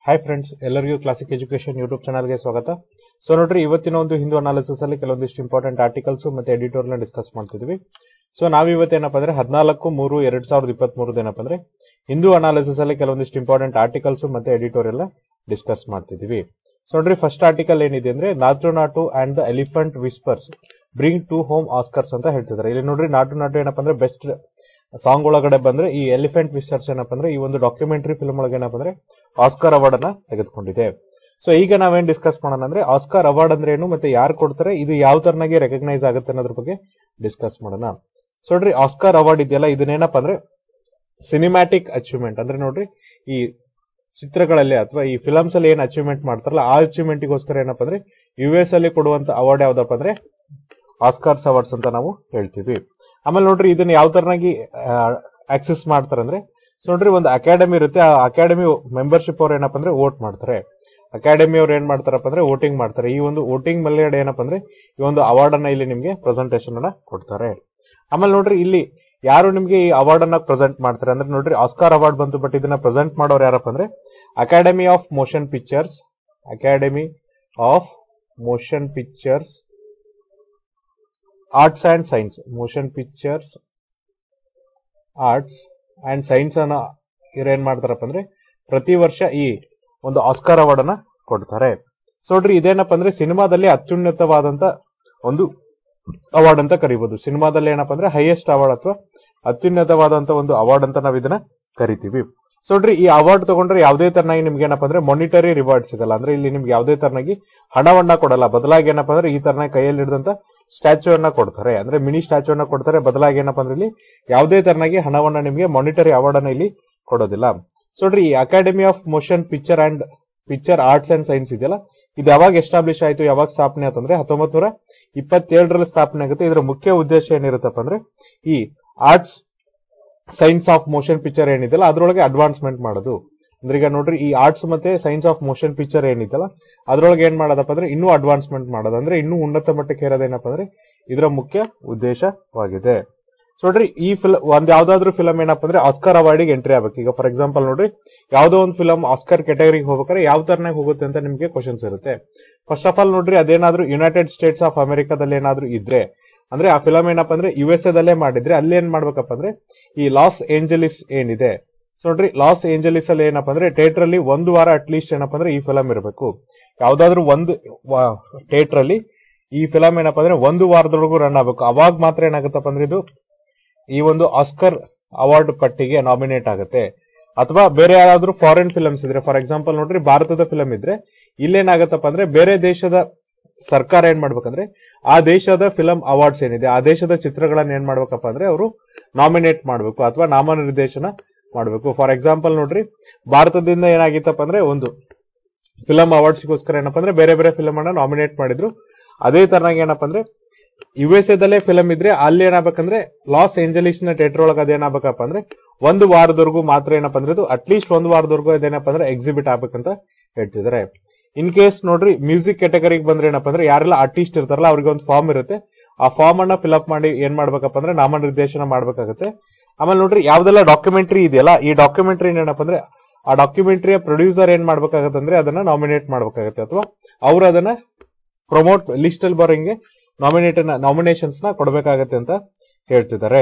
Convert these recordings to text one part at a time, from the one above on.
hi friends ಎಲ್ಲರಿಗೂ classic education YouTube ಚಾನಲ್ಗೆ ಸ್ವಾಗತ ಸೊ ನೋಡ್ರಿ ಇವತ್ತಿನ ಒಂದು ಹಿಂದೂ ಅನಾಲಿಸಿಸ್ ಅಲ್ಲಿ ಕೆಲವೊಂದಿಷ್ಟು ಇಂಪಾರ್ಟೆಂಟ್ ಆರ್ಟಿಕಲ್ಸ್ ಮತ್ತೆ ಎಡಿಟೋರ್ನ ಡಿಸ್ಕಸ್ ಮಾಡ್ತಿದ್ವಿ ಸೊ ನಾವ್ ಇವತ್ತೇನಪ್ಪ ಅಂದ್ರೆ ಹದಿನಾಲ್ಕು ಮೂರು ಎರಡ್ ಸಾವಿರದ ಇಪ್ಪತ್ತ್ ಮೂರದು ಏನಪ್ಪ ಅಂದ್ರೆ ಹಿಂದೂ ಅನಾಲಿಸಿಸ್ ಅಲ್ಲಿ ಕೆಲವೊಂದಿಷ್ಟು ಇಂಪಾರ್ಟೆಂಟ್ ಆರ್ಟಿಕಲ್ಸ್ ಮತ್ತೆ ಎಡಿಟೋರಿಯಲ್ ಡಿಸ್ಕಸ್ ಮಾಡ್ತಿದ್ವಿ ಸೊ ನೋಡ್ರಿ ಫಸ್ಟ್ ಆರ್ಟಿಕಲ್ ಏನಿದೆ ಅಂದ್ರೆ Naatu Naatu and the elephant whispers bring to home Oscars ಅಂತ ಹೇಳ್ತಿದ್ದಾರೆ ಇಲ್ಲಿ ನೋಡ್ರಿ ನಾಟು ನಾಟು ಏನಪ್ಪ ಅಂದ್ರೆ ಬೆಸ್ಟ್ ಸಾಂಗ್ ಒಳಗಡೆ ಬಂದ್ರೆ ಈ ಎಲಿಫೆಂಟ್ ವಿಸ್ಪರ್ಸ್ ಏನಪ್ಪ ಅಂದ್ರೆ ಈ ಒಂದು ಡಾಕ್ಯುಮೆಂಟರಿ ಫಿಲ್ಮ್ ಒಳಗೆ ಏನಪ್ಪ ಅಂದ್ರೆ ಆಸ್ಕರ್ ಅವಾರ್ಡ್ ಅನ್ನ ತೆಗೆದುಕೊಂಡಿದೆ ಸೊ ಈಗ ನಾವೇನ್ ಡಿಸ್ಕಸ್ ಮಾಡೋಣ ಅಂದ್ರೆ ಆಸ್ಕರ್ ಅವಾರ್ಡ್ ಅಂದ್ರೆ ಏನು ಮತ್ತೆ ಯಾರು ಕೊಡ್ತಾರೆ ಇದು ಯಾವ ತರನಾಗಿ ರೆಕಗ್ನೈಸ್ ಆಗುತ್ತೆ ಅನ್ನೋದ್ರ ಬಗ್ಗೆ ಡಿಸ್ಕಸ್ ಮಾಡೋಣ ಸೊ ನೋಡ್ರಿ ಆಸ್ಕರ್ ಅವಾರ್ಡ್ ಇದೆಯಲ್ಲ ಇದನ್ನೇನಪ್ಪ ಅಂದ್ರೆ ಸಿನಿಮ್ಯಾಟಿಕ್ ಅಚೀವ್ಮೆಂಟ್ ಅಂದ್ರೆ ನೋಡ್ರಿ ಈ ಚಿತ್ರಗಳಲ್ಲಿ ಅಥವಾ ಈ ಫಿಲಮ್ಸ್ ಅಲ್ಲಿ ಏನ್ ಅಚೀವ್ಮೆಂಟ್ ಮಾಡ್ತಾರಲ್ಲ ಆ ಅಚೀವ್ಮೆಂಟ್ ಗೋಸ್ಕರ ಏನಪ್ಪ ಅಂದ್ರೆ ಯು ಎಸ್ ಅಲ್ಲಿ ಕೊಡುವಂತ ಅವಾರ್ಡ್ ಯಾವ್ದಪ್ಪ ಅಂದ್ರೆ ಆಸ್ಕಾರ್ಸ್ ಅವಾರ್ಡ್ಸ್ ಅಂತ ನಾವು ಹೇಳ್ತೀವಿ ಆಮೇಲೆ ನೋಡ್ರಿ ಇದನ್ನ ಯಾವ ತರನಾಗಿ ಆಕ್ಸೆಸ್ ಮಾಡ್ತಾರೆ ಅಂದ್ರೆ ಸೊ ನೋಡ್ರಿ ಒಂದು ಅಕಾಡೆಮಿ ಇರುತ್ತೆ ಆ ಅಕಾಡೆಮಿ ಮೆಂಬರ್ಶಿಪ್ ಅವ್ರು ಏನಪ್ಪ ಅಂದ್ರೆ ವೋಟ್ ಮಾಡ್ತಾರೆ ಅಕಾಡೆಮಿ ಅವ್ರು ಏನ್ ಮಾಡ್ತಾರಪ್ಪ ಅಂದ್ರೆ ವೋಟಿಂಗ್ ಮಾಡ್ತಾರೆ ಈ ಒಂದು ವೋಟಿಂಗ್ ಮೇಲೆ ಏನಪ್ಪ ಅಂದ್ರೆ ಈ ಒಂದು ಅವಾರ್ಡ್ ಅನ್ನ ಇಲ್ಲಿ ನಿಮ್ಗೆ ಪ್ರೆಸೆಂಟೇಷನ್ ಅನ್ನ ಕೊಡ್ತಾರೆ ಆಮೇಲೆ ನೋಡ್ರಿ ಇಲ್ಲಿ ಯಾರು ನಿಮ್ಗೆ ಈ ಅವಾರ್ಡ್ ಅನ್ನ ಪ್ರೆಸೆಂಟ್ ಮಾಡ್ತಾರೆ ಅಂದ್ರೆ ನೋಡ್ರಿ ಆಸ್ಕಾರ್ ಅವಾರ್ಡ್ ಬಂತು ಬಟ್ ಇದನ್ನ ಪ್ರೆಸೆಂಟ್ ಮಾಡೋರು ಯಾರಪ್ಪ ಅಂದ್ರೆ academy of motion pictures academy of motion pictures arts and science motion pictures arts and science ಅನ್ನ ಇವ್ರೇನ್ ಮಾಡ್ತಾರಪ್ಪ ಅಂದ್ರೆ ಪ್ರತಿ ವರ್ಷ ಈ ಒಂದು ಆಸ್ಕಾರ್ ಅವಾರ್ಡ್ ಅನ್ನ ಕೊಡ್ತಾರೆ ಸೊ ನೋಡ್ರಿ ಇದೇನಪ್ಪ ಅಂದ್ರೆ ಸಿನಿಮಾದಲ್ಲಿ ಅತ್ಯುನ್ನತವಾದಂತ ಒಂದು ಅವಾರ್ಡ್ ಅಂತ ಕರಿಬಹುದು ಸಿನಿಮಾದಲ್ಲಿ ಏನಪ್ಪ ಅಂದ್ರೆ ಹೈಯೆಸ್ಟ್ ಅವಾರ್ಡ್ ಅಥವಾ ಅತ್ಯುನ್ನತವಾದಂತ ಒಂದು ಅವಾರ್ಡ್ ಅಂತ ನಾವ್ ಇದನ್ನ ಕರಿತೀವಿ ಸೊ ನೋಡ್ರಿ ಈ ಅವಾರ್ಡ್ ತಗೊಂಡ್ರೆ ಯಾವುದೇ ತರನಾಗಿ ನಿಮ್ಗೆ ಏನಪ್ಪ ಅಂದ್ರೆ ಮಾನಿಟರಿ ರಿವಾರ್ಡ್ ಸಿಗಲ್ಲ ಅಂದ್ರೆ ಇಲ್ಲಿ ನಿಮ್ಗೆ ಯಾವುದೇ ತರನಾಗಿ ಹಣವನ್ನ ಕೊಡಲ್ಲ ಬದಲಾಗಿ ಏನಪ್ಪ ಅಂದ್ರೆ ಈ ತರನಾಗಿ ಕೈಯಲ್ಲಿ ಹಿಡಿದಂತ ಸ್ಟ್ಯಾಚ್ಯೂ ಅನ್ನ ಕೊಡ್ತಾರೆ ಅಂದ್ರೆ ಮಿನಿ ಸ್ಟ್ಯಾಚ್ಯೂ ಅನ್ನ ಕೊಡ್ತಾರೆ ಬದಲಾಗಿ ಏನಪ್ಪ ಅಂದ್ರೆ ಇಲ್ಲಿ ಯಾವುದೇ ತರನಾಗಿ ಹಣವನ್ನ ನಿಮ್ಗೆ ಮಾನಿಟರಿ ಅವಾರ್ಡ್ ಅನ್ನ ಇಲ್ಲಿ ಕೊಡೋದಿಲ್ಲ ಸೊ ನೋಡ್ರಿ ಈ academy of motion picture and picture arts and science ಇದೆಯಲ್ಲ ಇದು ಯಾವಾಗ ಎಸ್ಟಾಬ್ಲಿಷ್ ಆಯ್ತು ಯಾವಾಗ ಸ್ಥಾಪನೆ ಆಯ್ತು ಅಂದ್ರೆ ಹತ್ತೊಂಬತ್ ನೂರ ಇಪ್ಪತ್ತೇಳರಲ್ಲಿ ಸ್ಥಾಪನೆ ಆಗುತ್ತೆ ಇದರ ಮುಖ್ಯ ಉದ್ದೇಶ ಏನಿರುತ್ತಪ್ಪ ಅಂದ್ರೆ ಈ arts science of motion picture ಏನಿದೆಯಲ್ಲ ಅದ್ರೊಳಗೆ ಅಡ್ವಾನ್ಸ್ಮೆಂಟ್ ಮಾಡೋದು ಅಂದ್ರೆ ಈಗ ನೋಡ್ರಿ ಈ ಆರ್ಟ್ಸ್ ಮತ್ತೆ ಸೈನ್ಸ್ ಆಫ್ ಮೋಷನ್ ಪಿಕ್ಚರ್ ಏನಿದೆಯಲ್ಲ ಅದ್ರೊಳಗೆ ಏನ್ ಮಾಡೋದಪ್ಪ ಅಂದ್ರೆ ಇನ್ನೂ ಅಡ್ವಾನ್ಸ್ಮೆಂಟ್ ಮಾಡೋದು ಅಂದ್ರೆ ಇನ್ನೂ ಉನ್ನತ ಮಟ್ಟಕ್ಕೆ ಏರೋದೇನಪ್ಪ ಅಂದ್ರೆ ಇದರ ಮುಖ್ಯ ಉದ್ದೇಶವಾಗಿದೆ ಸೊ ನೋಡ್ರಿ ಈ ಫಿಲ್ ಒಂದ್ ಯಾವ್ದಾದ್ರು ಫಿಲಮ್ ಏನಪ್ಪ ಅಂದ್ರೆ ಆಸ್ಕರ್ ಅವಾರ್ಡಿಗೆ ಎಂಟ್ರಿ ಆಗ್ಬೇಕು ಈಗ ಫಾರ್ ಎಕ್ಸಾಂಪಲ್ ನೋಡ್ರಿ ಯಾವ್ದೋ ಒಂದು ಫಿಲಮ್ ಆಸ್ಕರ್ ಕ್ಯಾಟಗರಿಗೆ ಹೋಗ್ಬೇಕಾದ್ರೆ ಯಾವ ತರನಾಗಿ ಹೋಗುತ್ತೆ ಅಂತ ನಿಮ್ಗೆ ಕ್ವಶನ್ಸ್ ಇರುತ್ತೆ ಫಸ್ಟ್ ಆಫ್ ಆಲ್ ನೋಡ್ರಿ ಅದೇನಾದ್ರೂ ಯುನೈಟೆಡ್ ಸ್ಟೇಟ್ಸ್ ಆಫ್ ಅಮೆರಿಕಾದಲ್ಲಿ ಏನಾದ್ರೂ ಇದ್ರೆ ಅಂದ್ರೆ ಆ ಫಿಲಮ್ ಏನಪ್ಪ ಅಂದ್ರೆ ಯು ಎಸ್ ಎದಲ್ಲೇ ಮಾಡಿದ್ರೆ ಅಲ್ಲಿ ಏನ್ ಮಾಡ್ಬೇಕಪ್ಪ ಅಂದ್ರೆ ಈ ಲಾಸ್ ಏಂಜಲಿಸ್ ಏನಿದೆ ಸೊ ನೋಡ್ರಿ ಲಾಸ್ ಏಂಜಲಿಸ್ ಅಲ್ಲಿ ಏನಪ್ಪ ಅಂದ್ರೆ ಥಿಯೇಟರ್ ಅಲ್ಲಿ ಒಂದು ವಾರ ಅಟ್ಲೀಸ್ಟ್ ಏನಪ್ಪ ಅಂದ್ರೆ ಈ ಫಿಲಮ್ ಇರಬೇಕು ಯಾವ್ದಾದ್ರು ಒಂದು ಥಿಯೇಟರ್ ಅಲ್ಲಿ ಈ ಫಿಲಮ್ ಏನಪ್ಪ ಅಂದ್ರೆ ಒಂದು ವಾರದೊಳಗೂ ರನ್ ಆಗಬೇಕು ಅವಾಗ ಮಾತ್ರ ಏನಾಗುತ್ತಪ್ಪ ಅಂದ್ರೆ ಇದು ಈ ಒಂದು ಆಸ್ಕರ್ ಅವಾರ್ಡ್ ಪಟ್ಟಿಗೆ ನಾಮಿನೇಟ್ ಆಗುತ್ತೆ ಅಥವಾ ಬೇರೆ ಯಾರಾದ್ರೂ ಫಾರಿನ್ ಫಿಲಮ್ಸ್ ಇದ್ರೆ ಫಾರ್ ಎಕ್ಸಾಂಪಲ್ ನೋಡ್ರಿ ಭಾರತದ ಫಿಲಂ ಇದ್ರೆ ಇಲ್ಲೇನಾಗತ್ತಪ್ಪ ಅಂದ್ರೆ ಬೇರೆ ದೇಶದ ಸರ್ಕಾರ ಏನ್ ಮಾಡ್ಬೇಕಂದ್ರೆ ಆ ದೇಶದ ಫಿಲಂ ಅವಾರ್ಡ್ಸ್ ಏನಿದೆ ಆ ದೇಶದ ಚಿತ್ರಗಳನ್ನ ಏನ್ ಮಾಡ್ಬೇಕಪ್ಪ ಅಂದ್ರೆ ಅವರು ನಾಮಿನೇಟ್ ಮಾಡಬೇಕು ಅಥವಾ ನಾಮನಿರ್ದೇಶನ ಮಾಡಬೇಕು ಫಾರ್ ಎಕ್ಸಾಂಪಲ್ ನೋಡ್ರಿ ಭಾರತದಿಂದ ಏನಾಗಿತ್ತಪ್ಪ ಅಂದ್ರೆ ಒಂದು ಫಿಲಂ ಅವಾರ್ಡ್ಸ್ಗೋಸ್ಕರ ಏನಪ್ಪ ಅಂದ್ರೆ ಬೇರೆ ಬೇರೆ ಫಿಲಂ ಅನ್ನ ನಾಮಿನೇಟ್ ಮಾಡಿದ್ರು ಅದೇ ತರನಾಗಿ ಏನಪ್ಪ ಅಂದ್ರೆ ಯು ಎಸ್ ಎದಲ್ಲೇ ಫಿಲಂ ಇದ್ರೆ ಅಲ್ಲಿ ಏನಾಗಬೇಕಂದ್ರೆ ಲಾಸ್ ಏಂಜಲೀಸ್ ನ ಥಿಯೇಟರ್ ಒಳಗೆ ಅದೇನಾಗಬೇಕಪ್ಪ ಅಂದ್ರೆ ಒಂದು ವಾರದವರೆಗೂ ಮಾತ್ರ ಏನಪ್ಪ ಅಂದ್ರೆ ಇದು ಅಟ್ಲೀಸ್ಟ್ ಒಂದು ವಾರದವರೆಗೂ ಅದೇನಪ್ಪ ಅಂದ್ರೆ ಎಕ್ಸಿಬಿಟ್ ಆಗ್ಬೇಕಂತ ಹೇಳ್ತಿದ್ದಾರೆ ಇನ್ ಕೇಸ್ ನೋಡ್ರಿ ಮ್ಯೂಸಿಕ್ ಕ್ಯಾಟಗರಿಗೆ ಬಂದ್ರೆ ಏನಪ್ಪ ಅಂದ್ರೆ ಯಾರೆಲ್ಲ ಆರ್ಟಿಸ್ಟ್ ಇರ್ತಾರಲ್ಲ ಅವ್ರಿಗೆ ಒಂದು ಫಾರ್ಮ್ ಇರುತ್ತೆ ಆ ಫಾರ್ಮ್ ಅನ್ನ ಫಿಲ್ಅಪ್ ಮಾಡಿ ಏನ್ ಮಾಡ್ಬೇಕಪ್ಪ ಅಂದ್ರೆ ನಾಮನಿರ್ದೇಶನ ಮಾಡ್ಬೇಕಾಗತ್ತೆ ಆಮೇಲೆ ನೋಡ್ರಿ ಯಾವ್ದೆಲ್ಲ ಡಾಕ್ಯುಮೆಂಟ್ರಿ ಇದೆಯಲ್ಲ ಈ ಡಾಕ್ಯುಮೆಂಟ್ರಿ ಏನಪ್ಪ ಅಂದ್ರೆ ಆ ಡಾಕ್ಯುಮೆಂಟ್ರಿಯ ಪ್ರೊಡ್ಯೂಸರ್ ಏನ್ ಮಾಡ್ಬೇಕಾಗತ್ತೆ ಅಂದ್ರೆ ಅದನ್ನ ನಾಮಿನೇಟ್ ಮಾಡ್ಬೇಕಾಗತ್ತೆ ಅಥವಾ ಅವ್ರು ಅದನ್ನ ಪ್ರಮೋಟ್ ಲಿಸ್ಟ್ ಅಲ್ಲಿ ಬರೋಂಗೆ ನಾಮಿನೇಟ್ ನಾಮಿನೇಷನ್ಸ್ ನ ಕೊಡಬೇಕಾಗತ್ತೆ ಅಂತ ಹೇಳ್ತಿದ್ದಾರೆ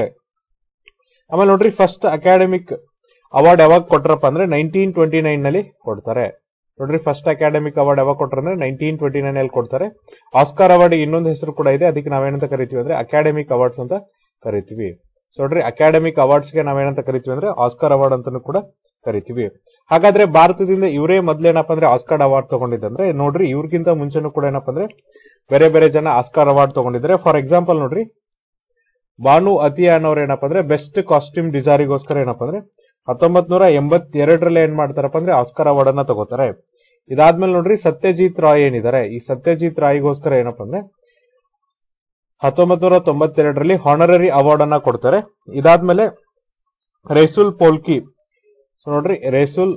ಆಮೇಲೆ ನೋಡ್ರಿ ಫಸ್ಟ್ ಅಕಾಡೆಮಿಕ್ ಅವಾರ್ಡ್ ಯಾವಾಗ ಕೊಟ್ರಪ್ಪ ಅಂದ್ರೆ ನೈನ್ಟೀನ್ ಟ್ವೆಂಟಿ ನೈನ್ ನಲ್ಲಿ ಕೊಡ್ತಾರೆ ನೋಡ್ರಿ ಫಸ್ಟ್ ಅಕಾಡೆಮಿಕ್ ಅವಾರ್ಡ್ ಯಾವಾಗ ಕೊಟ್ರ ಅಂದ್ರೆ ನೈನ್ಟೀನ್ ಟ್ವೆಂಟಿ ನೈನ್ ಅಲ್ಲಿ ಕೊಡ್ತಾರೆ ಆಸ್ಕಾರ್ ಅವಾರ್ಡ್ ಇನ್ನೊಂದು ಹೆಸರು ಕೂಡ ಇದೆ ಅದಕ್ಕೆ ನಾವೇನಂತ ಕರಿತೀವಿ ಅಂದ್ರೆ ಅಕಾಡೆಮಿಕ್ ಅವಾರ್ಡ್ಸ್ ಅಂತ ಕರಿತೀವಿ ಸೊ ನೋಡ್ರಿ ಅಕಾಡೆಮಿಕ್ ಅವಾರ್ಡ್ಸ್ಗೆ ನಾವೇನಂತ ಕರಿತೀವಿ ಅಂದ್ರೆ ಆಸ್ಕಾರ್ ಅವಾರ್ಡ್ ಅಂತಾನು ಕೂಡ ಕರಿತೀವಿ ಹಾಗಾದ್ರೆ ಭಾರತದಿಂದ ಇವರೇ ಮೊದ್ಲೇನಪ್ಪ ಅಂದ್ರೆ ಆಸ್ಕಾರ್ ಅವಾರ್ಡ್ ತಗೊಂಡಿದ್ದಂದ್ರೆ ನೋಡ್ರಿ ಇವ್ರಿಗಿಂತ ಮುಂಚೆನೂ ಕೂಡ ಏನಪ್ಪ ಅಂದ್ರೆ ಬೇರೆ ಬೇರೆ ಜನ ಆಸ್ಕಾರ್ ಅವಾರ್ಡ್ ತಗೊಂಡಿದ್ದಾರೆ ಫಾರ್ ಎಕ್ಸಾಂಪಲ್ ನೋಡ್ರಿ ಬಾನು ಅತಿಯಾ ಅನ್ನೋರು ಏನಪ್ಪ ಅಂದ್ರೆ ಬೆಸ್ಟ್ ಕಾಸ್ಟ್ಯೂಮ್ ಡಿಸೈರಿಗೋಸ್ಕರ ಏನಪ್ಪ ಅಂದ್ರೆ ಹತ್ತೊಂಬತ್ ನೂರ ಎಂಬತ್ತೆರಡರಲ್ಲಿ ಏನ್ ಮಾಡ್ತಾರಪ್ಪ ಅಂದ್ರೆ ಆಸ್ಕರ್ ಅವಾರ್ಡ್ ಅನ್ನ ತಗೋತಾರೆ ಇದಾದ್ಮೇಲೆ ನೋಡ್ರಿ ಸತ್ಯಜಿತ್ ರಾಯ್ ಏನಿದ್ದಾರೆ ಈ ಸತ್ಯಜಿತ್ ರಾಯ್ಗೋಸ್ಕರ ಏನಪ್ಪ ಅಂದ್ರೆ ಹತ್ತೊಂಬತ್ ನೂರ ತೊಂಬತ್ತೆರಡರಲ್ಲಿ ಹಾನರರಿ ಅವಾರ್ಡ್ ಅನ್ನ ಕೊಡ್ತಾರೆ ಇದಾದ್ಮೇಲೆ ರೇಸುಲ್ ಪೋಲ್ಕಿ ಸೊ ನೋಡ್ರಿ ರೇಸುಲ್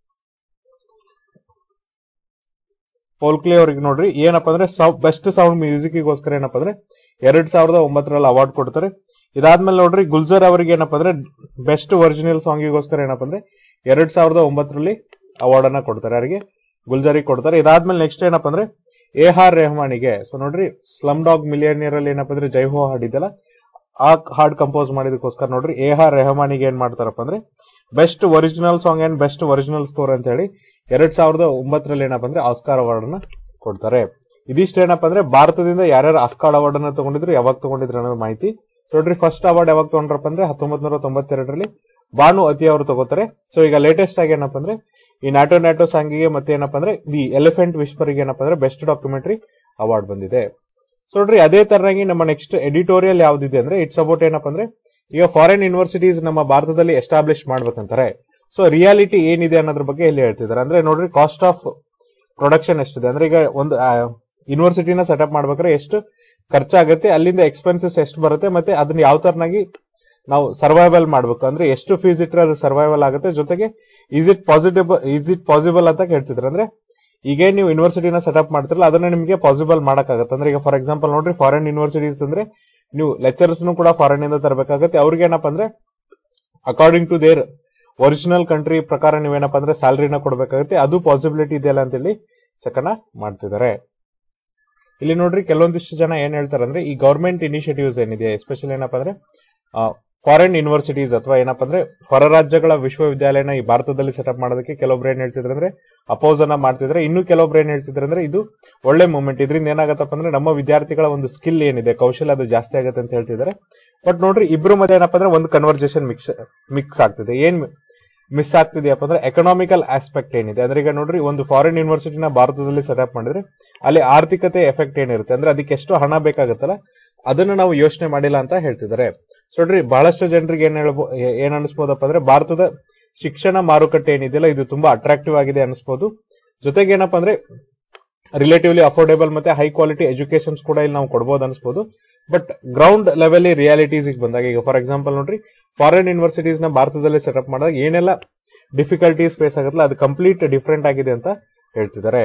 ಪೋಲ್ಕ್ಲಿ ಅವ್ರಿಗೆ ನೋಡ್ರಿ ಏನಪ್ಪ ಅಂದ್ರೆ ಬೆಸ್ಟ್ ಸೌಂಡ್ ಮ್ಯೂಸಿಕ್ಗೋಸ್ಕರ ಏನಪ್ಪ ಅಂದ್ರೆ ಎರಡ್ ಸಾವಿರದ ಒಂಬತ್ತರಲ್ಲಿ ಅವಾರ್ಡ್ ಕೊಡ್ತಾರೆ ಇದಾದ್ಮೇಲೆ ನೋಡ್ರಿ ಗುಲ್ಜರ್ ಅವರಿಗೆ ಏನಪ್ಪ ಅಂದ್ರೆ ಬೆಸ್ಟ್ ಒರಿಜಿನಲ್ ಸಾಂಗಿಗೋಸ್ಕರ ಏನಪ್ಪ ಅಂದ್ರೆ ಎರಡ್ ಸಾವಿರದ ಒಂಬತ್ತರಲ್ಲಿ ಅವಾರ್ಡ್ ಅನ್ನ ಕೊಡ್ತಾರೆ ಯಾರಿಗೆ ಗುಲ್ಜಾರಿ ಕೊಡ್ತಾರೆ ಇದಾದ್ಮೇಲೆ ನೆಕ್ಸ್ಟ್ ಏನಪ್ಪ ಅಂದ್ರೆ ಎ ಆರ್ ರೆಹಮಾನಿಗೆ ಸೊ ನೋಡ್ರಿ ಸ್ಲಮ್ ಡಾಗ್ ಮಿಲಿಯನಿಯರ್ ಅಲ್ಲಿ ಏನಪ್ಪ ಅಂದ್ರೆ ಜೈಹೋ ಹಾಡಿದಲ್ಲ ಆ ಹಾಡ್ ಕಂಪೋಸ್ ಮಾಡಿದಕ್ಕೋಸ್ಕರ ನೋಡ್ರಿ ಎ ಆರ್ ರೆಹಮಾನಿಗೆ ಏನ್ ಮಾಡ್ತಾರಪ್ಪ ಅಂದ್ರೆ best original song and best original score ಅಂತ ಹೇಳಿ ಎರಡ್ ಸಾವಿರದ ಒಂಬತ್ತರಲ್ಲಿ ಏನಪ್ಪ ಅಂದ್ರೆ ಆಸ್ಕಾರ್ ಅವಾರ್ಡ್ ಅನ್ನ ಕೊಡ್ತಾರೆ ಇದಿಷ್ಟು ಏನಪ್ಪ ಅಂದ್ರೆ ಭಾರತದಿಂದ ಯಾರ್ಯಾರು ಆಸ್ಕಾರ್ ಅವಾರ್ಡ್ ಅನ್ನ ತಗೊಂಡಿದ್ರು ಯಾವಾಗ ತಗೊಂಡಿದ್ರು ಅನ್ನೋದು ಮಾಹಿತಿ ನೋಡ್ರಿ ಫಸ್ಟ್ ಅವಾರ್ಡ್ ಯಾವಾಗ ತಗೊಂಡ್ರಪ್ಪ ಅಂದ್ರೆ ಹತ್ತೊಂಬತ್ ನೂರ ತೊಂಬತ್ತೆರಡರಲ್ಲಿ ಬಾನು ಅತಿ ಅವರು ತಗೋತಾರೆ ಸೊ ಈಗ ಲೇಟೆಸ್ಟ್ ಆಗಿ ಏನಪ್ಪ ಅಂದ್ರೆ ಈ ನ್ಯಾಟೋ ನ್ಯಾಟೋ ಸಾಂಗಿಗೆ ಮತ್ತೆ ಏನಪ್ಪ ಅಂದ್ರೆ ದಿ ಎಲಿಫೆಂಟ್ ವಿಸ್ಪರ್ಗೆ ಏನಪ್ಪ ಅಂದ್ರೆ ಬೆಸ್ಟ್ ಡಾಕ್ಯುಮೆಂಟರಿ ಅವಾರ್ಡ್ ಬಂದಿದೆ ಸೊ ನೋಡ್ರಿ ಅದೇ ತರನಾಗಿ ನಮ್ಮ ನೆಕ್ಸ್ಟ್ ಎಡಿಟೋರಿಯಲ್ ಯಾವ್ದಿದೆ ಅಂದ್ರೆ ಇಟ್ಸ್ ಅಬೌಟ್ ಏನಪ್ಪ ಅಂದ್ರೆ ಈಗ ಫಾರಿನ್ ಯೂನಿವರ್ಸಿಟೀಸ್ ನಮ್ಮ ಭಾರತದಲ್ಲಿ ಎಸ್ಟಾಬ್ಲಿಷ್ ಮಾಡ್ಬೇಕಂತಾರೆ ಸೊ ರಿಯಾಲಿಟಿ ಏನಿದೆ ಅನ್ನೋದ್ರ ಬಗ್ಗೆ ಇಲ್ಲಿ ಹೇಳ್ತಿದ್ದಾರೆ ಅಂದ್ರೆ ನೋಡ್ರಿ ಕಾಸ್ಟ್ ಆಫ್ ಪ್ರೊಡಕ್ಷನ್ ಎಷ್ಟಿದೆ ಅಂದ್ರೆ ಈಗ ಒಂದು ಯೂನಿವರ್ಸಿಟಿನ ಸೆಟಪ್ ಮಾಡ್ಬೇಕಾದ್ರೆ ಎಷ್ಟು ಖರ್ಚಾಗುತ್ತೆ ಅಲ್ಲಿಂದ ಎಕ್ಸ್ಪೆನ್ಸಸ್ ಎಷ್ಟು ಬರುತ್ತೆ ಮತ್ತೆ ಅದನ್ನ ಯಾವ ತರನಾಗಿ ನಾವು ಸರ್ವೈವಲ್ ಮಾಡ್ಬೇಕು ಅಂದ್ರೆ ಎಷ್ಟು ಫೀಸ್ ಇಟ್ಟರೆ ಅದು ಸರ್ವೈವಲ್ ಆಗುತ್ತೆ ಜೊತೆಗೆ is it positive is it possible ಅಂತ ಕೇಳ್ತಿದ್ರು ಅಂದ್ರೆ ಈಗ ನೀವು ಯೂನಿವರ್ಸಿಟಿನ ಸೆಟಪ್ ಮಾಡ್ತಿರಲ್ಲ ಅದನ್ನ ನಿಮಗೆ ಪಾಸಿಬಲ್ ಮಾಡಕ್ಕಾಗತ್ತೆ ಅಂದ್ರೆ ಈಗ ಫಾರ್ ಎಕ್ಸಾಂಪಲ್ ನೋಡ್ರಿ ಫಾರಿನ್ ಯೂನಿವರ್ಸಿಟೀಸ್ ಅಂದ್ರೆ ನೀವು ಲೆಕ್ಚರ್ಸ್ ಕೂಡ ಫಾರಿನ್ ಇಂದ ತರಬೇಕಾಗತ್ತೆ ಅವ್ರಿಗೆ ಏನಪ್ಪ ಅಂದ್ರೆ according to their original country ಪ್ರಕಾರ ನೀವೇನಪ್ಪ ಅಂದ್ರೆ ಸ್ಯಾಲರಿನ ಕೊಡಬೇಕಾಗುತ್ತೆ ಅದು ಪಾಸಿಬಿಲಿಟಿ ಇದೆಯಲ್ಲ ಅಂತೇಳಿ ಚೆಕನ ಮಾಡ್ತಿದ್ದಾರೆ ಇಲ್ಲಿ ನೋಡ್ರಿ ಕೆಲವೊಂದಿಷ್ಟು ಜನ ಏನ್ ಹೇಳ್ತಾರೆ ಅಂದ್ರೆ ಈ ಗೌರ್ಮೆಂಟ್ ಇನಿಷಿಯೇಟಿವ್ಸ್ ಏನಿದೆ ಎಸ್ಪೆಷಲಿ ಏನಪ್ಪ ಅಂದ್ರೆ ಫಾರಿನ್ ಯೂನಿವರ್ಸಿಟೀಸ್ ಅಥವಾ ಏನಪ್ಪ ಅಂದ್ರೆ ಹೊರ ರಾಜ್ಯಗಳ ವಿಶ್ವವಿದ್ಯಾಲಯನ ಈ ಭಾರತದಲ್ಲಿ ಸೆಟಪ್ ಮಾಡೋದಕ್ಕೆ ಕೆಲವೊಬ್ರು ಏನ್ ಹೇಳ್ತಿದ್ರೆ ಅಂದ್ರೆ ಅಪೋಸ್ ಅನ್ನ ಮಾಡ್ತಿದ್ರೆ ಇನ್ನು ಕೆಲವೊಬ್ರು ಏನ್ ಹೇಳ್ತಿದ್ರೆ ಅಂದ್ರೆ ಇದು ಒಳ್ಳೆ ಮೂಮೆಂಟ್ ಇದರಿಂದ ಏನಾಗತ್ತಪ್ಪ ಅಂದ್ರೆ ನಮ್ಮ ವಿದ್ಯಾರ್ಥಿಗಳ ಒಂದು ಸ್ಕಿಲ್ ಏನಿದೆ ಕೌಶಲ್ಯ ಅದು ಜಾಸ್ತಿ ಆಗುತ್ತೆ ಅಂತ ಹೇಳ್ತಿದ್ದಾರೆ ಬಟ್ ನೋಡ್ರಿ ಇಬ್ರು ಮಧ್ಯೆ ಏನಪ್ಪ ಅಂದ್ರೆ ಒಂದು ಕನ್ವರ್ಜೇಷನ್ ಮಿಕ್ಸ್ ಮಿಕ್ಸ್ ಆಗ್ತಿದೆ ಏನ್ ಮಿಸ್ ಆಗ್ತಿದೆಯಪ್ಪ ಅಂದ್ರೆ ಎಕನಾಮಿಕಲ್ ಆಸ್ಪೆಕ್ಟ್ ಏನಿದೆ ಅಂದ್ರೆ ಈಗ ನೋಡ್ರಿ ಒಂದು ಫಾರಿನ್ ಯೂನಿವರ್ಸಿಟಿನ ಭಾರತದಲ್ಲಿ ಸೆಟಪ್ ಮಾಡಿದ್ರೆ ಅಲ್ಲಿ ಆರ್ಥಿಕತೆ ಎಫೆಕ್ಟ್ ಏನಿರುತ್ತೆ ಅಂದ್ರೆ ಅದಕ್ಕೆ ಎಷ್ಟು ಹಣ ಬೇಕಾಗುತ್ತಲ್ಲ ಅದನ್ನ ನಾವು ಯೋಚನೆ ಮಾಡಿಲ್ಲ ಅಂತ ಹೇಳ್ತಿದ್ದಾರೆ ಸೊ ನೋಡ್ರಿ ಬಹಳಷ್ಟು ಜನರಿಗೆ ಏನ್ ಹೇಳ್ಬೋ ಏನ್ ಅನಿಸ್ಬೋದಪ್ಪ ಅಂದ್ರೆ ಭಾರತದ ಶಿಕ್ಷಣ ಮಾರುಕಟ್ಟೆ ಏನಿದೆಯಲ್ಲ ಇದು ತುಂಬಾ ಅಟ್ರಾಕ್ಟಿವ್ ಆಗಿದೆ ಅನಿಸ್ಬೋದು ಜೊತೆಗೆ ಏನಪ್ಪಾ ಅಂದ್ರೆ ರಿಲೇಟಿವ್ಲಿ ಅಫೋರ್ಡೇಬಲ್ ಮತ್ತೆ ಹೈ ಕ್ವಾಲಿಟಿ ಎಜುಕೇಶನ್ಸ್ ಕೂಡ ಇಲ್ಲಿ ನಾವು ಕೊಡಬಹುದು ಅನಿಸ್ಬೋದು ಬಟ್ ಗ್ರೌಂಡ್ ಲೆವೆಲ್ ರಿಯಾಲಿಟೀಸ್ ಬಂದಾಗ ಈಗ ಫಾರ್ ಎಕ್ಸಾಂಪಲ್ ನೋಡ್ರಿ ಫಾರಿನ್ ಯೂನಿವರ್ಸಿಟೀಸ್ ನ ಭಾರತದಲ್ಲಿ ಸೆಟಪ್ ಮಾಡಿದಾಗ ಏನೆಲ್ಲ ಡಿಫಿಕಲ್ಟೀಸ್ ಫೇಸ್ ಆಗುತ್ತಲ್ಲ ಅದು ಕಂಪ್ಲೀಟ್ ಡಿಫ್ರೆಂಟ್ ಆಗಿದೆ ಅಂತ ಹೇಳ್ತಿದ್ದಾರೆ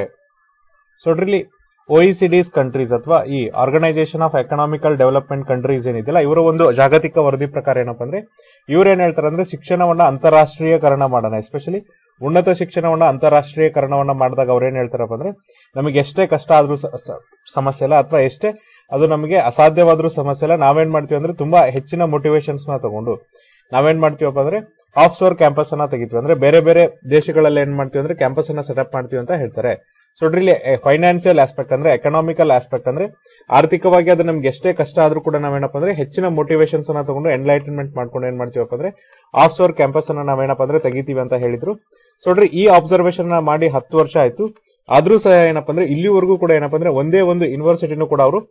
ಸೊ ನೋಡ್ರಿ ಒಇಸಿಡೀಸ್ ಕಂಟ್ರೀಸ್ ಅಥವಾ ಈ organisation of economical development countries ಏನಿದೆಯಲ್ಲ ಇವರ ಒಂದು ಜಾಗತಿಕ ವರದಿ ಪ್ರಕಾರ ಏನಪ್ಪ ಅಂದ್ರೆ ಇವ್ರು ಏನ್ ಹೇಳ್ತಾರೆ ಅಂದ್ರೆ ಶಿಕ್ಷಣವನ್ನ ಅಂತಾರಾಷ್ಟ್ರೀಯಕರಣ ಮಾಡೋಣ ಎಸ್ಪೆಷಲಿ ಉನ್ನತ ಶಿಕ್ಷಣವನ್ನ ಅಂತಾರಾಷ್ಟ್ರೀಯಕರಣವನ್ನ ಮಾಡಿದಾಗ ಅವ್ರು ಏನ್ ಹೇಳ್ತಾರಪ್ಪ ಅಂದ್ರೆ ನಮಗೆ ಎಷ್ಟೇ ಕಷ್ಟ ಆದ್ರೂ ಸ- ಸ- ಸಮಸ್ಯೆ ಇಲ್ಲ ಅಥವಾ ಎಷ್ಟೇ ಅದು ನಮಗೆ ಅಸಾಧ್ಯವಾದ್ರೂ ಸಮಸ್ಯೆ ಇಲ್ಲ ನಾವೇನ್ ಮಾಡ್ತೀವಿ ಅಂದ್ರೆ ತುಂಬಾ ಹೆಚ್ಚಿನ ಮೋಟಿವೇಶನ್ಸ್ ನ ತಗೊಂಡು ನಾವೇನ್ ಮಾಡ್ತೀವಪ್ಪ ಅಂದ್ರೆ ಆಫ್ ಸೋರ್ ಕ್ಯಾಂಪಸ್ ಅನ್ನ ತೆಗಿತೀವಿ ಅಂದ್ರೆ ಬೇರೆ ಬೇರೆ ದೇಶಗಳಲ್ಲಿ ಏನ್ ಮಾಡ್ತೀವಿ ಅಂದ್ರೆ ಕ್ಯಾಂಪಸ್ ಅನ್ನ ಸೆಟಪ್ ಮಾಡ್ತೀವಿ ಅಂತ ಹೇಳ್ತಾರೆ ಸೊ ಇಲ್ಲಿ ಫೈನಾನ್ಷಿಯಲ್ ಆಸ್ಪೆಕ್ಟ್ ಅಂದ್ರೆ ಎಕನಾಮಿಕಲ್ ಆಸ್ಪೆಕ್ಟ್ ಅಂದ್ರೆ ಆರ್ಥಿಕವಾಗಿ ಅದು ನಮ್ಗೆ ಎಷ್ಟೇ ಕಷ್ಟ ಆದ್ರೂ ಕೂಡ ನಾವೇನಪ್ಪ ಅಂದ್ರೆ ಹೆಚ್ಚಿನ ಮೋಟಿವೇಶನ್ಸ್ ಅನ್ನ ತಗೊಂಡು ಎನ್ಲೈಟನ್ಮೆಂಟ್ ಮಾಡ್ಕೊಂಡು ಏನ್ ಮಾಡ್ತೀವಪ್ಪ ಅಂದ್ರೆ ಆಫ್ ಸೋರ್ ಕ್ಯಾಂಪಸ್ ಅನ್ನ ನಾವೇನಪ್ಪ ಅಂದ್ರೆ ತೆಗಿತೀವಿ ಅಂತ ಹೇಳಿದ್ರು ಸೊ ನೋಡ್ರಿ ಈ ಅಬ್ಸರ್ವೇಷನ್ ಮಾಡಿ ಹತ್ತು ವರ್ಷ ಆಯ್ತು ಆದ್ರೂ ಸಹ ಏನಪ್ಪ ಅಂದ್ರೆ ಇಲ್ಲಿವರೆಗೂ ಕೂಡ ಏನಪ್ಪ ಅಂದ್ರೆ ಒಂದೇ ಒಂದು ಯೂನಿವರ್ಸಿಟಿನೂ ಕೂಡ ಅವರು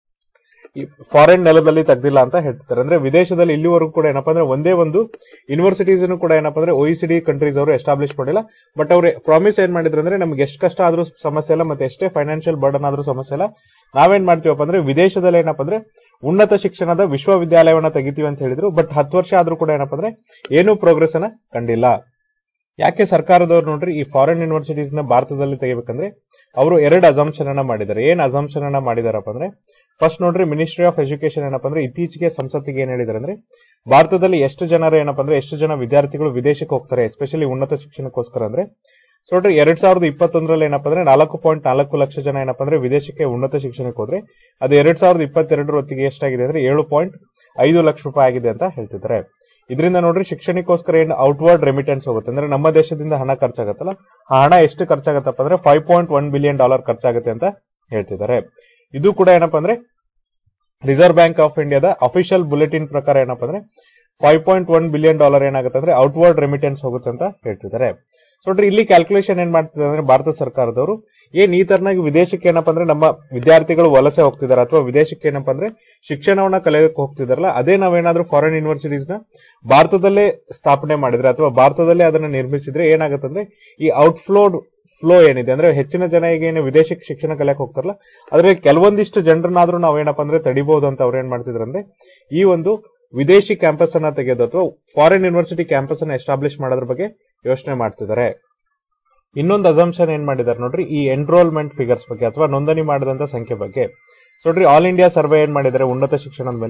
ಫಾರಿನ್ ನೆಲದಲ್ಲಿ ತೆಗ್ದಿಲ್ಲ ಅಂತ ಹೇಳ್ತಾರೆ ಅಂದ್ರೆ ವಿದೇಶದಲ್ಲಿ ಇಲ್ಲಿವರೆಗೂ ಕೂಡ ಏನಪ್ಪಾ ಅಂದ್ರೆ ಒಂದೇ ಒಂದು ಯೂನಿವರ್ಸಿಟೀಸ್ ಕೂಡ ಏನಪ್ಪಾ ಅಂದ್ರೆ ಒಇಸಿಡಿ ಕಂಟ್ರೀಸ್ ಅವರು ಎಸ್ಟಾಬ್ಲಿಷ್ ಮಾಡಿಲ್ಲ ಬಟ್ ಅವ್ರು ಪ್ರಾಮಿಸ್ ಏನ್ ಮಾಡಿದ್ರು ಅಂದ್ರೆ ನಮ್ಗೆ ಎಷ್ಟು ಕಷ್ಟ ಆದ್ರೂ ಸಮಸ್ಯೆ ಇಲ್ಲ ಮತ್ತೆ ಎಷ್ಟೇ ಫೈನಾನ್ಷಿಯಲ್ ಬರ್ಡನ್ ಆದ್ರೂ ಸಮಸ್ಯೆ ಇಲ್ಲ ನಾವೇನ್ ಮಾಡ್ತೀವಪ್ಪ ಅಂದ್ರೆ ವಿದೇಶದಲ್ಲಿ ಏನಪ್ಪಾ ಅಂದ್ರೆ ಉನ್ನತ ಶಿಕ್ಷಣದ ವಿಶ್ವವಿದ್ಯಾಲಯವನ್ನ ತೆಗಿತೀವಿ ಅಂತ ಹೇಳಿದ್ರು ಬಟ್ ಹತ್ತು ವರ್ಷ ಆದ್ರೂ ಕೂಡ ಏನಪ್ಪಾ ಅಂದ್ರೆ ಏನೂ ಪ್ರೋಗ್ರೆಸ್ ಅನ್ನ ಕಂಡಿಲ್ಲ ಯಾಕೆ ಸರ್ಕಾರದವ್ರು ನೋಡ್ರಿ ಈ ಫಾರಿನ್ ಯೂನಿವರ್ಸಿಟೀಸ್ ನ ಭಾರತದಲ್ಲಿ ತೆಗಿಬೇಕಂದ್ರೆ ಅವರು ಎರಡು ಅಸಂಪ್ಷನ್ ಅನ್ನ ಮಾಡಿದ್ದಾರೆ ಏನ್ ಅಸಂಪ್ಷನ್ ಅನ್ನ ಮಾಡಿದಾರಪ್ಪ ಅಂದ್ರೆ ಫಸ್ಟ್ ನೋಡ್ರಿ ಮಿನಿಸ್ಟ್ರಿ ಆಫ್ ಎಜುಕೇಶನ್ ಏನಪ್ಪ ಅಂದ್ರೆ ಇತ್ತೀಚೆಗೆ ಸಂಸತ್ತಿಗೆ ಏನ್ ಹೇಳಿದಾರೆ ಅಂದ್ರೆ ಭಾರತದಲ್ಲಿ ಎಷ್ಟು ಜನರು ಏನಪ್ಪ ಅಂದ್ರೆ ಎಷ್ಟು ಜನ ವಿದ್ಯಾರ್ಥಿಗಳು ವಿದೇಶಕ್ಕೆ ಹೋಗ್ತಾರೆ ಎಸ್ಪೆಷಲಿ ಉನ್ನತ ಶಿಕ್ಷಣಕ್ಕೋಸ್ಕರ ಅಂದ್ರೆ ಸೊ ನೋಡ್ರಿ ಎರಡ್ ಸಾವಿರದ ಇಪ್ಪತ್ತೊಂದರಲ್ಲಿ ಏನಪ್ಪ ಅಂದ್ರೆ ನಾಲ್ಕು ಪಾಯಿಂಟ್ ನಾಲ್ಕು ಲಕ್ಷ ಜನ ಏನಪ್ಪ ಅಂದ್ರೆ ವಿದೇಶಕ್ಕೆ ಉನ್ನತ ಶಿಕ್ಷಣಕ್ಕೆ ಹೋದ್ರೆ ಅದು ಎರಡ್ ಸಾವಿರದ ಇಪ್ಪತ್ತೆರಡರ ಹೊತ್ತಿಗೆ ಎಷ್ಟಾಗಿದೆ ಅಂದ್ರೆ ಏಳು ಪಾಯಿಂಟ್ ಐದು ಲಕ್ಷ ರೂಪಾಯಿ ಆಗಿದೆ ಅಂತ ಹೇಳ್ತಿದ್ದಾರೆ ಇದರಿಂದ ನೋಡ್ರಿ ಶಿಕ್ಷಣಕ್ಕೋಸ್ಕರ ಏನು ಔಟ್ವರ್ಡ್ ರೆಮಿಟೆನ್ಸ್ ಹೋಗುತ್ತೆ ಅಂದ್ರೆ ನಮ್ಮ ದೇಶದಿಂದ ಹಣ ಖರ್ಚಾಗತ್ತಲ್ಲ ಆ ಹಣ ಎಷ್ಟು ಖರ್ಚಾಗತ್ತಪ್ಪ ಅಂದ್ರೆ five point one billion dollar ಖರ್ಚಾಗುತ್ತೆ ಅಂತ ಹೇಳ್ತಿದ್ದಾರೆ ಇದು ಕೂಡ ಏನಪ್ಪಾ ಅಂದ್ರೆ ರಿಸರ್ವ್ ಬ್ಯಾಂಕ್ ಆಫ್ ಇಂಡಿಯಾದ ಅಫಿಷಿಯಲ್ ಬುಲೆಟಿನ್ ಪ್ರಕಾರ ಏನಪ್ಪಾ ಅಂದ್ರೆ five point one billion dollar ಏನಾಗುತ್ತೆ ಅಂದ್ರೆ ಔಟ್ವರ್ಡ್ ರೆಮಿಟೆನ್ಸ್ ಹೋಗುತ್ತೆ ಅಂತ ಹೇಳ್ತಿದ್ದಾರೆ ಸೊ ನೋಡ್ರಿ ಇಲ್ಲಿ ಕ್ಯಾಲ್ಕುಲೇಷನ್ ಏನ್ ಮಾಡ್ತಿದ್ದಾರೆ ಅಂದ್ರೆ ಭಾರತ ಸರ್ಕಾರದವರು ಏನ್ ಈ ತರನಾಗಿ ವಿದೇಶಕ್ಕೆ ಏನಪ್ಪಾ ಅಂದ್ರೆ ನಮ್ಮ ವಿದ್ಯಾರ್ಥಿಗಳು ವಲಸೆ ಹೋಗ್ತಿದ್ದಾರೆ ಅಥವಾ ವಿದೇಶಕ್ಕೆ ಏನಪ್ಪಾ ಅಂದ್ರೆ ಶಿಕ್ಷಣವನ್ನ ಕಲಿಯೋಕೆ ಹೋಗ್ತಿದಾರಲ್ಲ ಅದೇ ನಾವೇನಾದ್ರೂ ಫಾರಿನ್ ಯೂನಿವರ್ಸಿಟೀಸ್ ನ ಭಾರತದಲ್ಲೇ ಸ್ಥಾಪನೆ ಮಾಡಿದ್ರೆ ಅಥವಾ ಭಾರತದಲ್ಲೇ ಅದನ್ನ ನಿರ್ಮಿಸಿದ್ರೆ ಏನಾಗುತ್ತೆ ಅಂದ್ರೆ ಈ ಔಟ್ಫ್ಲೋಡ್ ಫ್ಲೋ ಏನಿದೆ ಅಂದ್ರೆ ಹೆಚ್ಚಿನ ಜನ ಈಗ ಏನು ವಿದೇಶಕ್ಕೆ ಶಿಕ್ಷಣ ಕಲಿಯಕ್ಕೆ ಹೋಗ್ತಾರಲ್ಲ ಆದ್ರೆ ಕೆಲವೊಂದಿಷ್ಟು ಜನರನ್ನಾದ್ರೂ ನಾವೇನಪ್ಪ ಅಂದ್ರೆ ತಡಿಬಹುದು ಅಂತ ಅವ್ರು ಏನ್ ಮಾಡ್ತಿದ್ರು ಅಂದ್ರೆ ಈ ಒಂದು ವಿದೇಶಿ ಕ್ಯಾಂಪಸ್ ಅನ್ನ ತೆಗೆಯೋದು ಅಥವಾ ಫಾರಿನ್ ಯೂನಿವರ್ಸಿಟಿ ಕ್ಯಾಂಪಸ್ ಅನ್ನ ಎಸ್ಟಾಬ್ಲಿಷ್ ಮಾಡೋದ್ರ ಬಗ್ಗೆ ಯೋಚನೆ ಮಾಡ್ತಿದ್ದಾರೆ ಇನ್ನೊಂದು ಅಸಂಪ್ಷನ್ ಏನ್ ಮಾಡಿದಾರೆ ನೋಡ್ರಿ ಈ ಎನ್ರೋಲ್ಮೆಂಟ್ ಫಿಗರ್ಸ್ ಬಗ್ಗೆ ಅಥವಾ ನೋಂದಣಿ ಮಾಡಿದಂತ ಸಂಖ್ಯೆ ಬಗ್ಗೆ ಸೊ ನೋಡ್ರಿ ಆಲ್ ಇಂಡಿಯಾ ಸರ್ವೆ ಏನ್ ಮಾಡಿದ್ದಾರೆ ಉನ್ನತ ಶಿಕ್ಷಣದ ಮೇಲೆ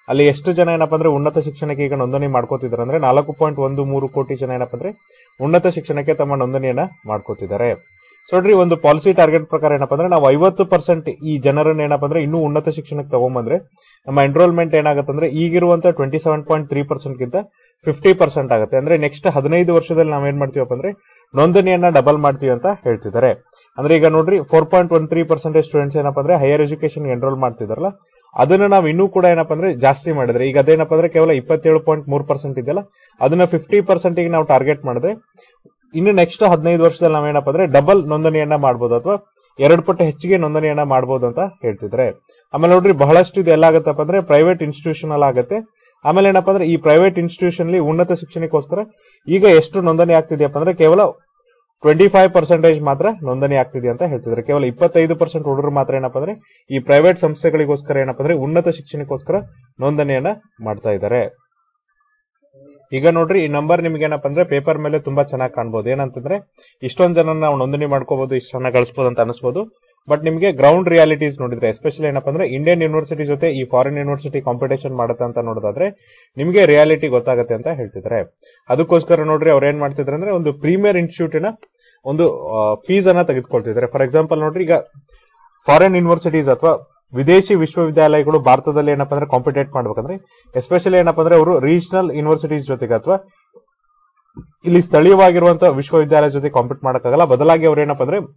ಅಲ್ಲಿ ಎಷ್ಟು ಜನ ಏನಪ್ಪ ಅಂದ್ರೆ ಉನ್ನತ ಶಿಕ್ಷಣಕ್ಕೆ ಈಗ ನೋಂದಣಿ ಮಾಡ್ಕೋತಿದ್ದಾರೆ ಅಂದ್ರೆ ನಾಲ್ಕು ಪಾಯಿಂಟ್ ಒಂದು ಮೂರು ಕೋಟಿ ಜನ ಏನಪ್ಪ ಅಂದ್ರೆ ಉನ್ನತ ಶಿಕ್ಷಣಕ್ಕೆ ತಮ್ಮ ನೋಂದಣಿಯನ್ನ ಮಾಡ್ಕೋತಿದ್ದಾರೆ ಸೊ ನೋಡ್ರಿ ಒಂದು ಪಾಲಿಸಿ ಟಾರ್ಗೆಟ್ ಪ್ರಕಾರ ಏನಪ್ಪ ಅಂದ್ರೆ ನಾವು ಐವತ್ತು ಪರ್ಸೆಂಟ್ ಈ ಜನರನ್ನ ಏನಪ್ಪ ಅಂದ್ರೆ ಇನ್ನೂ ಉನ್ನತ ಶಿಕ್ಷಣಕ್ಕೆ ತಗೊಂಬಂದ್ರೆ ನಮ್ಮ ಎನ್ರೋಲ್ಮೆಂಟ್ ಏನಾಗುತ್ತೆ ಅಂದ್ರೆ ಈಗಿರುವಂತ twenty seven point three percent ಗಿಂತ ಫಿಫ್ಟಿ ಪರ್ಸೆಂಟ್ ಆಗುತ್ತೆ ಅಂದ್ರೆ ನೆಕ್ಸ್ಟ್ ಹದಿನೈದು ವರ್ಷದಲ್ಲಿ ನಾವ್ ಏನ್ ಮಾಡ್ತೀವಪ್ಪ ಅಂದ್ರೆ ನೋಂದಣಿಯನ್ನ ಡಬಲ್ ಮಾಡ್ತೀವಿ ಅಂತ ಹೇಳ್ತಿದ್ದಾರೆ ಅಂದ್ರೆ ಈಗ ನೋಡ್ರಿ four point one three percentage students ಏನಪ್ಪ ಅಂದ್ರೆ ಹೈಯರ್ ಎಜುಕೇಶನ್ ಎನ್ರೋಲ್ ಮಾಡ್ತಿದಾರಲ್ಲ ಅದನ್ನ ನಾವು ಇನ್ನೂ ಕೂಡ ಏನಪ್ಪ ಅಂದ್ರೆ ಜಾಸ್ತಿ ಮಾಡಿದ್ರೆ ಈಗ ಅದೇನಪ್ಪ ಅಂದ್ರೆ ಕೇವಲ ಇಪ್ಪತ್ತೇಳು ಪಾಯಿಂಟ್ ಮೂರು ಪರ್ಸೆಂಟ್ ಇದೆಯಲ್ಲ ಅದನ್ನ ಫಿಫ್ಟಿ ಪರ್ಸೆಂಟ್ ನಾವು ಟಾರ್ಗೆಟ್ ಮಾಡಿದ್ರೆ ಇನ್ನು ನೆಕ್ಸ್ಟ್ ಹದಿನೈದು ವರ್ಷದಲ್ಲಿ ನಾವೇನಪ್ಪ ಅಂದ್ರೆ ಡಬಲ್ ನೋಂದಣಿಯನ್ನ ಮಾಡಬಹುದು ಅಥವಾ ಎರಡು ಪಟ್ಟು ಹೆಚ್ಚಿಗೆ ನೋಂದಣಿಯನ್ನ ಮಾಡಬಹುದು ಅಂತ ಹೇಳ್ತಿದ್ರೆ ಆಮೇಲೆ ನೋಡ್ರಿ ಬಹಳಷ್ಟು ಇದು ಎಲ್ಲ ಆಗತ್ತಪ್ಪ ಅಂದ್ರೆ ಪ್ರೈವೇಟ್ ಇನ್ಸ್ಟಿಟ್ಯೂಷನ್ ಅಲ್ಲಿ ಆಗುತ್ತೆ ಆಮೇಲೆ ಏನಪ್ಪ ಅಂದ್ರೆ ಈ ಪ್ರೈವೇಟ್ ಇನ್ಸ್ಟಿಟ್ಯೂಷನ್ ಅಲ್ಲಿ ಉನ್ನತ ಶಿಕ್ಷಣಕ್ಕೋಸ್ಕರ ಈಗ ಎಷ್ಟು ನೋಂದಣಿ ಆಗ್ತಿದೆಯಪ್ಪ ಅಂದ್ರೆ ಕೇವಲ ಟ್ವೆಂಟಿ ಫೈವ್ ಪರ್ಸೆಂಟೇಜ್ ಮಾತ್ರ ನೋಂದಣಿ ಆಗ್ತಿದೆ ಅಂತ ಹೇಳ್ತಿದ್ದಾರೆ ಕೇವಲ ಇಪ್ಪತ್ತೈದು ಪರ್ಸೆಂಟ್ ಹುಡುಗರು ಮಾತ್ರ ಏನಪ್ಪ ಅಂದ್ರೆ ಈ ಪ್ರೈವೇಟ್ ಸಂಸ್ಥೆಗಳಿಗೋಸ್ಕರ ಏನಪ್ಪ ಅಂದ್ರೆ ಉನ್ನತ ಶಿಕ್ಷಣಕ್ಕೋಸ್ಕರ ನೋಂದಣಿಯನ್ನ ಮಾಡ್ತಾ ಇದ್ದಾರೆ ಈಗ ನೋಡ್ರಿ ಈ ನಂಬರ್ ನಿಮ್ಗೆ ಏನಪ್ಪ ಅಂದ್ರೆ ಪೇಪರ್ ಮೇಲೆ ತುಂಬಾ ಚೆನ್ನಾಗಿ ಕಾಣ್ಬೋದು ಏನಂತಂದ್ರೆ ಇಷ್ಟೊಂದ್ ಜನ ನಾವು ನೋಂದಣಿ ಮಾಡ್ಕೋಬಹುದು ಇಷ್ಟು ಚೆನ್ನಾಗಿ ಗಳಿಸಬಹುದು ಅಂತ ಅನಿಸ್ಬೋದು ಬಟ್ ನಿಮಗೆ ಗ್ರೌಂಡ್ ರಿಯಾಲಿಟೀಸ್ ನೋಡಿದ್ರೆ ಎಸ್ಪೆಷಲಿ ಏನಪ್ಪ ಅಂದ್ರೆ ಇಂಡಿಯನ್ ಯೂನಿವರ್ಸಿಟಿ ಜೊತೆ ಈ ಫಾರಿನ್ ಯೂನಿವರ್ಸಿಟಿ ಕಾಂಪಿಟೇಷನ್ ಮಾಡುತ್ತೆ ಅಂತ ನೋಡೋದಾದ್ರೆ ನಿಮಗೆ ರಿಯಾಲಿಟಿ ಗೊತ್ತಾಗುತ್ತೆ ಅಂತ ಹೇಳ್ತಿದ್ದಾರೆ ಅದಕ್ಕೋಸ್ಕರ ನೋಡ್ರಿ ಅವ್ರು ಏನ್ ಮಾಡ್ತಿದ್ರೆ ಅಂದ್ರೆ ಒಂದು ಪ್ರೀಮಿಯರ್ ಇನ್ಸ್ಟಿಟ್ಯೂಟಿನ ಒಂದು ಫೀಸ್ ಅನ್ನ ತೆಗೆದುಕೊಳ್ತಿದ್ದಾರೆ ಫಾರ್ ಎಕ್ಸಾಂಪಲ್ ನೋಡ್ರಿ ಈಗ ಫಾರಿನ್ ಯೂನಿವರ್ಸಿಟೀಸ್ ಅಥವಾ ವಿದೇಶಿ ವಿಶ್ವವಿದ್ಯಾಲಯಗಳು ಭಾರತದಲ್ಲಿ ಏನಪ್ಪ ಅಂದ್ರೆ ಕಾಂಪಿಟೇಟ್ ಮಾಡ್ಬೇಕಂದ್ರೆ ಎಸ್ಪೆಷಲಿ ಏನಪ್ಪ ಅಂದ್ರೆ ಅವರು ರೀಜನಲ್ ಯೂನಿವರ್ಸಿಟೀಸ್ ಜೊತೆಗೆ ಅಥವಾ ಇಲ್ಲಿ ಸ್ಥಳೀಯವಾಗಿರುವಂತಹ ವಿಶ್ವವಿದ್ಯಾಲಯ ಜೊತೆ ಕಾಂಪೀಟ್ ಮಾಡಕ್ಕಾಗಲ್ಲ ಬದಲಾಗಿ ಅವ್ರು ಏನಪ್ಪ ಅಂದ್ರೆ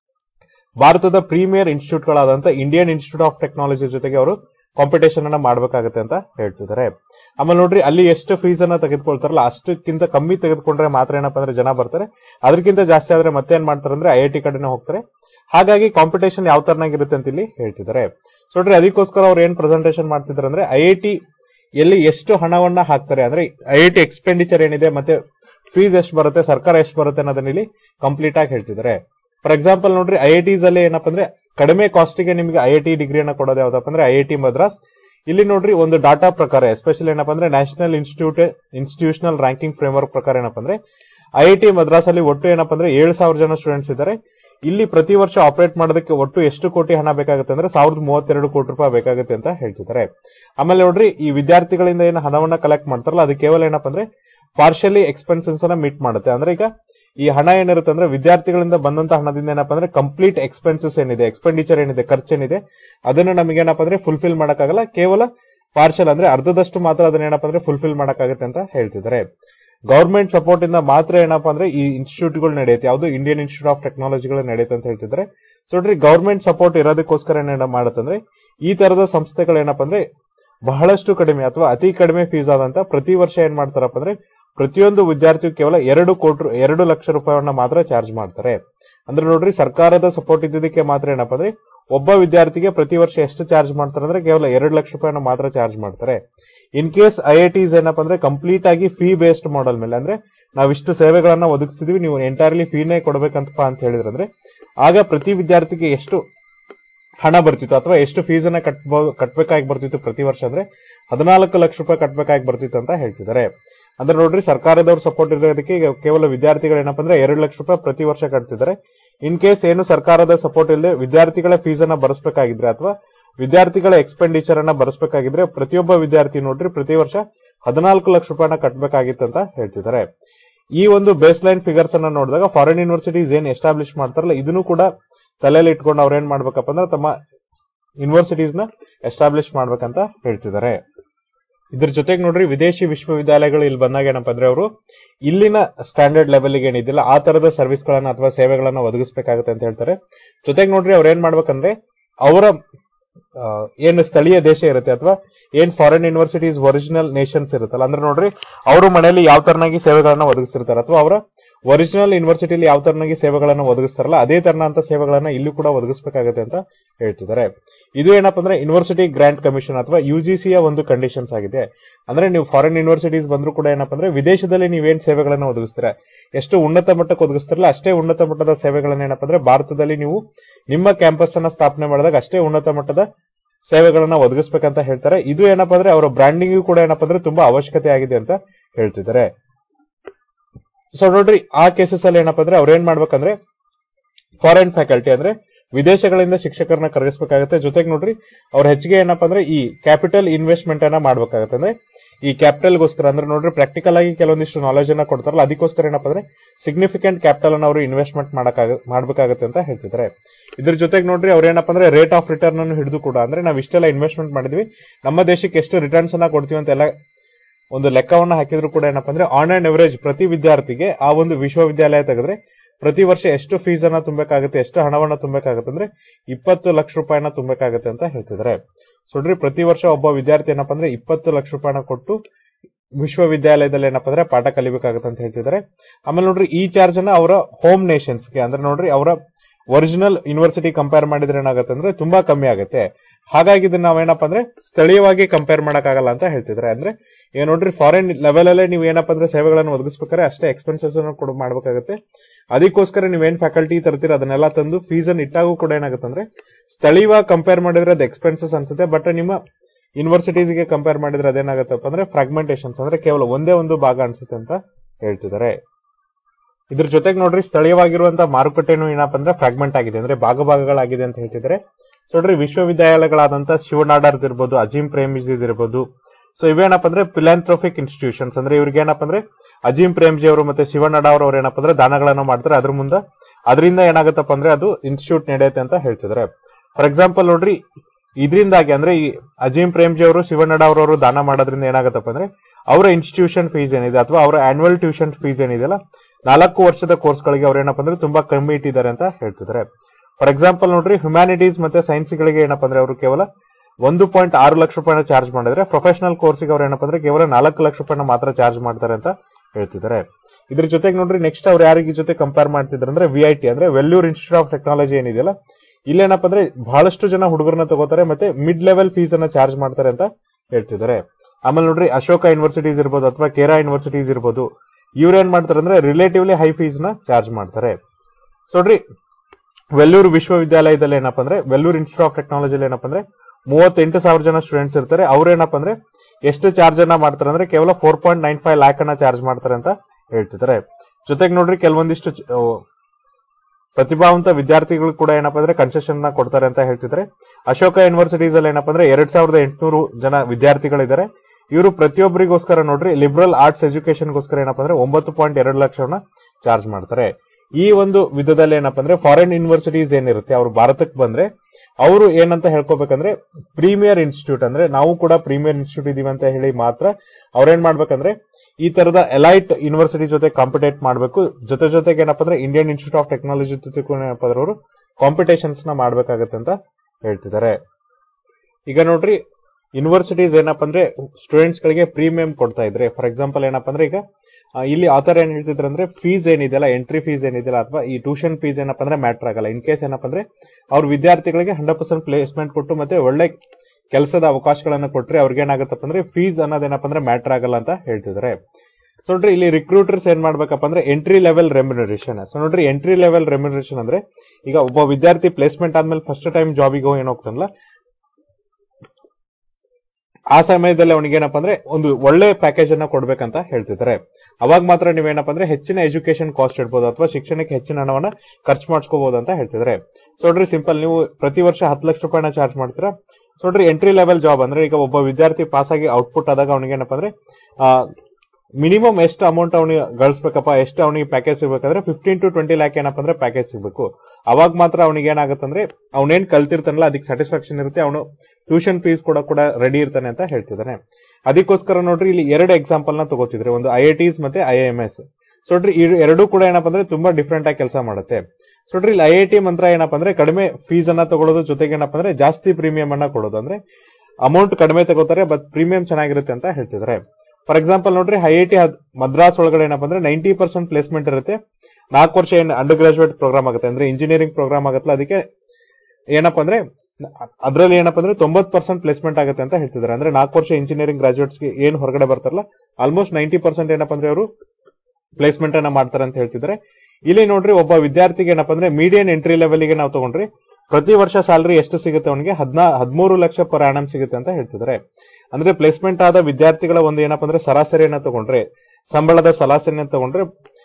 ಭಾರತದ ಪ್ರೀಮಿಯರ್ ಇನ್ಸ್ಟಿಟ್ಯೂಟ್ಗಳಾದಂತಹ ಇಂಡಿಯನ್ ಇನ್ಸ್ಟಿಟ್ಯೂಟ್ ಆಫ್ ಟೆಕ್ನಾಲಜಿ ಜೊತೆಗೆ ಅವರು ಕಾಂಪಿಟೇಷನ್ ಅನ್ನ ಮಾಡಬೇಕಾಗುತ್ತೆ ಅಂತ ಹೇಳ್ತಿದ್ದಾರೆ ಆಮೇಲೆ ನೋಡ್ರಿ ಅಲ್ಲಿ ಎಷ್ಟು ಫೀಸ್ ಅನ್ನ ತೆಗೆದುಕೊಳ್ತಾರಲ್ಲ ಅಷ್ಟಕ್ಕಿಂತ ಕಮ್ಮಿ ತೆಗೆದುಕೊಂಡ್ರೆ ಮಾತ್ರ ಏನಪ್ಪ ಅಂದ್ರೆ ಜನ ಬರ್ತಾರೆ ಅದಕ್ಕಿಂತ ಜಾಸ್ತಿ ಆದ್ರೆ ಮತ್ತೆ ಏನ್ ಮಾಡ್ತಾರೆ ಅಂದ್ರೆ ಐ ಐ ಟಿ ಕಡೆನೇ ಹೋಗ್ತಾರೆ ಹಾಗಾಗಿ ಕಾಂಪಿಟೇಷನ್ ಯಾವ ತರನಾಗಿರುತ್ತೆ ಅಂತ ಇಲ್ಲಿ ಹೇಳ್ತಿದ್ದಾರೆ ಸೊ ನೋಡ್ರಿ ಅದಕ್ಕೋಸ್ಕರ ಅವ್ರು ಏನ್ ಪ್ರೆಸೆಂಟೇಷನ್ ಮಾಡ್ತಿದ್ದಾರೆ ಅಂದ್ರೆ ಐ ಐ ಟಿ ಎಲ್ಲಿ ಎಷ್ಟು ಹಣವನ್ನ ಹಾಕ್ತಾರೆ ಅಂದ್ರೆ ಐ ಐ ಟಿ ಎಕ್ಸ್ಪೆಂಡಿಚರ್ ಏನಿದೆ ಮತ್ತೆ ಫೀಸ್ ಎಷ್ಟು ಬರುತ್ತೆ ಸರ್ಕಾರ ಎಷ್ಟು ಬರುತ್ತೆ ಅನ್ನೋದನ್ನ ಇಲ್ಲಿ ಕಂಪ್ಲೀಟ್ ಆಗಿ ಹೇಳ್ತಿದ್ದಾರೆ ಫಾರ್ ಎಕ್ಸಾಂಪಲ್ ನೋಡ್ರಿ ಐ ಐ ಟಿಸ್ ಅಲ್ಲಿ ಏನಪ್ಪ ಅಂದ್ರೆ ಕಡಿಮೆ ಕಾಸ್ಟಿಗೆ ನಿಮಗೆ ಐ ಐ ಟಿ ಡಿಗ್ರಿಯನ್ನ ಕೊಡೋದು ಯಾವ್ದಪ್ಪ ಅಂದ್ರೆ ಐ ಐ ಟಿ ಮದ್ರಾಸ್ ಇಲ್ಲಿ ನೋಡ್ರಿ ಒಂದು ಡಾಟಾ ಪ್ರಕಾರ ಎಸ್ಪೆಷಲಿ ಏನಪ್ಪ ಅಂದ್ರೆ national institute institutional ranking framework ಪ್ರಕಾರ ಏನಪ್ಪ ಅಂದ್ರೆ ಐ ಐ ಟಿ ಮದ್ರಾಸ್ ಅಲ್ಲಿ ಒಟ್ಟು ಏನಪ್ಪ ಅಂದ್ರೆ ಏಳು ಸಾವಿರ ಜನ ಸ್ಟೂಡೆಂಟ್ಸ್ ಇದ್ದಾರೆ ಇಲ್ಲಿ ಪ್ರತಿ ವರ್ಷ ಆಪರೇಟ್ ಮಾಡೋದಕ್ಕೆ ಒಟ್ಟು ಎಷ್ಟು ಕೋಟಿ ಹಣ ಬೇಕಾಗುತ್ತೆ ಅಂದ್ರೆ ಸಾವಿರದ ಮೂವತ್ತೆರಡು ಕೋಟಿ ರೂಪಾಯಿ ಬೇಕಾಗುತ್ತೆ ಅಂತ ಹೇಳ್ತಿದ್ದಾರೆ ಆಮೇಲೆ ನೋಡ್ರಿ ಈ ವಿದ್ಯಾರ್ಥಿಗಳಿಂದ ಏನು ಹಣವನ್ನ ಕಲೆಕ್ಟ್ ಮಾಡ್ತಾರಲ್ಲ ಅದು ಕೇವಲ ಏನಪ್ಪ ಅಂದ್ರೆ ಪಾರ್ಷಿಯಲಿ ಎಕ್ಸ್ಪೆನ್ಸಸ್ ಅನ್ನ ಮೀಟ್ ಮಾಡುತ್ತೆ ಅಂದ್ರೆ ಈಗ ಈ ಹಣ ಏನಿರುತ್ತೆ ಅಂದ್ರೆ ವಿದ್ಯಾರ್ಥಿಗಳಿಂದ ಬಂದಂತ ಹಣದಿಂದ ಏನಪ್ಪ ಅಂದ್ರೆ ಕಂಪ್ಲೀಟ್ ಎಕ್ಸ್ಪೆನ್ಸಸ್ ಏನಿದೆ ಎಕ್ಸ್ಪೆಂಡಿಚರ್ ಏನಿದೆ ಖರ್ಚೇನಿದೆ ಅದನ್ನು ನಮಗೆ ಏನಪ್ಪ ಅಂದ್ರೆ ಫುಲ್ಫಿಲ್ ಮಾಡಕ್ಕಾಗಲ್ಲ ಕೇವಲ ಪಾರ್ಷಲ್ ಅಂದ್ರೆ ಅರ್ಧದಷ್ಟು ಮಾತ್ರ ಅದನ್ನ ಏನಪ್ಪ ಅಂದ್ರೆ ಫುಲ್ಫಿಲ್ ಮಾಡಕ್ಕಾಗುತ್ತೆ ಅಂತ ಹೇಳ್ತಿದ್ದಾರೆ ಗವರ್ಮೆಂಟ್ ಸಪೋರ್ಟ್ ಇಂದ ಮಾತ್ರ ಏನಪ್ಪಾ ಅಂದ್ರೆ ಈ ಇನ್ಸ್ಟಿಟ್ಯೂಟ್ಗಳು ನಡೆಯುತ್ತೆ ಯಾವುದು ಇಂಡಿಯನ್ ಇನ್ಸ್ಟಿಟ್ಯೂಟ್ ಆಫ್ ಟೆಕ್ನಾಲಜಿಗಳು ನಡೆಯುತ್ತೆ ಅಂತ ಹೇಳ್ತಿದ್ದಾರೆ ಸೊ ನೋಡ್ರಿ ಗವರ್ಮೆಂಟ್ ಸಪೋರ್ಟ್ ಇರೋದಕ್ಕೋಸ್ಕರ ಏನ ಮಾಡುತ್ತಂದ್ರೆ ಈ ತರದ ಸಂಸ್ಥೆಗಳು ಏನಪ್ಪಾ ಅಂದ್ರೆ ಬಹಳಷ್ಟು ಕಡಿಮೆ ಅಥವಾ ಅತಿ ಕಡಿಮೆ ಫೀಸ್ ಆದಂತ ಪ್ರತಿ ವರ್ಷ ಏನ್ ಮಾಡ್ತಾರಪ್ಪ ಅಂದ್ರೆ ಪ್ರತಿಯೊಂದು ವಿದ್ಯಾರ್ಥಿಯು ಕೇವಲ ಎರಡು ಕೋಟಿ ಎರಡು ಲಕ್ಷ ರೂಪಾಯಿಯನ್ನ ಮಾತ್ರ ಚಾರ್ಜ್ ಮಾಡ್ತಾರೆ ಅಂದ್ರೆ ನೋಡ್ರಿ ಸರ್ಕಾರದ ಸಪೋರ್ಟ್ ಇದ್ದಿದ್ದಕ್ಕೆ ಮಾತ್ರ ಏನಪ್ಪಾ ಅಂದ್ರೆ ಒಬ್ಬ ವಿದ್ಯಾರ್ಥಿಗೆ ಪ್ರತಿ ವರ್ಷ ಎಷ್ಟು ಚಾರ್ಜ್ ಮಾಡ್ತಾರೆ ಅಂದ್ರೆ ಕೇವಲ ಎರಡು ಲಕ್ಷ ರೂಪಾಯಿನ ಮಾತ್ರ ಚಾರ್ಜ್ ಮಾಡ್ತಾರೆ in case I I Ts ಏನಪ್ಪಾ ಅಂದ್ರೆ ಕಂಪ್ಲೀಟ್ ಆಗಿ ಫೀ ಬೇಸ್ಡ್ ಮಾಡೆಲ್ ಮೇಲೆ ಅಂದ್ರೆ ನಾವು ಇಷ್ಟು ಸೇವೆಗಳನ್ನ ಒದಗಿಸಿದ್ವಿ ನೀವು ಎಂಟೈರ್ಲಿ ಫೀನೇ ಕೊಡ್ಬೇಕಂತಪ್ಪ ಅಂತ ಹೇಳಿದ್ರೆ ಅಂದ್ರೆ ಆಗ ಪ್ರತಿ ವಿದ್ಯಾರ್ಥಿಗೆ ಎಷ್ಟು ಹಣ ಬರ್ತಿತ್ತು ಅಥವಾ ಎಷ್ಟು ಫೀಸ್ ಅನ್ನ ಕಟ್ಬೋದು ಕಟ್ಬೇಕಾಗಿ ಬರ್ತಿತ್ತು ಪ್ರತಿ ವರ್ಷ ಅಂದ್ರೆ ಹದಿನಾಲ್ಕು ಲಕ್ಷ ರೂಪಾಯಿ ಕಟ್ಬೇಕಾಗಿ ಬರ್ತಿತ್ತು ಅಂತ ಹೇಳ್ತಿದ್ದಾರೆ ಅಂದ್ರೆ ನೋಡ್ರಿ ಸರ್ಕಾರದವ್ರ ಸಪೋರ್ಟ್ ಇರೋದಕ್ಕೆ ಈಗ ಕೇವಲ ವಿದ್ಯಾರ್ಥಿಗಳು ಏನಪ್ಪಾ ಅಂದ್ರೆ ಎರಡು ಲಕ್ಷ ರೂಪಾಯಿ ಪ್ರತಿ ವರ್ಷ ಕಟ್ತಿದ್ದಾರೆ ಇನ್ ಕೇಸ್ ಏನು ಸರ್ಕಾರದ ಸಪೋರ್ಟ್ ಇಲ್ಲದೆ ವಿದ್ಯಾರ್ಥಿಗಳ ಫೀಸ್ ಅನ್ನ ಭರಿಸಬೇಕಾಗಿದ್ರೆ ಅಥವಾ ವಿದ್ಯಾರ್ಥಿಗಳ ಎಕ್ಸ್ಪೆಂಡಿಚರ್ ಅನ್ನ ಭರಿಸಬೇಕಾಗಿದ್ರೆ ಪ್ರತಿಯೊಬ್ಬ ವಿದ್ಯಾರ್ಥಿ ನೋಡ್ರಿ ಪ್ರತಿ ವರ್ಷ ಹದಿನಾಲ್ಕು ಲಕ್ಷ ರೂಪಾಯಿನ ಕಟ್ಬೇಕಾಗಿತ್ತು ಅಂತ ಹೇಳ್ತಿದ್ದಾರೆ ಈ ಒಂದು ಬೇಸ್ ಲೈನ್ ಫಿಗರ್ಸ್ ಅನ್ನ ನೋಡಿದಾಗ ಫಾರಿನ್ ಯೂನಿವರ್ಸಿಟೀಸ್ ಏನ್ ಎಸ್ಟಾಬ್ಲಿಷ್ ಮಾಡ್ತಾರಲ್ಲ ಇದನ್ನು ಕೂಡ ತಲೆಯಲ್ಲಿ ಇಟ್ಕೊಂಡು ಅವ್ರ ಏನ್ ಮಾಡ್ಬೇಕಪ್ಪ ಅಂದ್ರೆ ತಮ್ಮ ಯೂನಿವರ್ಸಿಟೀಸ್ ನ ಎಸ್ಟಾಬ್ಲಿಷ್ ಮಾಡ್ಬೇಕಂತ ಹೇಳ್ತಿದ್ದಾರೆ ಇದ್ರ ಜೊತೆಗೆ ನೋಡ್ರಿ ವಿದೇಶಿ ವಿಶ್ವವಿದ್ಯಾಲಯಗಳು ಇಲ್ಲಿ ಬಂದಾಗ ಏನಪ್ಪಾ ಅಂದ್ರೆ ಅವರು ಇಲ್ಲಿನ ಸ್ಟ್ಯಾಂಡರ್ಡ್ ಲೆವೆಲ್ ಏನಿದಿಲ್ಲ ಆ ತರದ ಸರ್ವಿಸ್ ಗಳನ್ನ ಅಥವಾ ಸೇವೆಗಳನ್ನ ಒದಗಿಸಬೇಕಾಗುತ್ತೆ ಅಂತ ಹೇಳ್ತಾರೆ ಜೊತೆಗೆ ನೋಡ್ರಿ ಅವ್ರು ಏನ್ ಮಾಡ್ಬೇಕಂದ್ರೆ ಅವರ ಆ, ಏನು ಸ್ಥಳೀಯ ದೇಶ ಇರುತ್ತೆ ಅಥವಾ ಏನ್ ಫಾರಿನ್ ಯೂನಿವರ್ಸಿಟೀಸ್ ಒರಿಜಿನಲ್ ನೇಷನ್ಸ್ ಇರುತ್ತಲ್ಲ ಅಂದ್ರೆ ನೋಡ್ರಿ ಅವರು ಮನೆಯಲ್ಲಿ ಯಾವ ತರನಾಗಿ ಸೇವೆಗಳನ್ನ ಒದಗಿಸ್ತಿರ್ತಾರೆ ಅಥವಾ ಅವರ ಒರಿಜಿನಲ್ ಯೂನಿವರ್ಸಿಟಿಲಿ ಯಾವ ತರನಾಗಿ ಸೇವೆಗಳನ್ನ ಒದಗಿಸ್ತಾರಲ್ಲ ಅದೇ ತರನಂತ ಸೇವೆಗಳನ್ನ ಇಲ್ಲಿ ಕೂಡ ಒದಗಿಸಬೇಕಾಗುತ್ತೆ ಅಂತ ಹೇಳ್ತಿದ್ದಾರೆ ಇದು ಏನಪ್ಪಾ ಅಂದ್ರೆ ಯೂನಿವರ್ಸಿಟಿ ಗ್ರಾಂಟ್ ಕಮಿಷನ್ ಅಥವಾ ಯುಜಿಸಿಯ ಒಂದು ಕಂಡೀಷನ್ಸ್ ಆಗಿದೆ ಅಂದ್ರೆ ನೀವು ಫಾರಿನ್ ಯೂನಿವರ್ಸಿಟೀಸ್ ಬಂದ್ರು ಕೂಡ ಏನಪ್ಪಾ ಅಂದ್ರೆ ವಿದೇಶದಲ್ಲಿ ನೀವೇನ್ ಸೇವೆಗಳನ್ನ ಒದಗಿಸ್ತೀರಾ ಎಷ್ಟು ಉನ್ನತ ಮಟ್ಟಕ್ಕೆ ಒದಗಿಸ್ತಾರಲ್ಲ ಅಷ್ಟೇ ಉನ್ನತ ಮಟ್ಟದ ಸೇವೆಗಳನ್ನ ಏನಪ್ಪಾ ಅಂದ್ರೆ ಭಾರತದಲ್ಲಿ ನೀವು ನಿಮ್ಮ ಕ್ಯಾಂಪಸ್ ಅನ್ನ ಸ್ಥಾಪನೆ ಮಾಡಿದಾಗ ಅಷ್ಟೇ ಉನ್ನತ ಮಟ್ಟದ ಸೇವೆಗಳನ್ನ ಒದಗಿಸ್ಬೇಕಂತ ಹೇಳ್ತಾರೆ ಇದು ಏನಪ್ಪಾ ಅಂದ್ರೆ ಅವರ ಬ್ರಾಂಡಿಂಗ್ ಕೂಡ ಏನಪ್ಪಾ ಅಂದ್ರೆ ತುಂಬಾ ಅವಶ್ಯಕತೆ ಆಗಿದೆ ಅಂತ ಹೇಳ್ತಿದ್ದಾರೆ ಸೊ ನೋಡ್ರಿ ಆ ಕೇಸಸ್ ಅಲ್ಲಿ ಏನಪ್ಪಾ ಅಂದ್ರೆ ಅವ್ರ ಏನ್ ಮಾಡ್ಬೇಕಂದ್ರೆ ಫಾರಿನ್ ಫ್ಯಾಕಲ್ಟಿ ಅಂದ್ರೆ ವಿದೇಶಗಳಿಂದ ಶಿಕ್ಷಕರನ್ನ ಕರೆಸ್ಬೇಕಾಗತ್ತೆ ಜೊತೆಗೆ ನೋಡ್ರಿ ಅವ್ರ ಹೆಚ್ಚಿಗೆ ಏನಪ್ಪಾ ಅಂದ್ರೆ ಈ ಕ್ಯಾಪಿಟಲ್ ಇನ್ವೆಸ್ಟ್ಮೆಂಟ್ ಅನ್ನ ಮಾಡ್ಬೇಕಾಗತ್ತೆ ಅಂದ್ರೆ ಈ ಕ್ಯಾಪಿಟಲ್ಗೋಸ್ಕರ ಅಂದ್ರೆ ನೋಡ್ರಿ ಪ್ರಾಕ್ಟಿಕಲ್ ಆಗಿ ಕೆಲವೊಂದಿಷ್ಟು ನಾಲೆಜ್ ಅನ್ನ ಕೊಡ್ತಾರಲ್ಲ ಅದಕ್ಕೋಸ್ಕರ ಏನಪ್ಪಾ ಅಂದ್ರೆ ಸಿಗ್ನಿಫಿಕೆಂಟ್ ಕ್ಯಾಪಿಟಲ್ ಅನ್ನ ಅವರು ಇನ್ವೆಸ್ಟ್ಮೆಂಟ್ ಮಾಡಕ್ಕಾಗ ಮಾಡ್ಬೇಕಾಗತ್ತೆ ಅಂತ ಹೇಳ್ತಿದ್ದಾರೆ ಇದ್ರ ಜೊತೆಗೆ ನೋಡ್ರಿ ಅವ್ರ ಏನಪ್ಪಾ ಅಂದ್ರೆ ರೇಟ್ ಆಫ್ ರಿಟರ್ನ್ ಅನ್ನು ಹಿಡಿದು ಕೂಡ ಅಂದ್ರೆ ನಾವು ಇಷ್ಟೆಲ್ಲ ಇನ್ವೆಸ್ಟ್ಮೆಂಟ್ ಮಾಡಿದ್ವಿ ನಮ್ಮ ದೇಶಕ್ಕೆ ಎಷ್ಟು ರಿಟರ್ನ್ಸ್ ಅನ್ನ ಕೊಡ್ತೀವಿ ಅಂತ ಎಲ್ಲ ಒಂದು ಲೆಕ್ಕವನ್ನ ಹಾಕಿದ್ರು ಕೂಡ ಏನಪ್ಪಾ ಅಂದ್ರೆ ಆನ್ ಅಂಡ್ ಎವರೇಜ್ ಪ್ರತಿ ವಿದ್ಯಾರ್ಥಿಗೆ ಆ ಒಂದು ವಿಶ್ವವಿದ್ಯಾಲಯ ತೆಗೆದ್ರೆ ಪ್ರತಿ ವರ್ಷ ಎಷ್ಟು ಫೀಸ್ ಅನ್ನ ತುಂಬಬೇಕಾಗುತ್ತೆ ಎಷ್ಟು ಹಣವನ್ನ ತುಂಬಬೇಕಾಗುತ್ತೆ ಅಂದ್ರೆ ಇಪ್ಪತ್ತು ಲಕ್ಷ ರೂಪಾಯಿನ ತುಂಬಬೇಕಾಗುತ್ತೆ ಅಂತ ಹೇಳ್ತಿದ್ದಾರೆ ಸೊ ನೋಡ್ರಿ ಪ್ರತಿ ವರ್ಷ ಒಬ್ಬ ವಿದ್ಯಾರ್ಥಿ ಏನಪ್ಪಾ ಅಂದ್ರೆ ಇಪ್ಪತ್ತು ಲಕ್ಷ ರೂಪಾಯಿನ ಕೊಟ್ಟು ವಿಶ್ವವಿದ್ಯಾಲಯದಲ್ಲಿ ಏನಪ್ಪಾ ಅಂದ್ರೆ ಪಾಠ ಕಲಿಬೇಕಾಗುತ್ತೆ ಅಂತ ಹೇಳ್ತಿದ್ದಾರೆ ಆಮೇಲೆ ನೋಡ್ರಿ ಈ ಚಾರ್ಜ್ ಅನ್ನ ಅವರ ಹೋಮ್ ನೇಷನ್ಸ್ಗೆ ಅಂದ್ರೆ ನೋಡ್ರಿ ಅವರ ಒರಿಜಿನಲ್ ಯೂನಿವರ್ಸಿಟಿ ಕಂಪೇರ್ ಮಾಡಿದ್ರೆ ಏನಾಗುತ್ತೆ ಅಂದ್ರೆ ತುಂಬಾ ಕಮ್ಮಿ ಆಗುತ್ತೆ ಹಾಗಾಗಿ ಇದನ್ನ ನಾವೇನಪ್ಪ ಅಂದ್ರೆ ಸ್ಥಳೀಯವಾಗಿ ಕಂಪೇರ್ ಮಾಡಕ್ಕಾಗಲ್ಲ ಅಂತ ಹೇಳ್ತಿದ್ರೆ ಅಂದ್ರೆ ಏನ್ ನೋಡ್ರಿ ಫಾರಿನ್ ಲೆವೆಲ್ ಅಲ್ಲೇ ನೀವು ಏನಪ್ಪ ಅಂದ್ರೆ ಸೇವೆಗಳನ್ನು ಒದಗಿಸ್ಬೇಕಾದ್ರೆ ಅಷ್ಟೇ ಎಕ್ಸ್ಪೆನ್ಸಸ್ ಅನ್ನು ಕೂಡ ಮಾಡ್ಬೇಕಾಗುತ್ತೆ ಅದಕ್ಕೋಸ್ಕರ ನೀವೇನ್ ಫ್ಯಾಕಲ್ಟಿ ತರ್ತೀರ ಅದನ್ನೆಲ್ಲ ತಂದು ಫೀಸ್ ಅನ್ನು ಇಟ್ಟಾಗೂ ಕೂಡ ಏನಾಗುತ್ತೆ ಅಂದ್ರೆ ಸ್ಥಳೀಯವಾಗಿ ಕಂಪೇರ್ ಮಾಡಿದ್ರೆ ಅದು ಎಕ್ಸ್ಪೆನ್ಸಸ್ ಅನ್ಸುತ್ತೆ ಬಟ್ ನಿಮ್ಮ ಯೂನಿವರ್ಸಿಟೀಸ್ಗೆ ಕಂಪೇರ್ ಮಾಡಿದ್ರೆ ಅದೇನಾಗುತ್ತಪ್ಪ ಅಂದ್ರೆ ಫ್ರಾಗ್ಮೆಂಟೇಶನ್ಸ್ ಅಂದ್ರೆ ಕೇವಲ ಒಂದೇ ಒಂದು ಭಾಗ ಅನ್ಸುತ್ತೆ ಅಂತ ಹೇಳ್ತಿದ್ದಾರೆ ಇದ್ರ ಜೊತೆಗೆ ನೋಡ್ರಿ ಸ್ಥಳೀಯವಾಗಿರುವಂತ ಮಾರುಕಟ್ಟೆನೂ ಏನಪ್ಪ ಅಂದ್ರೆ ಫ್ರಾಗ್ಮೆಂಟ್ ಆಗಿದೆ ಅಂದ್ರೆ ಭಾಗ ಭಾಗಗಳಾಗಿದೆ ಅಂತ ಹೇಳ್ತಿದ್ದಾರೆ ಸೊ ನೋಡ್ರಿ ವಿಶ್ವವಿದ್ಯಾಲಯಗಳಾದಂತ ಶಿವನಾಡರ್ದ್ ಇರ್ಬೋದು ಅಜೀಂ ಪ್ರೇಮ್ಜಿ ಇರ್ಬೋದು ಸೊ ಇವೇನಪ್ಪ ಅಂದ್ರೆ ಫಿಲಾಂಥ್ರೋಫಿಕ್ ಇನ್ಸ್ಟಿಟ್ಯೂಷನ್ಸ್ ಅಂದ್ರೆ ಇವ್ರಿಗೆ ಏನಪ್ಪ ಅಂದ್ರೆ ಅಜೀಂ ಪ್ರೇಮ್ಜಿ ಅವರು ಮತ್ತೆ ಶಿವನಾಡ ಅವರು ಅವ್ರು ಏನಪ್ಪ ಅಂದ್ರೆ ದಾನಗಳನ್ನ ಮಾಡ್ತಾರೆ ಅದ್ರ ಮುಂದೆ ಅದರಿಂದ ಏನಾಗುತ್ತಪ್ಪ ಅಂದ್ರೆ ಅದು ಇನ್ಸ್ಟಿಟ್ಯೂಟ್ ನಡೆಯುತ್ತೆ ಅಂತ ಹೇಳ್ತಿದ್ದಾರೆ ಫಾರ್ ಎಕ್ಸಾಂಪಲ್ ನೋಡ್ರಿ ಇದರಿಂದಾಗಿ ಅಂದ್ರೆ ಈ ಅಜೀಂ ಪ್ರೇಮ್ಜಿ ಅವರು ಶಿವನಡ ಅವರವರು ದಾನ ಮಾಡೋದ್ರಿಂದ ಏನಾಗುತ್ತಪ್ಪ ಅಂದ್ರೆ ಅವರ ಇನ್ಸ್ಟಿಟ್ಯೂಷನ್ ಫೀಸ್ ಏನಿದೆ ಅಥವಾ ಅವರ ಆನ್ಯುವಲ್ ಟ್ಯೂಷನ್ ಫೀಸ್ ಏನಿದೆಯಲ್ಲ ನಾಲ್ಕು ವರ್ಷದ ಕೋರ್ಸ್ಗಳಿಗೆ ಅವ್ರು ಏನಪ್ಪ ಅಂದ್ರೆ ತುಂಬಾ ಕಮ್ಮಿ ಇಟ್ಟಿದ್ದಾರೆ ಅಂತ ಹೇಳ್ತಿದ್ದಾರೆ ಫಾರ್ ಎಕ್ಸಾಂಪಲ್ ನೋಡ್ರಿ ಹ್ಯುಮ್ಯಾನಿಟೀಸ್ ಮತ್ತೆ ಸೈನ್ಸ್ ಗಳಿಗೆ ಏನಪ್ಪ ಅಂದ್ರೆ ಅವರು ಕೇವಲ ಒಂದು ಪಾಯಿಂಟ್ ಆರು ಲಕ್ಷ ರೂಪಾಯಿನ ಚಾರ್ಜ್ ಮಾಡಿದ್ರೆ ಪ್ರೊಫೆಷನಲ್ ಕೋರ್ಸ್ಗೆ ಅವ್ರು ಏನಪ್ಪ ಅಂದ್ರೆ ಕೇವಲ ನಾಲ್ಕು ಲಕ್ಷ ರೂಪಾಯಿನ ಮಾತ್ರ ಚಾರ್ಜ್ ಮಾಡ್ತಾರೆ ಅಂತ ಹೇಳ್ತಿದ್ದಾರೆ ಇದ್ರ ಜೊತೆಗೆ ನೋಡ್ರಿ ನೆಕ್ಸ್ಟ್ ಅವ್ರು ಯಾರಿಗೆ ಜೊತೆ ಕಂಪೇರ್ ಮಾಡ್ತಿದ್ದಾರೆ ಅಂದ್ರೆ ವಿ ಐ ಟಿ ಅಂದ್ರೆ ವೆಲ್ಲೂರ್ ಇನ್ಸ್ಟಿಟ್ಯೂಟ್ ಆಫ್ ಟೆಕ್ನಾಲಜಿ ಏನಿದೆಯಲ್ಲ ಇಲ್ಲೇನಪ್ಪ ಅಂದ್ರೆ ಬಹಳಷ್ಟು ಜನ ಹುಡುಗರನ್ನ ತಗೋತಾರೆ ಮತ್ತೆ ಮಿಡ್ ಲೆವೆಲ್ ಫೀಸ್ ಅನ್ನ ಚಾರ್ಜ್ ಮಾಡ್ತಾರೆ ಅಂತ ಹೇಳ್ತಿದ್ದಾರೆ ಆಮೇಲೆ ನೋಡ್ರಿ ಅಶೋಕ ಯೂನಿವರ್ಸಿಟೀಸ್ ಇರ್ಬೋದು ಅಥವಾ ಕೇರಾ ಯೂನಿವರ್ಸಿಟೀಸ್ ಇರ್ಬೋದು ಇವ್ರು ಏನ್ ಮಾಡ್ತಾರೆ ಅಂದ್ರೆ ರಿಲೇಟಿವ್ಲಿ ಹೈ ಫೀಸ್ ನ ಚಾರ್ಜ್ ಮಾಡ್ತಾರೆ ಸೊ ನೋಡ್ರಿ ವೆಲ್ಲೂರು ವಿಶ್ವವಿದ್ಯಾಲಯದಲ್ಲಿ ಏನಪ್ಪ ಅಂದ್ರೆ ವೆಲ್ಲೂರ್ ಇನ್ಸ್ಟಿಟ್ಯೂಟ್ ಆಫ್ ಟೆಕ್ನಾಲಜಿ ಏನಪ್ಪ ಅಂದ್ರೆ ಮೂವತ್ತೆಂಟು ಸಾವಿರ ಜನ ಸ್ಟೂಡೆಂಟ್ಸ್ ಇರ್ತಾರೆ ಅವ್ರು ಏನಪ್ಪ ಅಂದ್ರೆ ಎಷ್ಟು ಚಾರ್ಜ್ ಅನ್ನ ಮಾಡ್ತಾರೆ ಅಂದ್ರೆ ಕೇವಲ four point nine five lakh ಅನ್ನ ಚಾರ್ಜ್ ಮಾಡ್ತಾರೆ ಅಂತ ಹೇಳ್ತಿದ್ದಾರೆ ಜೊತೆಗೆ ನೋಡ್ರಿ ಕೆಲವೊಂದಿಷ್ಟು ಚ- ಆ, ಪ್ರತಿಭಾವಂತ ವಿದ್ಯಾರ್ಥಿಗಳು ಕೂಡ ಏನಪ್ಪಾ ಅಂದ್ರೆ ಕನ್ಸೆಷನ್ ನ ಕೊಡ್ತಾರೆ ಅಂತ ಹೇಳ್ತಿದ್ರೆ ಅಶೋಕ ಯೂನಿವರ್ಸಿಟೀಸ್ ಅಲ್ಲಿ ಏನಪ್ಪಾ ಅಂದ್ರೆ ಎರಡ್ ಸಾವಿರದ ಎಂಟುನೂರು ಜನ ವಿದ್ಯಾರ್ಥಿಗಳಿದ್ದಾರೆ ಇವರು ಪ್ರತಿಯೊಬ್ಬರಿಗೋಸ್ಕರ ನೋಡ್ರಿ ಲಿಬರಲ್ ಆರ್ಟ್ಸ್ ಎಜುಕೇಶನ್ಗೋಸ್ಕರ ಏನಪ್ಪಾ ಅಂದ್ರೆ ಒಂಬತ್ತು ಪಾಯಿಂಟ್ ಎರಡು ಲಕ್ಷವನ್ನ ಚಾರ್ಜ್ ಮಾಡ್ತಾರೆ ಈ ಒಂದು ವಿಧದಲ್ಲಿ ಏನಪ್ಪಾ ಅಂದ್ರೆ ಫಾರಿನ್ ಯೂನಿವರ್ಸಿಟೀಸ್ ಏನಿರುತ್ತೆ ಅವ್ರು ಭಾರತಕ್ಕೆ ಬಂದ್ರೆ ಅವರು ಏನಂತ ಹೇಳ್ಕೊಬೇಕಂದ್ರೆ ಪ್ರೀಮಿಯರ್ ಇನ್ಸ್ಟಿಟ್ಯೂಟ್ ಅಂದ್ರೆ ನಾವು ಕೂಡ ಪ್ರೀಮಿಯರ್ ಇನ್ಸ್ಟಿಟ್ಯೂಟ್ ಇದೀವಿ ಅಂತ ಹೇಳಿ ಮಾತ್ರ ಅವ್ರೇನ್ ಮಾಡ್ಬೇಕಂದ್ರೆ ಈ ತರದ ಎಲೈಟ್ ಯೂನಿವರ್ಸಿಟಿ ಜೊತೆ ಕಾಂಪಿಟೇಟ್ ಮಾಡಬೇಕು ಜೊತೆ ಜೊತೆಗೆ ಏನಪ್ಪಾ ಅಂದ್ರೆ ಇಂಡಿಯನ್ ಇನ್ಸ್ಟಿಟ್ಯೂಟ್ ಆಫ್ ಟೆಕ್ನಾಲಜಿ ಜೊತೆ ಕೂಡ ಏನಪ್ಪಾ ಅಂದ್ರೆ ಅವರು ಕಾಂಪಿಟೇಷನ್ಸ್ ನ ಮಾಡ್ಬೇಕಾಗತ್ತೆ ಅಂತ ಹೇಳ್ತಿದ್ದಾರೆ ಈಗ ನೋಡ್ರಿ ಯೂನಿವರ್ಸಿಟೀಸ್ ಏನಪ್ಪಾ ಅಂದ್ರೆ ಸ್ಟೂಡೆಂಟ್ಸ್ ಗಳಿಗೆ ಪ್ರೀಮಿಯಂ ಕೊಡ್ತಾ ಇದ್ರೆ ಫಾರ್ ಎಕ್ಸಾಂಪಲ್ ಏನಪ್ಪಾ ಅಂದ್ರೆ ಈಗ ಆ, ಇಲ್ಲಿ ಆತರ ಏನ್ ಹೇಳ್ತಿದ್ರೆ ಅಂದ್ರೆ ಫೀಸ್ ಏನಿದೆಯಲ್ಲ ಎಂಟ್ರಿ ಫೀಸ್ ಏನಿದೆಯಲ್ಲ ಅಥವಾ ಈ ಟ್ಯೂಷನ್ ಫೀಸ್ ಏನಪ್ಪಾ ಅಂದ್ರೆ ಮ್ಯಾಟರ್ ಆಗಲ್ಲ ಇನ್ ಕೇಸ್ ಏನಪ್ಪಾ ಅಂದ್ರೆ ಅವ್ರ ವಿದ್ಯಾರ್ಥಿಗಳಿಗೆ ಹಂಡ್ರೆಡ್ ಪರ್ಸೆಂಟ್ ಪ್ಲೇಸ್ಮೆಂಟ್ ಕೊಟ್ಟು ಮತ್ತೆ ಒಳ್ಳೆ ಕೆಲಸದ ಅವಕಾಶಗಳನ್ನ ಕೊಟ್ರೆ ಅವ್ರಿಗೆ ಏನಾಗುತ್ತಪ್ಪ ಅಂದ್ರೆ ಫೀಸ್ ಅನ್ನೋದೇನಪ್ಪ ಅಂದ್ರೆ ಮ್ಯಾಟರ್ ಆಗಲ್ಲ ಅಂತ ಹೇಳ್ತಿದ್ದಾರೆ ಸೊ ನೋಡ್ರಿ ಇಲ್ಲಿ ರಿಕ್ರೂಟರ್ಸ್ ಏನ್ ಮಾಡ್ಬೇಕಪ್ಪ ಅಂದ್ರೆ ಎಂಟ್ರಿ ಲೆವೆಲ್ ರೆಮ್ಯುನರೇಷನ್ ಸೊ ನೋಡ್ರಿ ಎಂಟ್ರಿ ಲೆವೆಲ್ ರೆಮ್ಯುನರೇಷನ್ ಅಂದ್ರೆ ಈಗ ಒಬ್ಬ ವಿದ್ಯಾರ್ಥಿ ಪ್ಲೇಸ್ಮೆಂಟ್ ಆದ್ಮೇಲೆ ಫಸ್ಟ್ ಟೈಮ್ ಜಾಬಿಗೆ ಏನ್ ಹೋಗ್ತಾನಲ್ಲ ಆ ಸಮಯದಲ್ಲಿ ಅವನಿಗೆ ಏನಪ್ಪಾ ಅಂದ್ರೆ ಒಂದು ಒಳ್ಳೆ ಪ್ಯಾಕೇಜ್ ಅನ್ನ ಕೊಡ್ಬೇಕಂತ ಹೇಳ್ತಿದ್ದಾರೆ ಅವಾಗ ಮಾತ್ರ ನೀವೇನಪ್ಪ ಅಂದ್ರೆ ಹೆಚ್ಚಿನ ಎಜುಕೇಶನ್ ಕಾಸ್ಟ್ ಇಡ್ಬೋದು ಅಥವಾ ಶಿಕ್ಷಣಕ್ಕೆ ಹೆಚ್ಚಿನ ಹಣವನ್ನ ಖರ್ಚು ಮಾಡಿಸ್ಕೋಬಹುದು ಅಂತ ಹೇಳ್ತಿದ್ದಾರೆ ಸೊ ನೋಡ್ರಿ ಸಿಂಪಲ್ ನೀವು ಪ್ರತಿ ವರ್ಷ ಹತ್ತು ಲಕ್ಷ ರೂಪಾಯಿನ ಚಾರ್ಜ್ ಮಾಡ್ತೀರಾ ಸೊ ನೋಡ್ರಿ ಎಂಟ್ರಿ ಲೆವೆಲ್ ಜಾಬ್ ಅಂದ್ರೆ ಈಗ ಒಬ್ಬ ವಿದ್ಯಾರ್ಥಿ ಪಾಸ್ ಆಗಿ ಔಟ್ಪುಟ್ ಆದಾಗ ಅವನಿಗೆ ಏನಪ್ಪಾ ಅಂದ್ರೆ ಮಿನಿಮಮ್ ಎಷ್ಟು ಅಮೌಂಟ್ ಅವನಿಗೆ ಗಳಿಸ್ಬೇಕಪ್ಪ ಎಷ್ಟು ಅವನಿಗೆ ಪ್ಯಾಕೇಜ್ ಸಿಗ್ಬೇಕಂದ್ರೆ ಫಿಫ್ಟೀನ್ ಟು ಟ್ವೆಂಟಿ ಲ್ಯಾಕ್ ಏನಪ್ಪ ಅಂದ್ರೆ ಪ್ಯಾಕೇಜ್ ಸಿಗ್ಬೇಕು ಅವಾಗ ಮಾತ್ರ ಅವನಿಗೆ ಏನಾಗುತ್ತಂದ್ರೆ ಅವನೇನ್ ಕಲ್ತಿರ್ತಾನಲ್ಲ ಅದಕ್ಕೆ ಸ್ಯಾಟಿಸ್ಫ್ಯಾಕ್ಷನ್ ಇರುತ್ತೆ ಅವನು ಟ್ಯೂಷನ್ ಫೀಸ್ ಕೂಡ ಕೂಡ ರೆಡಿ ಇರ್ತಾನೆ ಅಂತ ಹೇಳ್ತಿದ್ದಾನೆ ಅದಕ್ಕೋಸ್ಕರ ನೋಡ್ರಿ ಇಲ್ಲಿ ಎರಡು ಎಕ್ಸಾಂಪಲ್ ನ ತಗೋತಿದ್ರೆ ಒಂದು ಐ ಐ ಟಿಸ್ ಮತ್ತೆ ಐ ಎಂ ಎಸ್ ಸೊ ನೋಡ್ರಿ ಈ ಎರಡೂ ಕೂಡ ಏನಪ್ಪಾ ಅಂದ್ರೆ ತುಂಬಾ ಡಿಫ್ರೆಂಟ್ ಆಗಿ ಕೆಲಸ ಮಾಡುತ್ತೆ ಸೊ ನೋಡ್ರಿ ಇಲ್ಲಿ ಐ ಐ ಟಿ ಮಂತ್ರ ಏನಪ್ಪಾ ಅಂದ್ರೆ ಕಡಿಮೆ ಫೀಸ್ ಅನ್ನ ತಗೊಳ್ಳೋದು ಜೊತೆಗೆ ಏನಪ್ಪಾ ಅಂದ್ರೆ ಜಾಸ್ತಿ ಪ್ರೀಮಿಯಂ ಅನ್ನ ಕೊಡೋದು ಅಂದ್ರೆ ಅಮೌಂಟ್ ಕಡಿಮೆ ತಗೋತಾರೆ ಬಟ್ ಪ್ರೀಮಿಯಂ ಚೆನ್ನಾಗಿರುತ್ತೆ ಅಂತ ಹೇಳ್ತಿದ್ದಾರೆ ಫಾರ್ ಎಕ್ಸಾಂಪಲ್ ನೋಡ್ರಿ ಐ ಐ ಟಿ ಮದ್ರಾಸ್ ಒಳಗಡೆ ಏನಪ್ಪಾ ಅಂದ್ರೆ ನೈಂಟಿ ಪರ್ಸೆಂಟ್ ಪ್ಲೇಸ್ಮೆಂಟ್ ಇರುತ್ತೆ ನಾಲ್ಕು ವರ್ಷ ಏನ್ ಅಂಡರ್ ಗ್ರಾಜುಯೇಟ್ ಪ್ರೋಗ್ರಾಮ್ ಆಗುತ್ತೆ ಅಂದ್ರೆ ಇಂಜಿನಿಯರಿಂಗ್ ಪ್ರೋಗ್ರಾಮ್ ಆಗುತ್ತಲ್ಲ ಅದಕ್ಕೆ ಏನಪ್ಪಾ ಅಂದ್ರೆ ಅದ್ರಲ್ಲಿ ಏನಪ್ಪಾ ಅಂದ್ರೆ ತೊಂಬತ್ ಪರ್ಸೆಂಟ್ ಪ್ಲೇಸ್ಮೆಂಟ್ ಆಗುತ್ತೆ ಅಂತ ಹೇಳ್ತಿದ್ದಾರೆ ಅಂದ್ರೆ ನಾಲ್ಕು ವರ್ಷ ಇಂಜಿನಿಯರಿಂಗ್ ಗ್ರಾಜುಯೇಟ್ಸ್ ಗೆ ಏನ್ ಹೊರಗಡೆ ಬರ್ತಾರಲ್ಲ ಆಲ್ಮೋಸ್ಟ್ ನೈಂಟಿ ಪರ್ಸೆಂಟ್ ಏನಪ್ಪಾ ಅಂದ್ರೆ ಅವರು ಪ್ಲೇಸ್ಮೆಂಟ್ ಅನ್ನ ಮಾಡ್ತಾರೆ ಅಂತ ಹೇಳ್ತಿದ್ದಾರೆ ಇಲ್ಲಿ ನೋಡ್ರಿ ಒಬ್ಬ ವಿದ್ಯಾರ್ಥಿಗೆ ಏನಪ್ಪಾ ಅಂದ್ರೆ ಮೀಡಿಯನ್ ಎಂಟ್ರಿ ಲೆವೆಲ್ ಗೆ ನಾವು ತಗೊಂಡ್ರಿ ಪ್ರತಿ ವರ್ಷ ಸ್ಯಾಲರಿ ಎಷ್ಟು ಸಿಗುತ್ತೆ ಅವನಿಗೆ ಹದಿನಾ ಹದಿಮೂರು ಲಕ್ಷ ಪರ್ ಆಣಮ್ ಸಿಗುತ್ತೆ ಅಂತ ಹೇಳ್ತಿದ್ದಾರೆ ಅಂದ್ರೆ ಪ್ಲೇಸ್ಮೆಂಟ್ ಆದ ವಿದ್ಯಾರ್ಥಿಗಳ ಒಂದು ಏನಪ್ಪಾ ಅಂದ್ರೆ ಸರಾಸರಿಯನ್ನ ತಗೊಂಡ್ರೆ ಸಂಬಳದ ಸರಾಸರಿಯನ್ನ ತಗೊಂಡ್ರೆ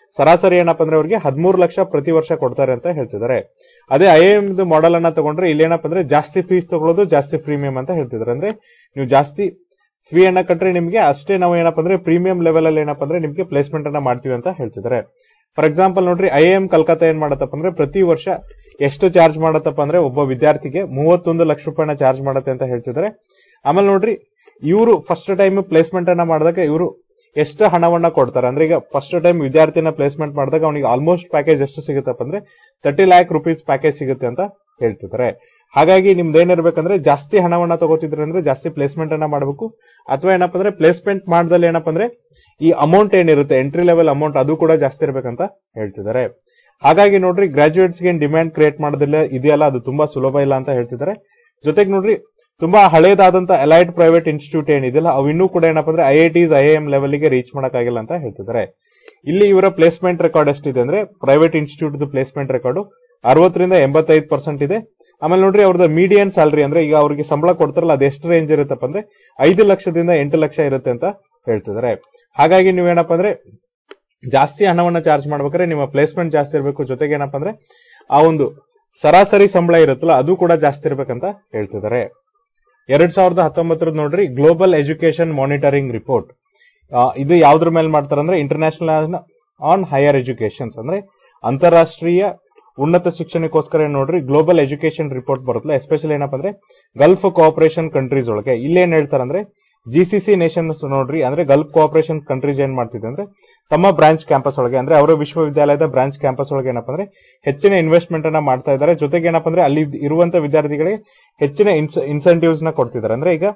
ಸರಾಸರಿ ಏನಪ್ಪ ಅಂದ್ರೆ ಅವ್ರಿಗೆ ಹದಿಮೂರು ಲಕ್ಷ ಪ್ರತಿ ವರ್ಷ ಕೊಡ್ತಾರೆ ಅಂತ ಹೇಳ್ತಿದ್ದಾರೆ ಅದೇ ಐ ಎಂ ಮಾಡೆಲ್ ಅನ್ನ ತಗೊಂಡ್ರೆ ಇಲ್ಲಿ ಏನಪ್ಪ ಅಂದ್ರೆ ಜಾಸ್ತಿ ಫೀಸ್ ತಗೊಳ್ಳೋದು ಜಾಸ್ತಿ ಪ್ರೀಮಿಯಂ ಅಂತ ಹೇಳ್ತಿದ್ದಾರೆ ಅಂದ್ರೆ ನೀವು ಜಾಸ್ತಿ ಫೀ ಅನ್ನ ಕಟ್ರೆ ನಿಮ್ಗೆ ಅಷ್ಟೇ ನಾವು ಏನಪ್ಪ ಅಂದ್ರೆ ಪ್ರೀಮಿಯಂ ಲೆವೆಲ್ ಅಲ್ಲಿ ಏನಪ್ಪ ಅಂದ್ರೆ ನಿಮ್ಗೆ ಪ್ಲೇಸ್ಮೆಂಟ್ ಅನ್ನ ಮಾಡ್ತೀವಿ ಅಂತ ಹೇಳ್ತಿದ್ದಾರೆ ಫಾರ್ ಎಕ್ಸಾಂಪಲ್ ನೋಡ್ರಿ ಐ ಎಂ ಕಲ್ಕತ್ತಾ ಏನ್ ಮಾಡತ್ತಪ್ಪ ಅಂದ್ರೆ ಪ್ರತಿ ವರ್ಷ ಎಷ್ಟು ಚಾರ್ಜ್ ಮಾಡತ್ತಪ್ಪ ಅಂದ್ರೆ ಒಬ್ಬ ವಿದ್ಯಾರ್ಥಿಗೆ ಮೂವತ್ತೊಂದು ಲಕ್ಷ ರೂಪಾಯಿನ ಚಾರ್ಜ್ ಮಾಡತ್ತೆ ಅಂತ ಹೇಳ್ತಿದ್ದಾರೆ ಆಮೇಲೆ ನೋಡ್ರಿ ಇವರು ಫಸ್ಟ್ ಟೈಮ್ ಪ್ಲೇಸ್ಮೆಂಟ್ ಅನ್ನ ಮಾಡಿದಾಗ ಇವರು ಎಷ್ಟು ಹಣವನ್ನ ಕೊಡ್ತಾರೆ ಅಂದ್ರೆ ಈಗ ಫಸ್ಟ್ ಟೈಮ್ ವಿದ್ಯಾರ್ಥಿನ ಪ್ಲೇಸ್ಮೆಂಟ್ ಮಾಡಿದಾಗ ಅವನಿಗೆ ಆಲ್ಮೋಸ್ಟ್ ಪ್ಯಾಕೇಜ್ ಎಷ್ಟು ಸಿಗುತ್ತಪ್ಪ ಅಂದ್ರೆ ತರ್ಟಿ ಲ್ಯಾಕ್ ರುಪೀಸ್ ಪ್ಯಾಕೇಜ್ ಸಿಗುತ್ತೆ ಅಂತ ಹೇಳ್ತಿದ್ದಾರೆ ಹಾಗಾಗಿ ನಿಮ್ದು ಏನಿರ್ಬೇಕಂದ್ರೆ ಜಾಸ್ತಿ ಹಣವನ್ನ ತಗೋತಿದ್ರೆ ಅಂದ್ರೆ ಜಾಸ್ತಿ ಪ್ಲೇಸ್ಮೆಂಟ್ ಅನ್ನ ಮಾಡಬೇಕು ಅಥವಾ ಏನಪ್ಪ ಅಂದ್ರೆ ಪ್ಲೇಸ್ಮೆಂಟ್ ಮಾಡ್ದಲ್ಲಿ ಏನಪ್ಪ ಅಂದ್ರೆ ಈ ಅಮೌಂಟ್ ಏನಿರುತ್ತೆ ಎಂಟ್ರಿ ಲೆವೆಲ್ ಅಮೌಂಟ್ ಅದು ಕೂಡ ಜಾಸ್ತಿ ಇರ್ಬೇಕಂತ ಹೇಳ್ತಿದ್ದಾರೆ ಹಾಗಾಗಿ ನೋಡ್ರಿ ಗ್ರಾಜುಯೇಟ್ಸ್ ಗೆ ಡಿಮ್ಯಾಂಡ್ ಕ್ರಿಯೇಟ್ ಮಾಡೋದಿಲ್ಲ ಇದೆಯಲ್ಲ ಅದು ತುಂಬಾ ಸುಲಭ ಇಲ್ಲ ಅಂತ ಹೇಳ್ತಿದ್ದಾರೆ ಜೊತೆಗೆ ನೋಡ್ರಿ ತುಂಬಾ ಹಳೇದಾದಂತ ಅಲೈಡ್ ಪ್ರೈವೇಟ್ ಇನ್ಸ್ಟಿಟ್ಯೂಟ್ ಏನಿದೆಯಲ್ಲ ಅವು ಇನ್ನೂ ಕೂಡ ಏನಪ್ಪ ಅಂದ್ರೆ I I Ts I M level ಗೆ ರೀಚ್ ಮಾಡಕ್ಕಾಗಿಲ್ಲ ಅಂತ ಹೇಳ್ತಿದ್ದಾರೆ ಇಲ್ಲಿ ಇವರ ಪ್ಲೇಸ್ಮೆಂಟ್ ರೆಕಾರ್ಡ್ ಎಷ್ಟಿದೆ ಅಂದ್ರೆ ಪ್ರೈವೇಟ್ ಇನ್ಸ್ಟಿಟ್ಯೂಟ್ ಪ್ಲೇಸ್ಮೆಂಟ್ ರೆಕಾರ್ಡ್ ಅರವತ್ತರಿಂದ ಎಂಬತ್ತೈದು ಪರ್ಸೆಂಟ್ ಇದೆ ಆಮೇಲೆ ನೋಡ್ರಿ ಅವ್ರದ್ದು ಮೀಡಿಯನ್ ಸ್ಯಾಲರಿ ಅಂದ್ರೆ ಈಗ ಅವ್ರಿಗೆ ಸಂಬಳ ಕೊಡ್ತಾರಲ್ಲ ಅದು ಎಷ್ಟು ರೇಂಜ್ ಇರುತ್ತಪ್ಪ ಅಂದ್ರೆ ಐದು ಲಕ್ಷದಿಂದ ಎಂಟು ಲಕ್ಷ ಇರುತ್ತೆ ಅಂತ ಹೇಳ್ತಿದ್ದಾರೆ ಹಾಗಾಗಿ ನೀವೇನಪ್ಪ ಅಂದ್ರೆ ಜಾಸ್ತಿ ಹಣವನ್ನ ಚಾರ್ಜ್ ಮಾಡ್ಬೇಕಾದ್ರೆ ನಿಮ್ಮ ಪ್ಲೇಸ್ಮೆಂಟ್ ಜಾಸ್ತಿ ಇರಬೇಕು ಜೊತೆಗೆ ಏನಪ್ಪ ಅಂದ್ರೆ ಆ ಒಂದು ಸರಾಸರಿ ಸಂಬಳ ಇರುತ್ತಲ್ಲ ಅದು ಕೂಡ ಜಾಸ್ತಿ ಇರ್ಬೇಕಂತ ಹೇಳ್ತಿದ್ದಾರೆ ಎರಡ್ ಸಾವಿರದ ಹತ್ತೊಂಬತ್ತರ ನೋಡ್ರಿ ಗ್ಲೋಬಲ್ ಎಜುಕೇಶನ್ ಮಾನಿಟರಿಂಗ್ ರಿಪೋರ್ಟ್ ಇದು ಯಾವ್ದ್ರ ಮೇಲೆ ಮಾಡ್ತಾರೆ ಅಂದ್ರೆ ಇಂಟರ್ನ್ಯಾಷನಲ್ ಆನ್ ಹೈಯರ್ ಎಜುಕೇಶನ್ಸ್ ಅಂದ್ರೆ ಅಂತಾರಾಷ್ಟ್ರೀಯ ಉನ್ನತ ಶಿಕ್ಷಣಕ್ಕೋಸ್ಕರ ಏನ್ ನೋಡ್ರಿ ಗ್ಲೋಬಲ್ ಎಜುಕೇಶನ್ ರಿಪೋರ್ಟ್ ಬರುತ್ತಲ್ಲ ಎಸ್ಪೆಷಲಿ ಏನಪ್ಪ ಅಂದ್ರೆ ಗಲ್ಫ್ ಕೋಆಪರೇಷನ್ ಕಂಟ್ರೀಸ್ ಒಳಗೆ ಇಲ್ಲೇನ್ ಹೇಳ್ತಾರೆ ಅಂದ್ರೆ ಜಿ ಸಿ ಸಿ ನೇಷನ್ಸ್ ನೋಡ್ರಿ ಅಂದ್ರೆ ಗಲ್ಫ್ ಕೋಆಪರೇಷನ್ ಕಂಟ್ರೀಸ್ ಏನ್ ಮಾಡ್ತಿದೆ ಅಂದ್ರೆ ತಮ್ಮ ಬ್ರಾಂಚ್ ಕ್ಯಾಂಪಸ್ ಒಳಗೆ ಅಂದ್ರೆ ಅವರ ವಿಶ್ವವಿದ್ಯಾಲಯದ ಬ್ರಾಂಚ್ ಕ್ಯಾಂಪಸ್ ಒಳಗೆ ಏನಪ್ಪ ಅಂದ್ರೆ ಹೆಚ್ಚಿನ ಇನ್ವೆಸ್ಟ್ಮೆಂಟ್ ಅನ್ನ ಮಾಡ್ತಾ ಇದ್ದಾರೆ ಜೊತೆಗೆ ಏನಪ್ಪ ಅಂದ್ರೆ ಅಲ್ಲಿ ಇರುವಂತ ವಿದ್ಯಾರ್ಥಿಗಳಿಗೆ ಹೆಚ್ಚಿನ ಇನ್ಸೆಂಟಿವ್ಸ್ ನ ಕೊಡ್ತಿದ್ದಾರೆ ಅಂದ್ರೆ ಈಗ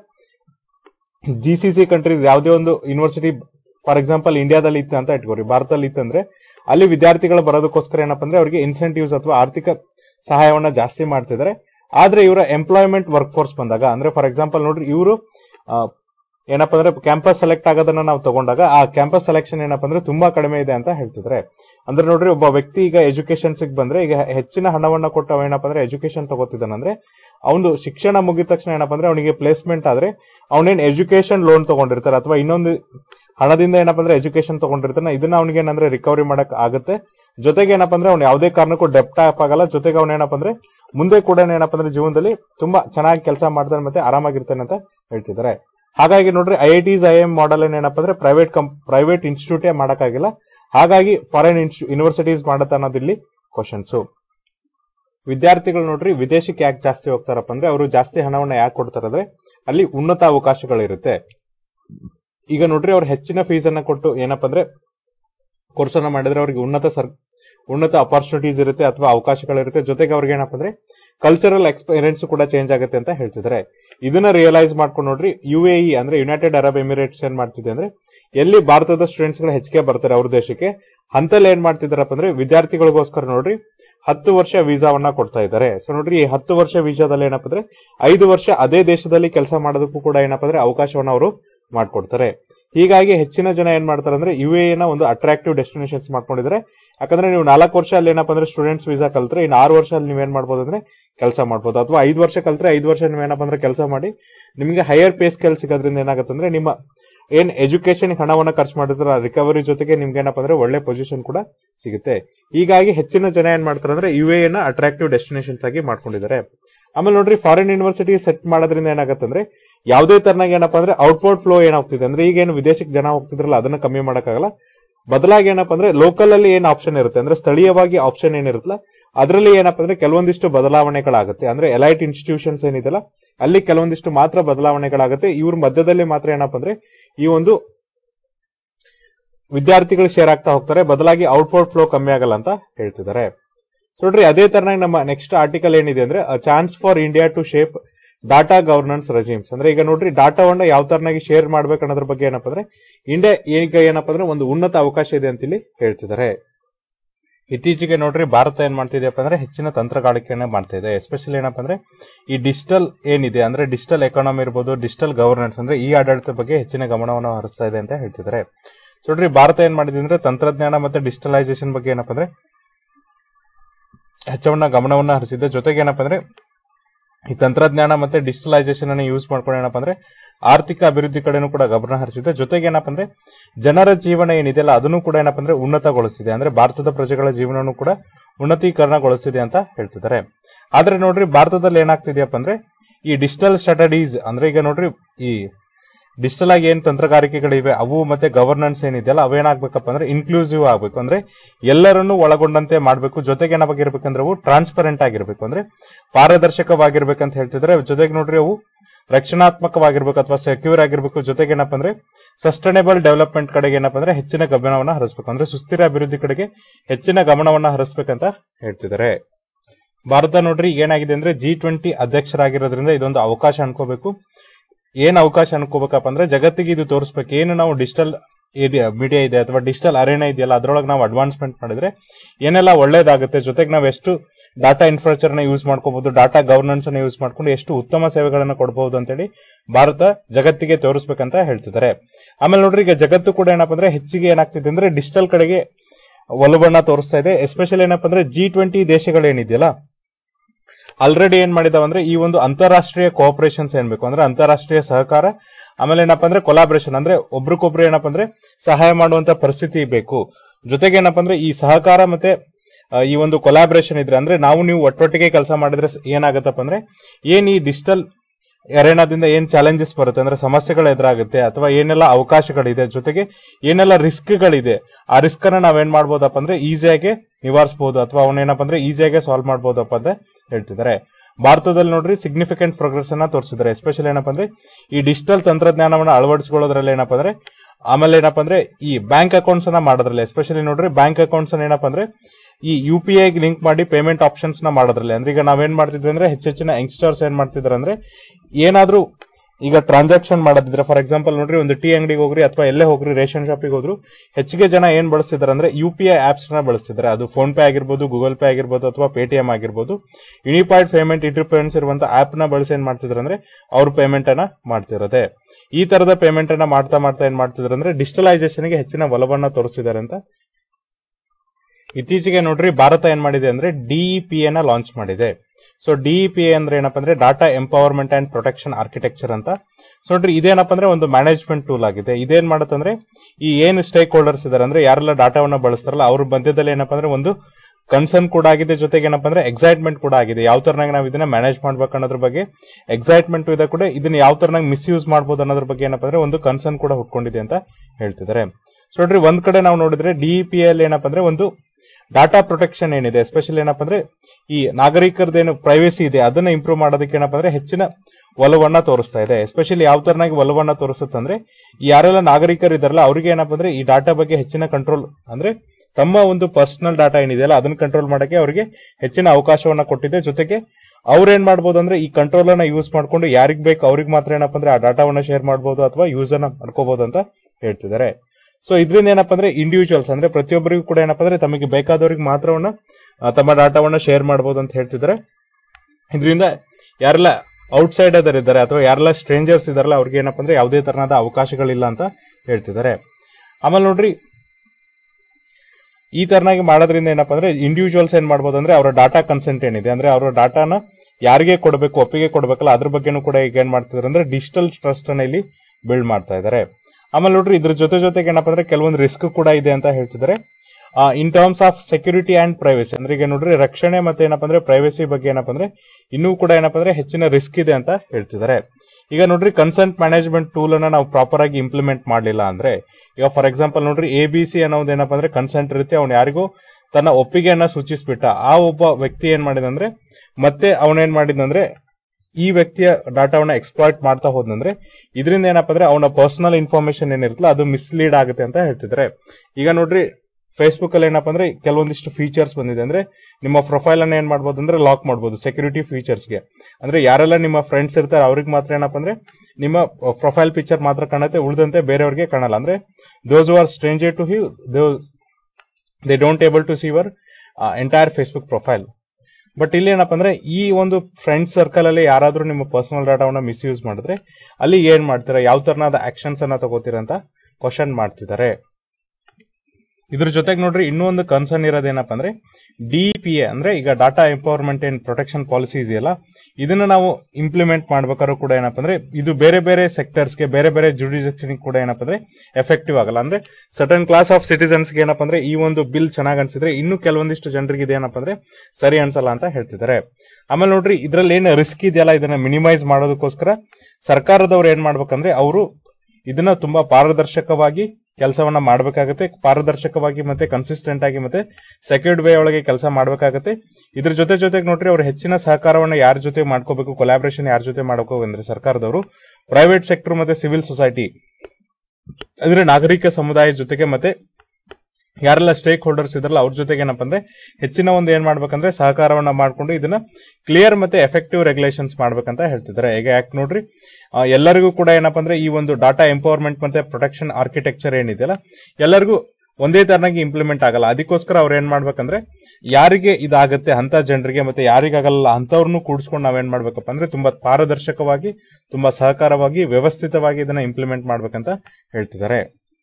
ಜಿ ಸಿ ಸಿ ಕಂಟ್ರೀಸ್ ಯಾವುದೇ ಒಂದು ಯೂನಿವರ್ಸಿಟಿ ಫಾರ್ ಎಕ್ಸಾಂಪಲ್ ಇಂಡಿಯಾದಲ್ಲಿ ಇತ್ತು ಅಂತ ಇಟ್ಕೋರಿ ಭಾರತದಲ್ಲಿ ಇತ್ತಂದ್ರೆ ಅಲ್ಲಿ ವಿದ್ಯಾರ್ಥಿಗಳು ಬರೋದಕ್ಕೋಸ್ಕರ ಏನಪ್ಪ ಅಂದ್ರೆ ಅವರಿಗೆ ಇನ್ಸೆಂಟಿವ್ಸ್ ಅಥವಾ ಆರ್ಥಿಕ ಸಹಾಯವನ್ನ ಜಾಸ್ತಿ ಮಾಡ್ತಿದ್ದಾರೆ ಆದ್ರೆ ಇವರ ಎಂಪ್ಲಾಯ್ಮೆಂಟ್ ವರ್ಕ್ ಫೋರ್ಸ್ ಬಂದಾಗ ಅಂದ್ರೆ ಫಾರ್ ಎಕ್ಸಾಂಪಲ್ ನೋಡ್ರಿ ಇವರು ಏನಪ್ಪ ಅಂದ್ರೆ ಕ್ಯಾಂಪಸ್ ಸೆಲೆಕ್ಟ್ ಆಗೋದನ್ನ ನಾವು ತಗೊಂಡಾಗ ಆ ಕ್ಯಾಂಪಸ್ ಸೆಲೆಕ್ಷನ್ ಏನಪ್ಪ ಅಂದ್ರೆ ತುಂಬಾ ಕಡಿಮೆ ಇದೆ ಅಂತ ಹೇಳ್ತಿದ್ರೆ ಅಂದ್ರೆ ನೋಡ್ರಿ ಒಬ್ಬ ವ್ಯಕ್ತಿ ಈಗ ಎಜುಕೇಶನ್ ಸಿಗ್ ಬಂದ್ರೆ ಈಗ ಹೆಚ್ಚಿನ ಹಣವನ್ನ ಕೊಟ್ಟು ಅವ ಏನಪ್ಪ ಅಂದ್ರೆ ಎಜುಕೇಶನ್ ತಗೋತಿದ್ದಾನಂದ್ರೆ ಅವನು ಶಿಕ್ಷಣ ಮುಗಿದ ತಕ್ಷಣ ಏನಪ್ಪ ಅಂದ್ರೆ ಅವನಿಗೆ ಪ್ಲೇಸ್ಮೆಂಟ್ ಆದ್ರೆ ಅವನೇನ್ ಎಜುಕೇಶನ್ ಲೋನ್ ತಗೊಂಡಿರ್ತಾರೆ ಅಥವಾ ಇನ್ನೊಂದು ಹಣದಿಂದ ಏನಪ್ಪ ಅಂದ್ರೆ ಎಜುಕೇಶನ್ ತಗೊಂಡಿರ್ತಾನೆ ಇದನ್ನ ಅವನಿಗೆ ಏನಂದ್ರೆ ರಿಕವರಿ ಮಾಡಕ್ ಆಗುತ್ತೆ ಜೊತೆಗೆ ಏನಪ್ಪ ಅಂದ್ರೆ ಅವ್ನು ಯಾವುದೇ ಕಾರಣಕ್ಕೂ ಡೆಪ್ಟ್ ಆಪ್ ಆಗಲ್ಲ ಜೊತೆಗೆ ಅವ್ನ ಏನಪ್ಪ ಅಂದ್ರೆ ಮುಂದೆ ಕೂಡ ಏನಪ್ಪ ಅಂದ್ರೆ ಜೀವನದಲ್ಲಿ ತುಂಬಾ ಚೆನ್ನಾಗಿ ಕೆಲಸ ಮಾಡ್ತಾನೆ ಮತ್ತೆ ಆರಾಮಾಗಿರ್ತಾನೆ ಅಂತ ಹೇಳ್ತಿದ್ದಾರೆ ಹಾಗಾಗಿ ನೋಡ್ರಿ I I Ts I M model ಏನಪ್ಪ ಅಂದ್ರೆ ಪ್ರೈವೇಟ್ ಕಂ ಪ್ರೈವೇಟ್ ಇನ್ಸ್ಟಿಟ್ಯೂಟೇ ಮಾಡಕ್ಕಾಗಿಲ್ಲ ಹಾಗಾಗಿ ಫಾರಿನ್ ಯೂನಿವರ್ಸಿಟೀಸ್ ಮಾಡತ್ತ ಅನ್ನೋದು ಇಲ್ಲಿ ಕ್ವಶನ್ಸ್ ವಿದ್ಯಾರ್ಥಿಗಳು ನೋಡ್ರಿ ವಿದೇಶಕ್ಕೆ ಯಾಕೆ ಜಾಸ್ತಿ ಹೋಗ್ತಾರಪ್ಪ ಅಂದ್ರೆ ಅವರು ಜಾಸ್ತಿ ಹಣವನ್ನ ಯಾಕೆ ಕೊಡ್ತಾರೆ ಅಂದ್ರೆ ಅಲ್ಲಿ ಉನ್ನತ ಅವಕಾಶಗಳಿರುತ್ತೆ ಈಗ ನೋಡ್ರಿ ಅವ್ರು ಹೆಚ್ಚಿನ ಫೀಸ್ ಅನ್ನ ಕೊಟ್ಟು ಏನಪ್ಪ ಅಂದ್ರೆ ಕೋರ್ಸ್ ಅನ್ನ ಮಾಡಿದ್ರೆ ಅವ್ರಿಗೆ ಉನ್ನತ ಸರ್ ಉನ್ನತ ಅಪಾರ್ಚುನಿಟೀಸ್ ಇರುತ್ತೆ ಅಥವಾ ಅವಕಾಶಗಳಿರುತ್ತೆ ಜೊತೆಗೆ ಅವ್ರಿಗೆ ಏನಪ್ಪ ಅಂದ್ರೆ ಕಲ್ಚರಲ್ ಎಕ್ಸ್ಪೀರಿಯನ್ಸ್ ಕೂಡ ಚೇಂಜ್ ಆಗುತ್ತೆ ಅಂತ ಹೇಳ್ತಿದ್ದಾರೆ ಇದನ್ನ ರಿಯಲೈಸ್ ಮಾಡ್ಕೊಂಡು ನೋಡ್ರಿ ಯು ಎ ಇ ಅಂದ್ರೆ ಯುನೈಟೆಡ್ ಅರಬ್ ಎಮಿರೇಟ್ಸ್ ಏನ್ ಮಾಡ್ತಿದೆ ಅಂದ್ರೆ ಎಲ್ಲಿ ಭಾರತದ ಸ್ಟೂಡೆಂಟ್ಸ್ ಗಳು ಹೆಚ್ಚಿಗೆ ಬರ್ತಾರೆ ಅವ್ರ ದೇಶಕ್ಕೆ ಅಂತಲ್ಲಿ ಏನ್ ಮಾಡ್ತಿದಾರಪ್ಪ ಅಂದ್ರೆ ವಿದ್ಯಾರ್ಥಿಗಳಿಗೋಸ್ಕರ ನೋಡ್ರಿ ಹತ್ತು ವರ್ಷ ವೀಸಾವನ್ನ ಕೊಡ್ತಾ ಇದ್ದಾರೆ ಸೊ ನೋಡ್ರಿ ಈ ಹತ್ತು ವರ್ಷ ವೀಸಾದಲ್ಲಿ ಏನಪ್ಪ ಅಂದ್ರೆ ಐದು ವರ್ಷ ಅದೇ ದೇಶದಲ್ಲಿ ಕೆಲಸ ಮಾಡೋದಕ್ಕೂ ಕೂಡ ಏನಪ್ಪ ಅಂದ್ರೆ ಅವಕಾಶವನ್ನ ಅವರು ಮಾಡ್ಕೊಡ್ತಾರೆ ಹೀಗಾಗಿ ಹೆಚ್ಚಿನ ಜನ ಏನ್ ಮಾಡ್ತಾರೆ ಅಂದ್ರೆ ಯು ನ ಒಂದು ಅಟ್ರಾಕ್ಟಿವ್ ಡೆಸ್ಟಿನೇಷನ್ಸ್ ಮಾಡ್ಕೊಂಡಿದ್ದಾರೆ ಯಾಕಂದ್ರೆ ನೀವು ನಾಲ್ಕು ವರ್ಷ ಅಲ್ಲಿ ಏನಪ್ಪ ಅಂದ್ರೆ ಸ್ಟೂಡೆಂಟ್ಸ್ ವೀಸಾ ಕಲ್ತ್ರೆ ಇನ್ನು ಆರು ವರ್ಷ ಅಲ್ಲಿ ನೀವೇನ್ ಮಾಡ್ಬೋದು ಅಂದ್ರೆ ಕೆಲಸ ಮಾಡ್ಬೋದು ಅಥವಾ ಐದು ವರ್ಷ ಕಲ್ತ್ರೆ ಐದು ವರ್ಷ ನೀವೇನಪ್ಪ ಅಂದ್ರೆ ಕೆಲಸ ಮಾಡಿ ನಿಮಗೆ ಹೈಯರ್ ಪೇ ಸ್ಕೇಲ್ ಸಿಗೋದ್ರಿಂದ ಏನಾಗುತ್ತೆ ಅಂದ್ರೆ ನಿಮ್ಮ ಏನ್ ಎಜುಕೇಶನ್ ಹಣವನ್ನ ಖರ್ಚು ಮಾಡಿದ್ರೆ ರಿಕವರಿ ಜೊತೆಗೆ ನಿಮ್ಗೆ ಏನಪ್ಪ ಅಂದ್ರೆ ಒಳ್ಳೆ ಪೊಸಿಷನ್ ಕೂಡ ಸಿಗುತ್ತೆ ಹೀಗಾಗಿ ಹೆಚ್ಚಿನ ಜನ ಏನ್ ಮಾಡ್ತಾರೆ ಅಂದ್ರೆ ಯು ನ ಅಟ್ರಾಕ್ಟಿವ್ ಡೆಸ್ಟಿನೇಷನ್ಸ್ ಆಗಿ ಮಾಡ್ಕೊಂಡಿದ್ದಾರೆ ಆಮೇಲೆ ನೋಡ್ರಿ ಫಾರಿನ್ ಯೂನಿವರ್ಸಿಟಿ ಸೆಟ್ ಮಾಡೋದ್ರಿಂದ ಏನಾಗುತ್ತೆ ಅಂದ್ರೆ ಯಾವುದೇ ತರನಾಗಿ ಏನಪ್ಪಾ ಅಂದ್ರೆ ಔಟ್ವರ್ಡ್ ಫ್ಲೋ ಏನಾಗ್ತಿದೆ ಅಂದ್ರೆ ಈಗ ಏನು ವಿದೇಶಕ್ಕೆ ಜನ ಹೋಗ್ತಿದ್ರಲ್ಲ ಅದನ್ನ ಕಮ್ಮಿ ಮಾಡಕ್ಕಾಗಲ್ಲ ಬದಲಾಗಿ ಏನಪ್ಪಾ ಅಂದ್ರೆ ಲೋಕಲ್ ಅಲ್ಲಿ ಏನ್ ಆಪ್ಷನ್ ಇರುತ್ತೆ ಅಂದ್ರೆ ಸ್ಥಳೀಯವಾಗಿ ಆಪ್ಷನ್ ಏನಿರುತ್ತಲ್ಲ ಅದರಲ್ಲಿ ಏನಪ್ಪಾ ಅಂದ್ರೆ ಕೆಲವೊಂದಿಷ್ಟು ಬದಲಾವಣೆಗಳಾಗುತ್ತೆ ಅಂದ್ರೆ ಎಲೈಟ್ ಇನ್ಸ್ಟಿಟ್ಯೂಷನ್ಸ್ ಏನಿದೆಲ್ಲ ಅಲ್ಲಿ ಕೆಲವೊಂದಿಷ್ಟು ಮಾತ್ರ ಬದಲಾವಣೆಗಳಾಗುತ್ತೆ ಇವ್ರ ಮಧ್ಯದಲ್ಲಿ ಮಾತ್ರ ಏನಪ್ಪಾ ಅಂದ್ರೆ ಈ ಒಂದು ವಿದ್ಯಾರ್ಥಿಗಳು ಶೇರ್ ಆಗ್ತಾ ಹೋಗ್ತಾರೆ ಬದಲಾಗಿ ಔಟ್ವರ್ಡ್ ಫ್ಲೋ ಕಮ್ಮಿ ಆಗಲ್ಲ ಅಂತ ಹೇಳ್ತಿದ್ದಾರೆ ಸೊ ನೋಡ್ರಿ ಅದೇ ತರನಾಗಿ ನಮ್ಮ ನೆಕ್ಸ್ಟ್ ಆರ್ಟಿಕಲ್ ಏನಿದೆ ಅಂದ್ರೆ chance for India to shape data governance regimes ಅಂದ್ರೆ ಈಗ ನೋಡ್ರಿ ಡಾಟಾವನ್ನ ಯಾವ ತರನಾಗಿ ಶೇರ್ ಮಾಡ್ಬೇಕು ಅನ್ನೋದ್ರ ಬಗ್ಗೆ ಏನಪ್ಪಾ ಅಂದ್ರೆ ಇಂಡಿಯಾ ಈಗ ಏನಪ್ಪಾ ಅಂದ್ರೆ ಒಂದು ಉನ್ನತ ಅವಕಾಶ ಇದೆ ಅಂತ ಇಲ್ಲಿ ಹೇಳ್ತಿದ್ದಾರೆ ಇತ್ತೀಚೆಗೆ ನೋಡ್ರಿ ಭಾರತ ಏನ್ ಮಾಡ್ತಿದೆಯಪ್ಪ ಅಂದ್ರೆ ಹೆಚ್ಚಿನ ತಂತ್ರಗಾರಿಕೆಯನ್ನ ಮಾಡ್ತಾ ಇದೆ ಎಸ್ಪೆಷಲಿ ಏನಪ್ಪಾ ಅಂದ್ರೆ ಈ ಡಿಜಿಟಲ್ ಏನಿದೆ ಅಂದ್ರೆ ಡಿಜಿಟಲ್ ಎಕಾನಮಿ ಇರ್ಬೋದು ಡಿಜಿಟಲ್ ಗವರ್ನೆನ್ಸ್ ಅಂದ್ರೆ ಈ ಆಡಳಿತ ಬಗ್ಗೆ ಹೆಚ್ಚಿನ ಗಮನವನ್ನು ಹರಿಸ್ತಾ ಇದೆ ಅಂತ ಹೇಳ್ತಿದ್ದಾರೆ ಸೊ ನೋಡ್ರಿ ಭಾರತ ಏನ್ ಮಾಡಿದೆ ಅಂದ್ರೆ ತಂತ್ರಜ್ಞಾನ ಮತ್ತೆ ಡಿಜಿಟಲೈಸೇಷನ್ ಬಗ್ಗೆ ಏನಪ್ಪಾ ಅಂದ್ರೆ ಹೆಚ್ಚವನ್ನ ಗಮನವನ್ನ ಹರಿಸಿದೆ ಜೊತೆಗೆ ಏನಪ್ಪಾ ಅಂದ್ರೆ ಈ ತಂತ್ರಜ್ಞಾನ ಮತ್ತೆ ಡಿಜಿಟಲೈಸೇಷನ್ ಅನ್ನು ಯೂಸ್ ಮಾಡ್ಕೊಂಡು ಏನಪ್ಪಾ ಅಂದ್ರೆ ಆರ್ಥಿಕ ಅಭಿವೃದ್ಧಿ ಕಡೆನೂ ಕೂಡ ಗಮನ ಹರಿಸಿದೆ ಜೊತೆಗೆ ಏನಪ್ಪ ಅಂದ್ರೆ ಜನರ ಜೀವನ ಏನಿದೆಯಲ್ಲ ಅದನ್ನು ಕೂಡ ಏನಪ್ಪ ಅಂದ್ರೆ ಉನ್ನತಗೊಳಿಸಿದೆ ಅಂದ್ರೆ ಭಾರತದ ಪ್ರಜೆಗಳ ಜೀವನವನ್ನು ಕೂಡ ಉನ್ನತೀಕರಣಗೊಳಿಸಿದೆ ಅಂತ ಹೇಳ್ತಿದ್ದಾರೆ ಆದ್ರೆ ನೋಡ್ರಿ ಭಾರತದಲ್ಲಿ ಏನಾಗ್ತಿದೆಯಪ್ಪ ಅಂದ್ರೆ ಈ ಡಿಜಿಟಲ್ ಸ್ಟ್ರಾಟಡೀಸ್ ಅಂದ್ರೆ ಈಗ ನೋಡ್ರಿ ಈ ಡಿಜಿಟಲ್ ಆಗಿ ಏನ್ ತಂತ್ರಗಾರಿಕೆಗಳಿವೆ ಅವು ಮತ್ತೆ ಗವರ್ನೆನ್ಸ್ ಏನಿದೆಯಲ್ಲ ಅವೇನಾಗ್ಬೇಕಪ್ಪ ಅಂದ್ರೆ ಇನ್ಕ್ಲೂಸಿವ್ ಆಗ್ಬೇಕು ಅಂದ್ರೆ ಎಲ್ಲರನ್ನೂ ಒಳಗೊಂಡಂತೆ ಮಾಡ್ಬೇಕು ಜೊತೆಗೆ ಏನಾಗಿರ್ಬೇಕಂದ್ರೆ ಅವು ಟ್ರಾನ್ಸ್ಪರೆಂಟ್ ಆಗಿರ್ಬೇಕು ಅಂದ್ರೆ ಪಾರದರ್ಶಕವಾಗಿರ್ಬೇಕಂತ ಹೇಳ್ತಿದ್ರೆ ಜೊತೆಗೆ ನೋಡ್ರಿ ಅವು ರಕ್ಷಣಾತ್ಮಕವಾಗಿರ್ಬೇಕು ಅಥವಾ ಸೆಕ್ಯೂರ್ ಆಗಿರ್ಬೇಕು ಜೊತೆಗೆ ಏನಪ್ಪ ಅಂದ್ರೆ ಸಸ್ಟೈನೇಬಲ್ ಡೆವಲಪ್ಮೆಂಟ್ ಕಡೆಗೆ ಏನಪ್ಪ ಅಂದ್ರೆ ಹೆಚ್ಚಿನ ಗಮನವನ್ನ ಹರಿಸಬೇಕು ಅಂದ್ರೆ ಸುಸ್ಥಿರ ಅಭಿವೃದ್ಧಿ ಕಡೆಗೆ ಹೆಚ್ಚಿನ ಗಮನವನ್ನ ಹರಿಸಬೇಕಂತ ಹೇಳ್ತಿದ್ದಾರೆ ಭಾರತ ನೋಡ್ರಿ ಈಗ ಏನಾಗಿದೆ ಅಂದ್ರೆ ಜಿ ಟ್ವೆಂಟಿ ಅಧ್ಯಕ್ಷರಾಗಿರೋದ್ರಿಂದ ಇದೊಂದು ಅವಕಾಶ ಅನ್ಕೋಬೇಕು ಏನ್ ಅವಕಾಶ ಅನ್ಕೋಬೇಕಪ್ಪ ಅಂದ್ರೆ ಜಗತ್ತಿಗೆ ಇದು ತೋರಿಸ್ಬೇಕು ಏನು ನಾವು ಡಿಜಿಟಲ್ ಮೀಡಿಯಾ ಇದೆ ಅಥವಾ ಡಿಜಿಟಲ್ ಅರೇನಾ ಇದೆಯಲ್ಲ ಅದ್ರೊಳಗೆ ನಾವು ಅಡ್ವಾನ್ಸ್ಮೆಂಟ್ ಮಾಡಿದ್ರೆ ಏನೆಲ್ಲ ಒಳ್ಳೇದಾಗುತ್ತೆ ಜೊತೆಗೆ ನಾವು ಎಷ್ಟು ಡಾಟಾ ಇನ್ಫ್ರಾಸ್ಟ್ರಕ್ಚರ್ ನ ಯೂಸ್ ಮಾಡ್ಕೋಬಹುದು ಡಾಟಾ ಗವರ್ನೆನ್ಸ್ ಅನ್ನ ಯೂಸ್ ಮಾಡ್ಕೊಂಡು ಎಷ್ಟು ಉತ್ತಮ ಸೇವೆಗಳನ್ನ ಕೊಡಬಹುದು ಅಂತೇಳಿ ಭಾರತ ಜಗತ್ತಿಗೆ ತೋರಿಸ್ಬೇಕಂತ ಹೇಳ್ತಿದ್ದಾರೆ ಆಮೇಲೆ ನೋಡ್ರಿ ಈಗ ಜಗತ್ತು ಕೂಡ ಏನಪ್ಪ ಅಂದ್ರೆ ಹೆಚ್ಚಿಗೆ ಏನಾಗ್ತಿದೆ ಅಂದ್ರೆ ಡಿಜಿಟಲ್ ಕಡೆಗೆ ಒಲವನ್ನ ತೋರಿಸ್ತಾ ಇದೆ ಎಸ್ಪೆಷಲಿ ಏನಪ್ಪ ಅಂದ್ರೆ ಜಿ ಟ್ವೆಂಟಿ ದೇಶಗಳೇನಿದೆಯಲ್ಲ ಆಲ್ರೆಡಿ ಏನ್ ಮಾಡಿದಾವ ಅಂದ್ರೆ ಈ ಒಂದು ಅಂತಾರಾಷ್ಟ್ರೀಯ ಕೋಆಪರೇಷನ್ಸ್ ಏನ್ಬೇಕು ಅಂದ್ರೆ ಅಂತಾರಾಷ್ಟ್ರೀಯ ಸಹಕಾರ ಆಮೇಲೆ ಏನಪ್ಪಾ ಅಂದ್ರೆ ಕೊಲಾಬರೇಷನ್ ಅಂದ್ರೆ ಒಬ್ರಿಗೊಬ್ರು ಏನಪ್ಪಾ ಅಂದ್ರೆ ಸಹಾಯ ಮಾಡುವಂತ ಪರಿಸ್ಥಿತಿ ಬೇಕು ಜೊತೆಗೆ ಏನಪ್ಪಾ ಅಂದ್ರೆ ಈ ಸಹಕಾರ ಮತ್ತೆ ಆ, ಈ ಒಂದು ಕೊಲಾಬರೇಷನ್ ಇದ್ರೆ ಅಂದ್ರೆ ನಾವು ನೀವು ಒಟ್ಟೊಟ್ಟಿಗೆ ಕೆಲಸ ಮಾಡಿದ್ರೆ ಸ- ಏನಾಗತ್ತಪ್ಪ ಅಂದ್ರೆ ಏನ್ ಈ ಡಿಜಿಟಲ್ ಎರೇನಾದಿಂದ ಏನ್ ಚಾಲೆಂಜಸ್ ಬರುತ್ತೆ ಅಂದ್ರೆ ಸಮಸ್ಯೆಗಳು ಎದುರಾಗುತ್ತೆ ಅಥವಾ ಏನೆಲ್ಲ ಅವಕಾಶಗಳಿದೆ ಜೊತೆಗೆ ಏನೆಲ್ಲ ರಿಸ್ಕ್ಗಳಿದೆ ಆ ರಿಸ್ಕ್ ಅನ್ನ ನಾವೇನ್ ಮಾಡ್ಬೋದಪ್ಪ ಅಂದ್ರೆ ಈಸಿಯಾಗಿ ನಿವಾರಿಸಬಹುದು ಅಥವಾ ಅವನೇನಪ್ಪ ಅಂದ್ರೆ ಈಸಿಯಾಗಿ ಸಾಲ್ವ್ ಮಾಡ್ಬೋದಪ್ಪ ಅಂತ ಹೇಳ್ತಿದ್ದಾರೆ ಭಾರತದಲ್ಲಿ ನೋಡ್ರಿ ಸಿಗ್ನಿಫಿಕೆಂಟ್ ಪ್ರೋಗ್ರೆಸ್ ಅನ್ನ ತೋರಿಸಿದ್ದಾರೆ ಎಸ್ಪೆಷಲಿ ಏನಪ್ಪ ಅಂದ್ರೆ ಈ ಡಿಜಿಟಲ್ ತಂತ್ರಜ್ಞಾನವನ್ನ ಅಳವಡಿಸಿಕೊಳ್ಳೋದ್ರಲ್ಲಿ ಏನಪ್ಪ ಅಂದ್ರೆ ಆಮೇಲೆ ಏನಪ್ಪ ಅಂದ್ರೆ ಈ ಬ್ಯಾಂಕ್ ಅಕೌಂಟ್ಸ್ ಅನ್ನ ಮಾಡೋದ್ರಲ್ಲಿ ಎಸ್ಪೆಷಲಿ ನೋಡ್ರಿ ಬ್ಯಾಂಕ್ ಅಕೌಂಟ್ಸ್ ಅನ್ನ ಏನಪ್ಪ ಅಂದ್ರೆ ಈ ಯು ಪಿ ಐ ಲಿಂಕ್ ಮಾಡಿ ಪೇಮೆಂಟ್ ಆಪ್ಷನ್ಸ್ ನ ಮಾಡೋದ್ರಲ್ಲಿ ಅಂದ್ರೆ ಈಗ ನಾವೇನ್ ಮಾಡ್ತಿದ್ವಿ ಅಂದ್ರೆ ಹೆಚ್ಚೆಚ್ಚಿನ ಯಂಗ್ಸ್ಟರ್ಸ್ ಏನ್ ಮಾಡ್ತಿದ್ದಾರೆ ಅಂದ್ರೆ ಏನಾದ್ರೂ ಈಗ ಟ್ರಾನ್ಸಾಕ್ಷನ್ ಮಾಡೋದಿದ್ರೆ ಫಾರ್ ಎಕ್ಸಾಂಪಲ್ ನೋಡ್ರಿ ಒಂದು ಟೀ ಅಂಗಡಿಗೆ ಹೋಗ್ರಿ ಅಥವಾ ಎಲ್ಲೇ ಹೋಗ್ರಿ ರೇಷನ್ ಶಾಪಿಗೆ ಹೋದ್ರು ಹೆಚ್ಚಿಗೆ ಜನ ಏನ್ ಬಳಸ್ತಿದ್ದಾರೆ ಅಂದ್ರೆ ಯು ಪಿ ಐ ಆಪ್ಸ್ ನ ಬಳಸ್ತಿದ್ದಾರೆ ಅದು ಫೋನ್ ಪೇ ಆಗಿರ್ಬೋದು ಗೂಗಲ್ ಪೇ ಆಗಿರ್ಬೋದು ಅಥವಾ ಪೇಟಿಎಂ ಆಗಿರ್ಬೋದು ಯುನಿಫೈಡ್ ಪೇಮೆಂಟ್ ಇಂಟರ್ಫರೆನ್ಸ್ ಇರುವಂತ ಆಪ್ ನ ಬಳಸಿ ಏನ್ ಮಾಡ್ತಿದ್ದಾರೆ ಅಂದ್ರೆ ಅವ್ರ ಪೇಮೆಂಟ್ ಅನ್ನ ಮಾಡ್ತಿರೋದೆ ಈ ತರದ ಪೇಮೆಂಟ್ ಅನ್ನ ಮಾಡ್ತಾ ಮಾಡ್ತಾ ಏನ್ ಮಾಡ್ತಿದ್ದಾರೆ ಅಂದ್ರೆ ಡಿಜಿಟಲೈಸೇಷನ್ ಗೆ ಹೆಚ್ಚಿನ ಒಲವನ್ನ ತೋರಿಸಿದ್ದಾರೆ ಅಂತ ಇತ್ತೀಚೆಗೆ ನೋಡ್ರಿ ಭಾರತ ಏನ್ ಮಾಡಿದೆ ಅಂದ್ರೆ ಡಿಇಪಿ ನ ಲಾಂಚ್ ಮಾಡಿದೆ ಸೊ ಡಿಇಪಿ ಅಂದ್ರೆ ಏನಪ್ಪಾ ಅಂದ್ರೆ data empowerment and protection architecture ಅಂತ ಸೊ ನೋಡ್ರಿ ಇದೇನಪ್ಪ ಅಂದ್ರೆ ಒಂದು ಮ್ಯಾನೇಜ್ಮೆಂಟ್ ಟೂಲ್ ಆಗಿದೆ ಇದೇನ್ ಮಾಡತ್ತಂದ್ರೆ ಈ ಏನು ಸ್ಟೇಕ್ ಹೋಲ್ಡರ್ಸ್ ಇದಾರೆ ಅಂದ್ರೆ ಯಾರೆಲ್ಲ ಡಾಟಾವನ್ನ ಬಳಸ್ತಾರಲ್ಲ ಅವ್ರ ಮಧ್ಯದಲ್ಲಿ ಏನಪ್ಪಾ ಅಂದ್ರೆ ಒಂದು ಕನ್ಸರ್ನ್ ಕೂಡ ಆಗಿದೆ ಜೊತೆಗೆ ಏನಪ್ಪಾ ಅಂದ್ರೆ ಎಕ್ಸೈಟ್ಮೆಂಟ್ ಕೂಡ ಆಗಿದೆ ಯಾವ ತರನಾಗ ನಾವು ಇದನ್ನ ಮ್ಯಾನೇಜ್ ಮಾಡ್ಬೇಕು ಅನ್ನೋದ್ರ ಬಗ್ಗೆ ಎಕ್ಸೈಟ್ಮೆಂಟ್ ಇದೆ ಕೂಡ ಇದನ್ನ ಯಾವ ತರನಾಗ ಮಿಸ್ಯೂಸ್ ಮಾಡಬಹುದು ಅನ್ನೋದ್ರ ಬಗ್ಗೆ ಏನಪ್ಪಾ ಅಂದ್ರೆ ಒಂದು ಕನ್ಸರ್ನ್ ಕೂಡ ಹುಟ್ಕೊಂಡಿದೆ ಅಂತ ಹೇಳ್ತಿದ್ದಾರೆ ಸೊ ನೋಡ್ರಿ ಒಂದ್ ಕಡೆ ನಾವು ನೋಡಿದ್ರೆ ಡಿಇಪಿ ಅಲ್ಲಿ ಏನಪ್ಪಾ ಅಂದ್ರೆ ಒಂದು ಡಾಟಾ ಪ್ರೊಟೆಕ್ಷನ್ ಏನಿದೆ ಎಸ್ಪೆಷಲಿ ಏನಪ್ಪಾ ಅಂದ್ರೆ ಈ ನಾಗರಿಕರದೇನು ಪ್ರೈವೇಸಿ ಇದೆ ಅದನ್ನ ಇಂಪ್ರೂವ್ ಮಾಡೋದಕ್ಕೆ ಏನಪ್ಪಾ ಅಂದ್ರೆ ಹೆಚ್ಚಿನ ಒಲವನ್ನ ತೋರಿಸ್ತಾ ಇದೆ ಎಸ್ಪೆಷಲಿ ಯಾವ ತರನಾಗಿ ಒಲವನ್ನ ತೋರಿಸುತ್ತಂದ್ರೆ ಈ ಯಾರೆಲ್ಲ ನಾಗರಿಕರು ಇದಾರಲ್ಲ ಅವ್ರಿಗೆ ಏನಪ್ಪಾ ಅಂದ್ರೆ ಈ ಡಾಟಾ ಬಗ್ಗೆ ಹೆಚ್ಚಿನ ಕಂಟ್ರೋಲ್ ಅಂದ್ರೆ ತಮ್ಮ ಒಂದು ಪರ್ಸನಲ್ ಡಾಟಾ ಏನಿದೆಯಲ್ಲ ಅದನ್ನ ಕಂಟ್ರೋಲ್ ಮಾಡಕ್ಕೆ ಅವರಿಗೆ ಹೆಚ್ಚಿನ ಅವಕಾಶವನ್ನ ಕೊಟ್ಟಿದೆ ಜೊತೆಗೆ ಅವ್ರು ಏನ್ ಮಾಡ್ಬೋದು ಅಂದ್ರೆ ಈ ಕಂಟ್ರೋಲ್ ಅನ್ನ ಯೂಸ್ ಮಾಡ್ಕೊಂಡು ಯಾರಿಗ್ ಬೇಕು ಅವ್ರಿಗೆ ಮಾತ್ರ ಏನಪ್ಪಾ ಅಂದ್ರೆ ಆ ಡಾಟಾವನ್ನ ಶೇರ್ ಮಾಡಬಹುದು ಅಥವಾ ಯೂಸ್ ಅನ್ನ ಮಾಡ್ಕೋಬಹುದು ಅಂತ ಹೇಳ್ತಿದ್ದಾರೆ ಸೊ ಇದರಿಂದ ಏನಪ್ಪಾ ಅಂದ್ರೆ ಇಂಡಿವಿಜುವಲ್ಸ್ ಅಂದ್ರೆ ಪ್ರತಿಯೊಬ್ಬರಿಗೂ ಕೂಡ ಏನಪ್ಪಾ ಅಂದ್ರೆ ತಮಗೆ ಬೇಕಾದವರಿಗೆ ಮಾತ್ರವನ್ನ ಆ, ತಮ್ಮ ಡಾಟಾವನ್ನ ಶೇರ್ ಮಾಡಬಹುದು ಅಂತ ಹೇಳ್ತಿದ್ದಾರೆ ಇದರಿಂದ ಯಾರೆಲ್ಲ ಔಟ್ಸೈಡ್ ಇದ್ದಾರೆ ಅಥವಾ ಯಾರೆಲ್ಲ ಸ್ಟ್ರೇಂಜರ್ಸ್ ಇದಾರಲ್ಲ ಅವ್ರಿಗೆ ಏನಪ್ಪಾ ಅಂದ್ರೆ ಯಾವುದೇ ತರನಾದ ಅವಕಾಶಗಳಿಲ್ಲ ಅಂತ ಹೇಳ್ತಿದ್ದಾರೆ ಆಮೇಲೆ ನೋಡ್ರಿ ಈ ತರನಾಗಿ ಮಾಡೋದ್ರಿಂದ ಏನಪ್ಪಾ ಅಂದ್ರೆ ಇಂಡಿವಿಜುವಲ್ಸ್ ಏನ್ ಮಾಡ್ಬೋದು ಅಂದ್ರೆ ಅವರ ಡಾಟಾ ಕನ್ಸೆಂಟ್ ಏನಿದೆ ಅಂದ್ರೆ ಅವರ ಡಾಟಾನ ಯಾರಿಗೆ ಕೊಡಬೇಕು ಒಪ್ಪಿಗೆ ಕೊಡಬೇಕಲ್ಲ ಅದ್ರ ಬಗ್ಗೆನೂ ಕೂಡ ಈಗ ಏನ್ ಮಾಡ್ತಿದ್ದಾರೆ ಅಂದ್ರೆ ಡಿಜಿಟಲ್ ಟ್ರಸ್ಟ್ ಅನ್ನ ಇಲ್ಲಿ ಬಿಲ್ಡ್ ಮಾಡ್ತಾ ಇದ್ದಾರೆ ಆಮೇಲೆ ನೋಡ್ರಿ ಇದ್ರ ಜೊತೆ ಜೊತೆಗೆ ಏನಪ್ಪಾ ಅಂದ್ರೆ ಕೆಲವೊಂದು ರಿಸ್ಕ್ ಕೂಡ ಇದೆ ಅಂತ ಹೇಳ್ತಿದ್ದಾರೆ in terms of security and privacy ಅಂದ್ರೆ ಈಗ ನೋಡ್ರಿ ರಕ್ಷಣೆ ಮತ್ತೆ ಏನಪ್ಪಾ ಅಂದ್ರೆ ಪ್ರೈವಸಿ ಬಗ್ಗೆ ಏನಪ್ಪಾ ಅಂದ್ರೆ ಇನ್ನೂ ಕೂಡ ಏನಪ್ಪಾ ಅಂದ್ರೆ ಹೆಚ್ಚಿನ ರಿಸ್ಕ್ ಇದೆ ಅಂತ ಹೇಳ್ತಿದ್ದಾರೆ ಈಗ ನೋಡ್ರಿ ಕನ್ಸೆಂಟ್ ಮ್ಯಾನೇಜ್ಮೆಂಟ್ ಟೂಲ್ ಅನ್ನ ನಾವು ಪ್ರಾಪರ್ ಆಗಿ ಇಂಪ್ಲಿಮೆಂಟ್ ಮಾಡಲಿಲ್ಲ ಅಂದ್ರೆ ಈಗ ಫಾರ್ ಎಕ್ಸಾಂಪಲ್ ನೋಡ್ರಿ ಎ ಬಿ ಸಿ ಅನ್ನೋದು ಏನಪ್ಪಾ ಅಂದ್ರೆ ಕನ್ಸೆಂಟ್ ಇರುತ್ತೆ ಅವ್ನು ಯಾರಿಗೂ ತನ್ನ ಒಪ್ಪಿಗೆಯನ್ನ ಸೂಚಿಸ್ಬಿಟ್ಟ ಆ ಒಬ್ಬ ವ್ಯಕ್ತಿ ಏನ್ ಮಾಡಿದಂದ್ರೆ ಮತ್ತೆ ಅವನೇನ್ ಮಾಡಿದಂದ್ರೆ ಈ ವ್ಯಕ್ತಿಯ ಡಾಟಾವನ್ನ ಎಕ್ಸ್ಪ್ಲಾಯ್ಟ್ ಮಾಡ್ತಾ ಹೋದಂದ್ರೆ ಇದರಿಂದ ಏನಪ್ಪಾ ಅಂದ್ರೆ ಅವನ ಪರ್ಸನಲ್ ಇನ್ಫಾರ್ಮೇಶನ್ ಏನಿರುತ್ತಲ್ಲ ಅದು ಮಿಸ್ಲೀಡ್ ಆಗುತ್ತೆ ಅಂತ ಹೇಳ್ತಿದ್ದಾರೆ ಈಗ ನೋಡ್ರಿ ಫೇಸ್ಬುಕ್ ಅಲ್ಲಿ ಏನಪ್ಪಾ ಅಂದ್ರೆ ಕೆಲವೊಂದಿಷ್ಟು ಫೀಚರ್ಸ್ ಬಂದಿದೆ ಅಂದ್ರೆ ನಿಮ್ಮ ಪ್ರೊಫೈಲ್ ಅನ್ನ ಏನ್ ಮಾಡ್ಬೋದು ಅಂದ್ರೆ ಲಾಕ್ ಮಾಡ್ಬೋದು ಸೆಕ್ಯೂರಿಟಿ ಫೀಚರ್ಸ್ ಗೆ ಅಂದ್ರೆ ಯಾರೆಲ್ಲ ನಿಮ್ಮ ಫ್ರೆಂಡ್ಸ್ ಇರ್ತಾರೆ ಅವ್ರಿಗೆ ಮಾತ್ರ ಏನಪ್ಪಾ ಅಂದ್ರೆ ನಿಮ್ಮ ಪ್ರೊಫೈಲ್ ಪಿಕ್ಚರ್ ಮಾತ್ರ ಕಾಣುತ್ತೆ ಉಳಿದಂತೆ ಬೇರೆಯವ್ರಿಗೆ ಕಾಣಲ್ಲ ಅಂದ್ರೆ those are stranger to he they don't able to see your entire Facebook profile but ಇಲ್ಲಿ ಏನಪ್ಪಾ ಅಂದ್ರೆ ಈ ಒಂದು ಫ್ರೆಂಡ್ ಸರ್ಕಲ್ ಅಲ್ಲಿ ಯಾರಾದ್ರೂ ನಿಮ್ಮ ಪರ್ಸನಲ್ ಡಾಟಾವನ್ನ ಮಿಸ್ಯೂಸ್ ಮಾಡಿದ್ರೆ ಅಲ್ಲಿ ಏನ್ ಮಾಡ್ತೀರಾ ಯಾವ ತರನಾದ ಆಕ್ಷನ್ಸ್ ಅನ್ನ ತಗೋತೀರಾ ಅಂತ ಕ್ವಶನ್ ಮಾಡ್ತಿದ್ದಾರೆ ಇದ್ರ ಜೊತೆಗೆ ನೋಡ್ರಿ ಇನ್ನೂ ಒಂದು ಕನ್ಸರ್ನ್ ಇರೋದೇನಪ್ಪ ಅಂದ್ರೆ ಡಿಪಿಎ ಅಂದ್ರೆ ಈಗ data empowerment and protection policy ಇದೆಯಲ್ಲ ಇದನ್ನ ನಾವು ಇಂಪ್ಲಿಮೆಂಟ್ ಮಾಡ್ಬೇಕಾದ್ರೂ ಕೂಡ ಏನಪ್ಪ ಅಂದ್ರೆ ಇದು ಬೇರೆ ಬೇರೆ ಸೆಕ್ಟರ್ಸ್ಗೆ ಬೇರೆ ಬೇರೆ ಜುಡಿಸೆಕ್ಷನ್ ಕೂಡ ಏನಪ್ಪ ಅಂದ್ರೆ ಎಫೆಕ್ಟಿವ್ ಆಗಲ್ಲ ಅಂದ್ರೆ ಸರ್ಟನ್ ಕ್ಲಾಸ್ ಆಫ್ ಸಿಟಿಸನ್ಸ್ಗೆ ಏನಪ್ಪ ಅಂದ್ರೆ ಈ ಒಂದು ಬಿಲ್ ಚೆನ್ನಾಗಿ ಅನ್ಸಿದ್ರೆ ಇನ್ನು ಕೆಲವೊಂದಿಷ್ಟು ಜನರಿಗೆ ಇದೇನಪ್ಪ ಅಂದ್ರೆ ಸರಿ ಅನ್ಸಲ್ಲ ಅಂತ ಹೇಳ್ತಿದ್ದಾರೆ ಆಮೇಲೆ ನೋಡ್ರಿ ಇದ್ರಲ್ಲಿ ಏನು ರಿಸ್ಕ್ ಇದೆಯಲ್ಲ ಇದನ್ನ ಮಿನಿಮೈಸ್ ಮಾಡೋದಕ್ಕೋಸ್ಕರ ಸರ್ಕಾರದವ್ರು ಏನ್ ಮಾಡ್ಬೇಕಂದ್ರೆ ಅವರು ಇದನ್ನ ತುಂಬಾ ಪಾರದರ್ಶಕವಾಗಿ ಕೆಲಸವನ್ನ ಮಾಡಬೇಕಾಗುತ್ತೆ ಪಾರದರ್ಶಕವಾಗಿ ಮತ್ತೆ ಕನ್ಸಿಸ್ಟೆಂಟ್ ಆಗಿ ಮತ್ತೆ ಸೆಕ್ಯೂರ್ಡ್ ವೇ ಒಳಗೆ ಕೆಲಸ ಮಾಡಬೇಕಾಗುತ್ತೆ ಇದ್ರ ಜೊತೆ ಜೊತೆಗೆ ನೋಡ್ರಿ ಅವ್ರು ಹೆಚ್ಚಿನ ಸಹಕಾರವನ್ನ ಯಾರ ಜೊತೆ ಮಾಡ್ಕೋಬೇಕು ಕೊಲಾಬ್ರೇಷನ್ ಯಾರ ಜೊತೆ ಮಾಡ್ಕೋಬೇಕು ಅಂದ್ರೆ ಸರ್ಕಾರದವರು ಪ್ರೈವೇಟ್ ಸೆಕ್ಟರ್ ಮತ್ತೆ ಸಿವಿಲ್ ಸೊಸೈಟಿ ಅಂದ್ರೆ ನಾಗರಿಕ ಸಮುದಾಯ ಜೊತೆಗೆ ಮತ್ತೆ ಯಾರೆಲ್ಲ ಸ್ಟೇಕ್ ಹೋಲ್ಡರ್ಸ್ ಇದ್ರಲ್ಲ ಅವ್ರ ಜೊತೆಗೆ ಏನಪ್ಪ ಅಂದ್ರೆ ಹೆಚ್ಚಿನ ಒಂದು ಏನ್ ಮಾಡ್ಬೇಕಂದ್ರೆ ಸಹಕಾರವನ್ನ ಮಾಡ್ಕೊಂಡು ಇದನ್ನ ಕ್ಲಿಯರ್ ಮತ್ತೆ ಎಫೆಕ್ಟಿವ್ ರೆಗ್ಯುಲೇಷನ್ಸ್ ಮಾಡ್ಬೇಕಂತ ಹೇಳ್ತಿದ್ದಾರೆ ಈಗ ಯಾಕೆ ನೋಡ್ರಿ ಆ, ಎಲ್ಲರಿಗೂ ಕೂಡ ಏನಪ್ಪ ಅಂದ್ರೆ ಈ ಒಂದು ಡಾಟಾ ಎಂಪವರ್ಮೆಂಟ್ ಮತ್ತೆ ಪ್ರೊಟೆಕ್ಷನ್ ಆರ್ಕಿಟೆಕ್ಚರ್ ಏನಿದೆಯಲ್ಲ ಎಲ್ಲರಿಗೂ ಒಂದೇ ತರನಾಗಿ ಇಂಪ್ಲಿಮೆಂಟ್ ಆಗಲ್ಲ ಅದಕ್ಕೋಸ್ಕರ ಅವ್ರು ಏನ್ ಮಾಡ್ಬೇಕಂದ್ರೆ ಯಾರಿಗೆ ಇದಾಗುತ್ತೆ ಅಂತ ಜನರಿಗೆ ಮತ್ತೆ ಯಾರಿಗಾಗಲ್ಲ ಅಂತವ್ರನ್ನು ಕೂಡಿಸ್ಕೊಂಡು ನಾವೇನ್ ಮಾಡ್ಬೇಕಪ್ಪ ಅಂದ್ರೆ ತುಂಬಾ ಪಾರದರ್ಶಕವಾಗಿ ತುಂಬಾ ಸಹಕಾರವಾಗಿ ವ್ಯವಸ್ಥಿತವಾಗಿ ಇದನ್ನ ಇಂಪ್ಲಿಮೆಂಟ್ ಮಾಡ್ಬೇಕಂತ ಹೇಳ್ತಿದ್ದಾರೆ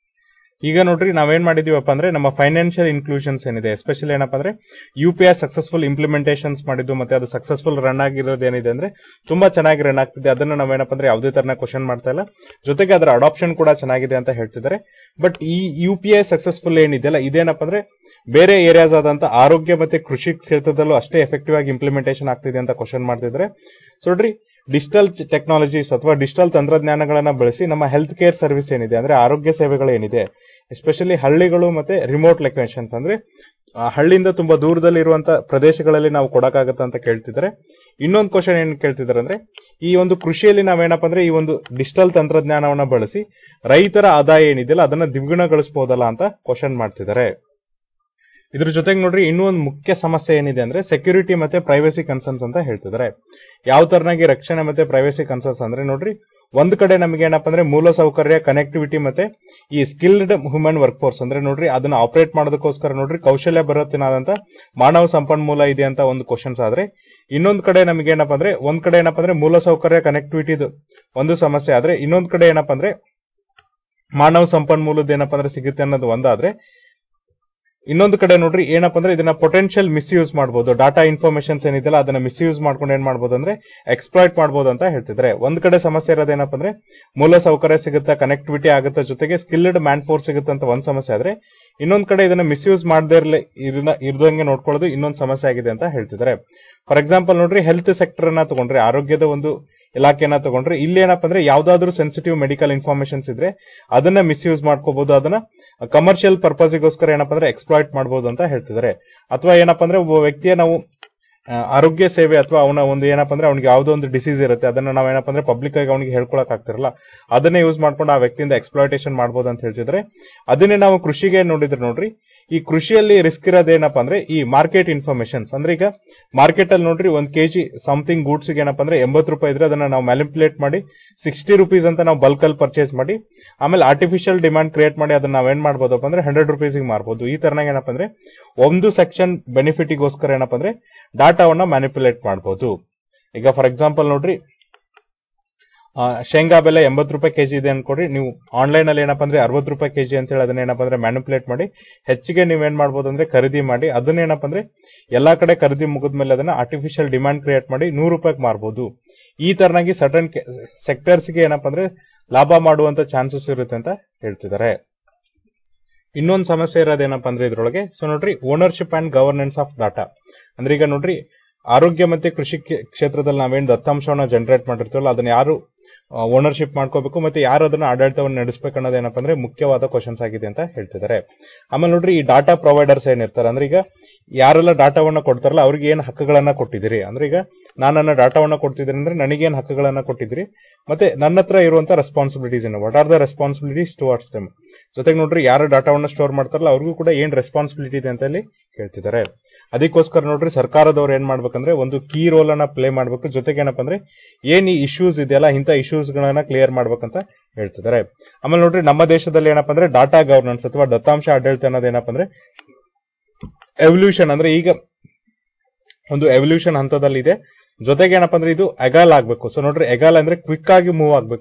ಈಗ ನೋಡ್ರಿ ನಾವೇನ್ ಮಾಡಿದೀವಪ್ಪ ಅಂದ್ರೆ ನಮ್ಮ ಫೈನಾನ್ಷಿಯಲ್ ಇನ್ಕ್ಲೂಷನ್ಸ್ ಏನಿದೆ ಎಸ್ಪೆಷಲಿ ಏನಪ್ಪ ಅಂದ್ರೆ U P I successful implementations ಮಾಡಿದ್ದು ಮತ್ತೆ ಅದು ಸಕ್ಸಸ್ಫುಲ್ ರನ್ ಆಗಿರೋದು ಏನಿದೆ ಅಂದ್ರೆ ತುಂಬಾ ಚೆನ್ನಾಗಿ ರನ್ ಆಗ್ತಿದೆ ಅದನ್ನ ನಾವೇನಪ್ಪ ಅಂದ್ರೆ ಯಾವುದೇ ತರನ ಕ್ವಶನ್ ಮಾಡ್ತಾ ಇಲ್ಲ ಜೊತೆಗೆ ಅದರ ಅಡಾಪ್ಷನ್ ಕೂಡ ಚೆನ್ನಾಗಿದೆ ಅಂತ ಹೇಳ್ತಿದ್ದಾರೆ ಬಟ್ ಈ ಯು ಪಿ ಐ ಸಕ್ಸಸ್ಫುಲ್ ಏನಿದೆಯಲ್ಲ ಇದೇನಪ್ಪ ಅಂದ್ರೆ ಬೇರೆ ಏರಿಯಾಸ್ ಆದಂತ ಆರೋಗ್ಯ ಮತ್ತೆ ಕೃಷಿ ಕ್ಷೇತ್ರದಲ್ಲೂ ಅಷ್ಟೇ ಎಫೆಕ್ಟಿವ್ ಆಗಿ ಇಂಪ್ಲಿಮೆಂಟೇಷನ್ ಆಗ್ತಿದೆ ಅಂತ ಕ್ವಶನ್ ಮಾಡ್ತಿದ್ರೆ ಸೊ ನೋಡ್ರಿ ಡಿಜಿಟಲ್ ಟೆಕ್ನಾಲಜೀಸ್ ಅಥವಾ ಡಿಜಿಟಲ್ ತಂತ್ರಜ್ಞಾನಗಳನ್ನ ಬಳಸಿ ನಮ್ಮ ಹೆಲ್ತ್ ಕೇರ್ ಸರ್ವಿಸ್ ಏನಿದೆ ಅಂದ್ರೆ ಆರೋಗ್ಯ ಸೇವೆಗಳು ಏನಿದೆ ಎಸ್ಪೆಷಲಿ ಹಳ್ಳಿಗಳು ಮತ್ತೆ ರಿಮೋಟ್ ಲೊಕೇಶನ್ಸ್ ಅಂದ್ರೆ ಆ, ಹಳ್ಳಿಯಿಂದ ತುಂಬಾ ದೂರದಲ್ಲಿರುವಂತ ಪ್ರದೇಶಗಳಲ್ಲಿ ನಾವು ಕೊಡಕ್ಕಾಗತ್ತ ಅಂತ ಕೇಳ್ತಿದ್ದಾರೆ ಇನ್ನೊಂದು ಕ್ವಶನ್ ಏನ್ ಕೇಳ್ತಿದ್ದಾರೆ ಅಂದ್ರೆ ಈ ಒಂದು ಕೃಷಿಯಲ್ಲಿ ನಾವೇನಪ್ಪ ಅಂದ್ರೆ ಈ ಒಂದು ಡಿಜಿಟಲ್ ತಂತ್ರಜ್ಞಾನವನ್ನ ಬಳಸಿ ರೈತರ ಆದಾಯ ಏನಿದೆಯಲ್ಲ ಅದನ್ನ ದ್ವಿಗುಣಗೊಳಿಸಬಹುದಲ್ಲ ಅಂತ ಕ್ವಶನ್ ಮಾಡ್ತಿದ್ದಾರೆ ಇದ್ರ ಜೊತೆಗೆ ನೋಡ್ರಿ ಇನ್ನೂ ಒಂದು ಮುಖ್ಯ ಸಮಸ್ಯೆ ಏನಿದೆ ಅಂದ್ರೆ ಸೆಕ್ಯೂರಿಟಿ ಮತ್ತೆ ಪ್ರೈವಸಿ ಕನ್ಸರ್ನ್ಸ್ ಅಂತ ಹೇಳ್ತಿದ್ದಾರೆ ಯಾವ ತರನಾಗಿ ರಕ್ಷಣೆ ಮತ್ತೆ ಪ್ರೈವಸಿ ಕನ್ಸರ್ನ್ಸ್ ಅಂದ್ರೆ ನೋಡ್ರಿ ಒಂದ್ ಕಡೆ ನಮಗೆ ಏನಪ್ಪ ಅಂದ್ರೆ ಮೂಲ ಸೌಕರ್ಯ ಕನೆಕ್ಟಿವಿಟಿ ಮತ್ತೆ ಈ ಸ್ಕಿಲ್ಡ್ ಹ್ಯೂಮನ್ ವರ್ಕ್ ಫೋರ್ಸ್ ಅಂದ್ರೆ ನೋಡ್ರಿ ಅದನ್ನ ಆಪರೇಟ್ ಮಾಡೋದಕ್ಕೋಸ್ಕರ ನೋಡ್ರಿ ಕೌಶಲ್ಯ ಬರುತ್ತಿನಾದಂತ ಮಾನವ ಸಂಪನ್ಮೂಲ ಇದೆ ಅಂತ ಒಂದು ಕ್ವಶನ್ಸ್ ಆದ್ರೆ ಇನ್ನೊಂದ್ ಕಡೆ ನಮಗೆ ಏನಪ್ಪ ಅಂದ್ರೆ ಒಂದ್ ಕಡೆ ಏನಪ್ಪ ಅಂದ್ರೆ ಮೂಲ ಸೌಕರ್ಯ ಕನೆಕ್ಟಿವಿಟಿದು ಒಂದು ಸಮಸ್ಯೆ ಆದ್ರೆ ಇನ್ನೊಂದ್ ಕಡೆ ಏನಪ್ಪ ಅಂದ್ರೆ ಮಾನವ ಸಂಪನ್ಮೂಲದ ಏನಪ್ಪ ಅಂದ್ರೆ ಸಿಗುತ್ತೆ ಅನ್ನೋದು ಒಂದಾದ್ರೆ ಇನ್ನೊಂದು ಕಡೆ ನೋಡ್ರಿ ಏನಪ್ಪ ಅಂದ್ರೆ ಇದನ್ನ ಪೊಟೆನ್ಶಿಯಲ್ ಮಿಸ್ಯೂಸ್ ಮಾಡಬಹುದು ಡಾಟಾ ಇನ್ಫಾರ್ಮೇಶನ್ಸ್ ಏನಿದೆಯಲ್ಲ ಅದನ್ನ ಮಿಸ್ಯೂಸ್ ಮಾಡ್ಕೊಂಡು ಏನ್ ಮಾಡ್ಬೋದು ಅಂದ್ರೆ ಎಕ್ಸ್ಪ್ಲಾಯ್ಟ್ ಮಾಡಬಹುದು ಅಂತ ಹೇಳ್ತಿದ್ರೆ ಒಂದ್ ಕಡೆ ಸಮಸ್ಯೆ ಇರೋದೇನಪ್ಪ ಅಂದ್ರೆ ಮೂಲ ಸೌಕರ್ಯ ಸಿಗುತ್ತಾ ಕನೆಕ್ಟಿವಿಟಿ ಆಗುತ್ತೆ ಜೊತೆಗೆ ಸ್ಕಿಲ್ಡ್ ಮ್ಯಾನ್ ಫೋರ್ಸ್ ಸಿಗುತ್ತೆ ಅಂತ ಒಂದ್ ಸಮಸ್ಯೆ ಆದ್ರೆ ಇನ್ನೊಂದ್ ಕಡೆ ಇದನ್ನ ಮಿಸ್ಯೂಸ್ ಮಾಡದೇ ಇರ್ಲಿ ಇದನ್ನ ಇರ್ದಂಗೆ ನೋಡ್ಕೊಳ್ಳೋದು ಇನ್ನೊಂದು ಸಮಸ್ಯೆ ಆಗಿದೆ ಅಂತ ಹೇಳ್ತಿದ್ದಾರೆ ಫಾರ್ ಎಕ್ಸಾಂಪಲ್ ನೋಡ್ರಿ ಹೆಲ್ತ್ ಸೆಕ್ಟರ್ ಅನ್ನ ತಗೊಂಡ್ರೆ ಆರೋಗ್ಯದ ಒಂದು ಇಲಾಖೆನ ತಗೊಂಡ್ರೆ ಇಲ್ಲಿ ಏನಪ್ಪ ಅಂದ್ರೆ ಯಾವ್ದಾದ್ರು ಸೆನ್ಸಿಟಿವ್ ಮೆಡಿಕಲ್ ಇನ್ಫಾರ್ಮೇಶನ್ಸ್ ಇದ್ರೆ ಅದನ್ನ ಮಿಸ್ಯೂಸ್ ಮಾಡ್ಕೋಬಹುದು ಅದನ್ನ ಕಮರ್ಷಿಯಲ್ ಪರ್ಪಸ್ಗೋಸ್ಕರ ಏನಪ್ಪ ಅಂದ್ರೆ ಎಕ್ಸ್ಪ್ಲಾಯ್ಟ್ ಮಾಡಬಹುದು ಅಂತ ಹೇಳ್ತಿದ್ದಾರೆ ಅಥವಾ ಏನಪ್ಪ ಅಂದ್ರೆ ಒಬ್ಬ ವ್ಯಕ್ತಿಯ ನಾವು ಆ, ಆರೋಗ್ಯ ಸೇವೆ ಅಥವಾ ಅವನ ಒಂದು ಏನಪ್ಪ ಅಂದ್ರೆ ಅವ್ನಿಗೆ ಯಾವ್ದೋ ಒಂದು ಡಿಸೀಸ್ ಇರುತ್ತೆ ಅದನ್ನ ನಾವ್ ಏನಪ್ಪ ಅಂದ್ರೆ ಪಬ್ಲಿಕ್ ಆಗಿ ಅವನಿಗೆ ಹೇಳ್ಕೊಳಕ್ ಆಗ್ತಿರಲ್ಲ ಅದನ್ನೇ ಯೂಸ್ ಮಾಡ್ಕೊಂಡು ಆ ವ್ಯಕ್ತಿಯಿಂದ ಎಕ್ಸ್ಪ್ಲಾಯ್ಟೇಷನ್ ಮಾಡಬಹುದು ಅಂತ ಹೇಳ್ತಿದ್ರೆ ಅದನ್ನೇ ನಾವು ಕೃಷಿಗೆ ನೋಡಿದ್ರೆ ನೋಡ್ರಿ ಈ ಕೃಷಿಯಲ್ಲಿ ರಿಸ್ಕ್ ಇರೋದೇನಪ್ಪ ಅಂದ್ರೆ ಈ ಮಾರ್ಕೆಟ್ ಇನ್ಫಾರ್ಮೇಶನ್ಸ್ ಅಂದ್ರೆ ಈಗ ಮಾರ್ಕೆಟ್ ಅಲ್ಲಿ ನೋಡ್ರಿ ಒಂದ್ ಕೆಜಿ ಸಮಥಿಂಗ್ ಗೂಡ್ಸ್ ಏನಪ್ಪ ಅಂದ್ರೆ ಎಂಬತ್ತು ರೂಪಾಯಿ ಇದ್ರೆ ಅದನ್ನ ನಾವು ಮ್ಯಾಲಿಪುಲೇಟ್ ಮಾಡಿ ಸಿಕ್ಸ್ಟಿ ರುಪೀಸ್ ಅಂತ ನಾವು ಬಲ್ಕ್ ಅಲ್ಲಿ ಪರ್ಚೇಸ್ ಮಾಡಿ ಆಮೇಲೆ ಆರ್ಟಿಫಿಷಿಯಲ್ ಡಿಮಾಂಡ್ ಕ್ರಿಯೇಟ್ ಮಾಡಿ ಅದನ್ನ ನಾವೇನ್ ಮಾಡ್ಬೋದಪ್ಪ ಅಂದ್ರೆ ಹಂಡ್ರೆಡ್ ರುಪೀಸ್ಗೆ ಮಾರ್ಬೋದು ಈ ತರನಾಗ ಏನಪ್ಪ ಅಂದ್ರೆ ಒಂದು ಸೆಕ್ಷನ್ ಬೆನಿಫಿಟಿಗೋಸ್ಕರ ಏನಪ್ಪ ಅಂದ್ರೆ ಡಾಟಾವನ್ನ ಮ್ಯಾನಿಪುಲೇಟ್ ಮಾಡಬಹುದು ಈಗ ಫಾರ್ ಎಕ್ಸಾಂಪಲ್ ನೋಡ್ರಿ ಆ, ಶೇಂಗಾ ಬೆಲೆ ಎಂಬತ್ತು ರೂಪಾಯಿ ಕೆಜಿ ಇದೆ ಅನ್ಕೊಡ್ರಿ ನೀವು ಆನ್ಲೈನ್ ಅಲ್ಲಿ ಏನಪ್ಪ ಅಂದ್ರೆ ಅರವತ್ತು ರೂಪಾಯಿ ಕೆಜಿ ಅಂತ ಹೇಳಿ ಅದನ್ನ ಏನಪ್ಪ ಅಂದ್ರೆ ಮ್ಯಾನಿಪುಲೇಟ್ ಮಾಡಿ ಹೆಚ್ಚಿಗೆ ನೀವೇನ್ ಮಾಡ್ಬೋದು ಅಂದ್ರೆ ಖರೀದಿ ಮಾಡಿ ಅದನ್ನ ಏನಪ್ಪ ಅಂದ್ರೆ ಎಲ್ಲಾ ಕಡೆ ಖರೀದಿ ಮುಗಿದ್ಮೇಲೆ ಅದನ್ನ ಆರ್ಟಿಫಿಷಿಯಲ್ ಡಿಮಾಂಡ್ ಕ್ರಿಯೇಟ್ ಮಾಡಿ ನೂರು ರೂಪಾಯಿಗೆ ಮಾರ್ಬೋದು ಈ ತರನಾಗಿ ಸರ್ಟನ್ ಸೆಕ್ಟರ್ಸ್ಗೆ ಏನಪ್ಪ ಅಂದ್ರೆ ಲಾಭ ಮಾಡುವಂತ ಚಾನ್ಸಸ್ ಇರುತ್ತೆ ಅಂತ ಹೇಳ್ತಿದ್ದಾರೆ ಇನ್ನೊಂದು ಸಮಸ್ಯೆ ಇರೋದೇನಪ್ಪ ಅಂದ್ರೆ ಇದ್ರೊಳಗೆ ಸೊ ನೋಡ್ರಿ ownership and governance of data ಅಂದ್ರೆ ಈಗ ನೋಡ್ರಿ ಆರೋಗ್ಯ ಮತ್ತೆ ಕೃಷಿ ಕ್ಷೇ- ಕ್ಷೇತ್ರದಲ್ಲಿ ನಾವೇನ್ ದತ್ತಾಂಶವನ್ನ ಜನರೇಟ್ ಮಾಡಿರ್ತೀವಲ್ಲ ಅದನ್ನ ಯಾರು ಓನರ್ಶಿಪ್ ಮಾಡ್ಕೋಬೇಕು ಮತ್ತೆ ಯಾರು ಅದನ್ನ ಆಡಳಿತವನ್ನು ನಡೆಸಬೇಕು ಅನ್ನೋದು ಏನಪ್ಪ ಅಂದ್ರೆ ಮುಖ್ಯವಾದ ಕ್ವಶನ್ಸ್ ಆಗಿದೆ ಅಂತ ಹೇಳ್ತಿದ್ದಾರೆ ಆಮೇಲೆ ನೋಡ್ರಿ ಈ ಡಾಟಾ ಪ್ರೊವೈಡರ್ಸ್ ಏನಿರ್ತಾರೆ ಅಂದ್ರೆ ಈಗ ಯಾರೆಲ್ಲ ಡಾಟಾವನ್ನ ಕೊಡ್ತಾರಲ್ಲ ಅವ್ರಿಗೆ ಏನ್ ಹಕ್ಕುಗಳನ್ನ ಕೊಟ್ಟಿದ್ದೀರಿ ಅಂದ್ರೆ ಈಗ ನಾನು ನನ್ನ ಡಾಟಾವನ್ನ ಕೊಡ್ತಿದ್ದೀನಿ ಅಂದ್ರೆ ನನಗೇನ್ ಹಕ್ಕುಗಳನ್ನ ಕೊಟ್ಟಿದ್ದೀರಿ ಮತ್ತೆ ನನ್ನ ಹತ್ರ ಇರುವಂತ ರೆಸ್ಪಾನ್ಸಿಬಿಲಿಟೀಸ್ ಏನು what are the responsibilities towards them ಜೊತೆಗೆ ನೋಡ್ರಿ ಯಾರು ಡಾಟಾವನ್ನ ಸ್ಟೋರ್ ಮಾಡ್ತಾರಲ್ಲ ಅವ್ರಿಗೂ ಕೂಡ ಏನ್ ರೆಸ್ಪಾನ್ಸಿಬಿಲಿಟಿ ಇದೆ ಅಂತ ಹೇಳಿ ಕೇಳ್ತಿದ್ದಾರೆ ಅದಕ್ಕೋಸ್ಕರ ನೋಡ್ರಿ ಸರ್ಕಾರದವ್ರು ಏನ್ ಮಾಡ್ಬೇಕಂದ್ರೆ ಒಂದು ಕೀ ರೋಲ್ ಅನ್ನ ಪ್ಲೇ ಮಾಡ್ಬೇಕು ಜೊತೆಗೆ ಏನಪ್ಪ ಅಂದ್ರೆ ಏನ್ ಈ ಇಶ್ಯೂಸ್ ಇದೆಯಲ್ಲ ಇಂಥ ಇಶ್ಯೂಸ್ ಗಳನ್ನ ಕ್ಲಿಯರ್ ಮಾಡ್ಬೇಕಂತ ಹೇಳ್ತಿದ್ದಾರೆ ಆಮೇಲೆ ನೋಡ್ರಿ ನಮ್ಮ ದೇಶದಲ್ಲಿ ಏನಪ್ಪ ಅಂದ್ರೆ ಡಾಟಾ ಗವರ್ನೆನ್ಸ್ ಅಥವಾ ದತ್ತಾಂಶ ಆಡಳಿತ ಅನ್ನೋದು ಏನಪ್ಪ ಅಂದ್ರೆ ಎವಲ್ಯೂಷನ್ ಅಂದ್ರೆ ಈಗ ಒಂದು ಎವಲ್ಯೂಷನ್ ಹಂತದಲ್ಲಿ ಇದೆ ಜೊತೆಗೆ ಏನಪ್ಪ ಅಂದ್ರೆ ಇದು ಎಗಾಲ್ ಆಗ್ಬೇಕು ಸೊ ನೋಡ್ರಿ ಎಗಾಲ್ ಅಂದ್ರೆ ಕ್ವಿಕ್ ಆಗಿ ಮೂವ್ ಆಗ್ಬೇಕು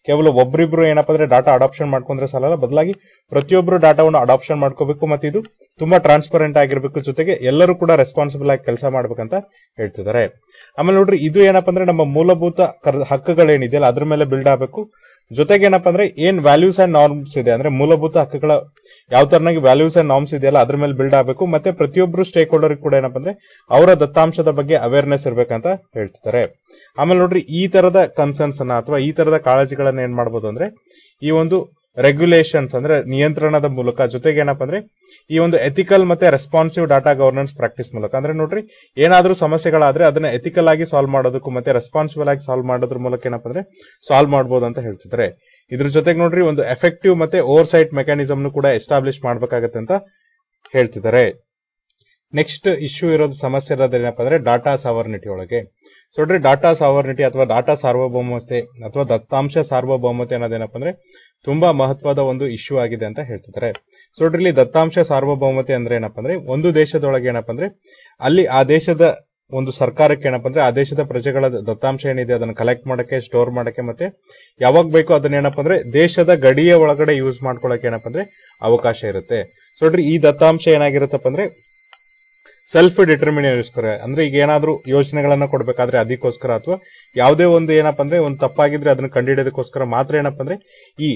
ಕೇವಲ ಒಬ್ರಿಬ್ರು ಏನಪ್ಪಾ ಅಂದ್ರೆ ಡಾಟಾ ಅಡಾಪ್ಷನ್ ಮಾಡ್ಕೊಂಡ್ರೆ ಸಾಲಲ್ಲ ಬದಲಾಗಿ ಪ್ರತಿಯೊಬ್ರು ಡಾಟಾವನ್ನು ಅಡಾಪ್ಷನ್ ಮಾಡ್ಕೋಬೇಕು ಮತ್ತೆ ಇದು ತುಂಬಾ ಟ್ರಾನ್ಸ್ಪರೆಂಟ್ ಆಗಿರ್ಬೇಕು ಜೊತೆಗೆ ಎಲ್ಲರೂ ಕೂಡ ರೆಸ್ಪಾನ್ಸಿಬಲ್ ಆಗಿ ಕೆಲಸ ಮಾಡ್ಬೇಕಂತ ಹೇಳ್ತಿದ್ದಾರೆ ಆಮೇಲೆ ನೋಡ್ರಿ ಇದು ಏನಪ್ಪಾ ಅಂದ್ರೆ ನಮ್ಮ ಮೂಲಭೂತ ಕರ್- ಹಕ್ಕುಗಳೇನಿದೆಯಲ್ಲ ಅದ್ರ ಮೇಲೆ ಬಿಲ್ಡ್ ಆಗಬೇಕು ಜೊತೆಗೆ ಏನಪ್ಪಾ ಅಂದ್ರೆ ಏನ್ ವ್ಯಾಲ್ಯೂಸ್ ಅಂಡ್ ನಾರ್ಮ್ಸ್ ಇದೆ ಅಂದ್ರೆ ಮೂಲಭೂತ ಹಕ್ಕುಗಳ ಯಾವ ತರನಾಗಿ ವ್ಯಾಲ್ಯೂಸ್ ಅಂಡ್ ನಾರ್ಮ್ಸ್ ಇದೆಯಲ್ಲ ಅದ್ರ ಮೇಲೆ ಬಿಲ್ಡ್ ಆಗಬೇಕು ಮತ್ತೆ ಪ್ರತಿಯೊಬ್ರು ಸ್ಟೇಕ್ ಹೋಲ್ಡರ್ ಕೂಡ ಏನಪ್ಪಾ ಅಂದ್ರೆ ಅವರ ದತ್ತಾಂಶದ ಬಗ್ಗೆ ಅವೇರ್ನೆಸ್ ಇರ್ಬೇಕಂತ ಹೇಳ್ತಿದ್ದಾರೆ ಆಮೇಲೆ ನೋಡ್ರಿ ಈ ತರದ ಕನ್ಸರ್ನ್ಸ್ ಅನ್ನ ಅಥವಾ ಈ ತರದ ಕಾಳಜಿಗಳನ್ನ ಏನ್ ಮಾಡ್ಬೋದು ಅಂದ್ರೆ ಈ ಒಂದು ರೆಗ್ಯುಲೇಷನ್ಸ್ ಅಂದ್ರೆ ನಿಯಂತ್ರಣದ ಮೂಲಕ ಜೊತೆಗೆ ಏನಪ್ಪಾ ಅಂದ್ರೆ ಈ ಒಂದು ಎಥಿಕಲ್ ಮತ್ತೆ ರೆಸ್ಪಾನ್ಸಿವ್ ಡಾಟಾ ಗವರ್ನೆನ್ಸ್ ಪ್ರಾಕ್ಟೀಸ್ ಮೂಲಕ ಅಂದ್ರೆ ನೋಡ್ರಿ ಏನಾದ್ರೂ ಸಮಸ್ಯೆಗಳಾದ್ರೆ ಅದನ್ನ ಎಥಿಕಲ್ ಆಗಿ ಸಾಲ್ವ್ ಮಾಡೋದಕ್ಕೂ ಮತ್ತೆ ರೆಸ್ಪಾನ್ಸಿಬಲ್ ಆಗಿ ಸಾಲ್ವ್ ಮಾಡೋದ್ರ ಮೂಲಕ ಏನಪ್ಪಾ ಅಂದ್ರೆ ಸಾಲ್ವ್ ಮಾಡಬಹುದು ಅಂತ ಹೇಳ್ತಿದ್ದಾರೆ ಇದ್ರ ಜೊತೆಗೆ ನೋಡ್ರಿ ಒಂದು ಎಫೆಕ್ಟಿವ್ ಮತ್ತೆ ಓವರ್ ಸೈಟ್ ಮೆಕ್ಯಾನಿಸಮ್ ಕೂಡ ಎಸ್ಟಾಬ್ಲಿಷ್ ಮಾಡ್ಬೇಕಾಗತ್ತೆ ಅಂತ ಹೇಳ್ತಿದ್ದಾರೆ ನೆಕ್ಸ್ಟ್ ಇಶ್ಯೂ ಇರೋದು ಸಮಸ್ಯೆ ಇರೋದು ಏನಪ್ಪಾ ಅಂದ್ರೆ ಡಾಟಾ ಸಾವರ್ನಿಟಿ ಒಳಗೆ ಸೊ ನೋಡ್ರಿ ಡಾಟಾ ಸಾವರ್ನಿಟಿ ಅಥವಾ ಡಾಟಾ ಸಾರ್ವಭೌಮತೆ ಅಥವಾ ದತ್ತಾಂಶ ಸಾರ್ವಭೌಮತೆ ಅನ್ನೋದೇನಪ್ಪ ಅಂದ್ರೆ ತುಂಬಾ ಮಹತ್ವದ ಒಂದು ಇಶ್ಯೂ ಆಗಿದೆ ಅಂತ ಹೇಳ್ತಿದ್ದಾರೆ ಸೊ ನೋಡ್ರಿ ಇಲ್ಲಿ ದತ್ತಾಂಶ ಸಾರ್ವಭೌಮತೆ ಅಂದ್ರೆ ಏನಪ್ಪಾ ಅಂದ್ರೆ ಒಂದು ದೇಶದೊಳಗೆ ಏನಪ್ಪಾ ಅಂದ್ರೆ ಅಲ್ಲಿ ಆ ದೇಶದ ಒಂದು ಸರ್ಕಾರಕ್ಕೆ ಏನಪ್ಪಾ ಅಂದ್ರೆ ಆ ದೇಶದ ಪ್ರಜೆಗಳ ದತ್ತಾಂಶ ಏನಿದೆ ಅದನ್ನ ಕಲೆಕ್ಟ್ ಮಾಡಕ್ಕೆ ಸ್ಟೋರ್ ಮಾಡಕ್ಕೆ ಮತ್ತೆ ಯಾವಾಗ ಬೇಕೋ ಅದನ್ನ ಏನಪ್ಪಾ ಅಂದ್ರೆ ದೇಶದ ಗಡಿಯ ಒಳಗಡೆ ಯೂಸ್ ಮಾಡ್ಕೊಳಕ್ಕೆ ಏನಪ್ಪಾ ಅಂದ್ರೆ ಅವಕಾಶ ಇರುತ್ತೆ ಸೊ ನೋಡ್ರಿ ಈ ದತ್ತಾಂಶ ಏನಾಗಿರುತ್ತಪ್ಪ ಅಂದ್ರೆ ಸೆಲ್ಫ್ ಡಿಟರ್ಮಿನೇಷನ್ಗೋಸ್ಕರ ಅಂದ್ರೆ ಈಗ ಏನಾದ್ರೂ ಯೋಜನೆಗಳನ್ನ ಕೊಡ್ಬೇಕಾದ್ರೆ ಅದಕ್ಕೋಸ್ಕರ ಅಥವಾ ಯಾವುದೇ ಒಂದು ಏನಪ್ಪಾ ಅಂದ್ರೆ ಒಂದು ತಪ್ಪಾಗಿದ್ರೆ ಅದನ್ನ ಕಂಡುಹಿಡಿಯೋದಕ್ಕೋಸ್ಕರ ಮಾತ್ರ ಏನಪ್ಪಾ ಅಂದ್ರೆ ಈ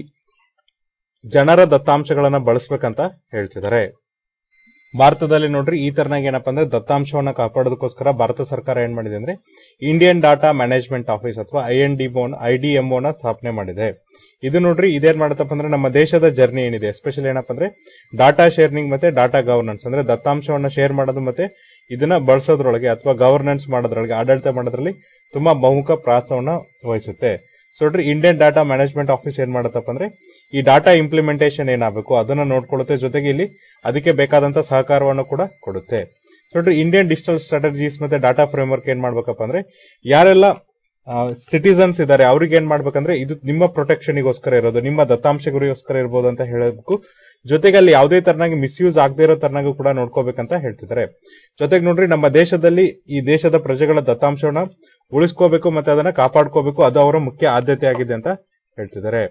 ಜನರ ದತ್ತಾಂಶಗಳನ್ನ ಬಳಸ್ಬೇಕಂತ ಹೇಳ್ತಿದ್ದಾರೆ ಭಾರತದಲ್ಲಿ ನೋಡ್ರಿ ಈ ತರನಾಗಿ ಏನಪ್ಪಾ ಅಂದ್ರೆ ದತ್ತಾಂಶವನ್ನ ಕಾಪಾಡೋದಕ್ಕೋಸ್ಕರ ಭಾರತ ಸರ್ಕಾರ ಏನ್ ಮಾಡಿದೆ ಅಂದ್ರೆ ಇಂಡಿಯನ್ ಡಾಟಾ ಮ್ಯಾನೇಜ್ಮೆಂಟ್ ಆಫೀಸ್ ಅಥವಾ I N D I D ನ ಸ್ಥಾಪನೆ ಮಾಡಿದೆ ಇದು ನೋಡ್ರಿ ಇದೇನ್ ಮಾಡತ್ತಪ್ಪ ಅಂದ್ರೆ ನಮ್ಮ ದೇಶದ ಜರ್ನಿ ಏನಿದೆ ಎಸ್ಪೆಷಲಿ ಏನಪ್ಪಾ ಅಂದ್ರೆ ಡಾಟಾ ಶೇರಿಂಗ್ ಮತ್ತೆ ಡಾಟಾ ಗವರ್ನೆನ್ಸ್ ಅಂದ್ರೆ ದತ್ತಾಂಶವನ್ನ ಶೇರ್ ಮಾಡೋದು ಮತ್ತೆ ಇದನ್ನ ಬಳಸೋದ್ರೊಳಗೆ ಅಥವಾ ಗವರ್ನೆನ್ಸ್ ಮಾಡೋದ್ರೊಳಗೆ ಆಡಳಿತ ಮಾಡೋದ್ರಲ್ಲಿ ತುಂಬಾ ಬಹುಮುಖ ಪ್ರಾಸವನ್ನ ವಹಿಸುತ್ತೆ ಸೊ ನೋಡ್ರಿ ಇಂಡಿಯನ್ ಡಾಟಾ ಮ್ಯಾನೇಜ್ಮೆಂಟ್ ಆಫೀಸ್ ಏನ್ ಮಾಡತ್ತಪ್ಪ ಅಂದ್ರೆ ಈ ಡಾಟಾ ಇಂಪ್ಲಿಮೆಂಟೇಷನ್ ಏನಾಗಬೇಕು ಅದನ್ನ ನೋಡ್ಕೊಳ್ಳುತ್ತೆ ಜೊತೆಗೆ ಇಲ್ಲಿ ಅದಕ್ಕೆ ಬೇಕಾದಂತ ಸಹಕಾರವನ್ನು ಕೂಡ ಕೊಡುತ್ತೆ ಸೊ ನೋಡ್ರಿ ಇಂಡಿಯನ್ ಡಿಜಿಟಲ್ ಸ್ಟ್ರಾಟಜೀಸ್ ಮತ್ತೆ ಡಾಟಾ ಫ್ರೇಮ್ವರ್ಕ್ ಏನ್ ಮಾಡ್ಬೇಕಪ್ಪ ಅಂದ್ರೆ ಯಾರೆಲ್ಲ ಸಿಟಿಸನ್ಸ್ ಇದಾರೆ ಅವ್ರಿಗೆ ಏನ್ ಮಾಡ್ಬೇಕಂದ್ರೆ ಇದು ನಿಮ್ಮ ಪ್ರೊಟೆಕ್ಷನ್ಗೋಸ್ಕರ ಇರೋದು ನಿಮ್ಮ ದತ್ತಾಂಶಗಳಿಗೋಸ್ಕರ ಇರ್ಬೋದು ಅಂತ ಹೇಳಬೇಕು ಜೊತೆಗೆ ಅಲ್ಲಿ ಯಾವುದೇ ತರನಾಗಿ ಮಿಸ್ಯೂಸ್ ಆಗದೆ ಇರೋ ತರನಾಗೂ ಕೂಡ ನೋಡ್ಕೋಬೇಕಂತ ಹೇಳ್ತಿದ್ದಾರೆ ಜೊತೆಗೆ ನೋಡ್ರಿ ನಮ್ಮ ದೇಶದಲ್ಲಿ ಈ ದೇಶದ ಪ್ರಜೆಗಳ ದತ್ತಾಂಶವನ್ನ ಉಳಿಸ್ಕೋಬೇಕು ಮತ್ತೆ ಅದನ್ನ ಕಾಪಾಡ್ಕೋಬೇಕು ಅದು ಅವರ ಮುಖ್ಯ ಆದ್ಯತೆ ಆಗಿದೆ ಅಂತ ಹೇಳ್ತಿದ್ದಾರೆ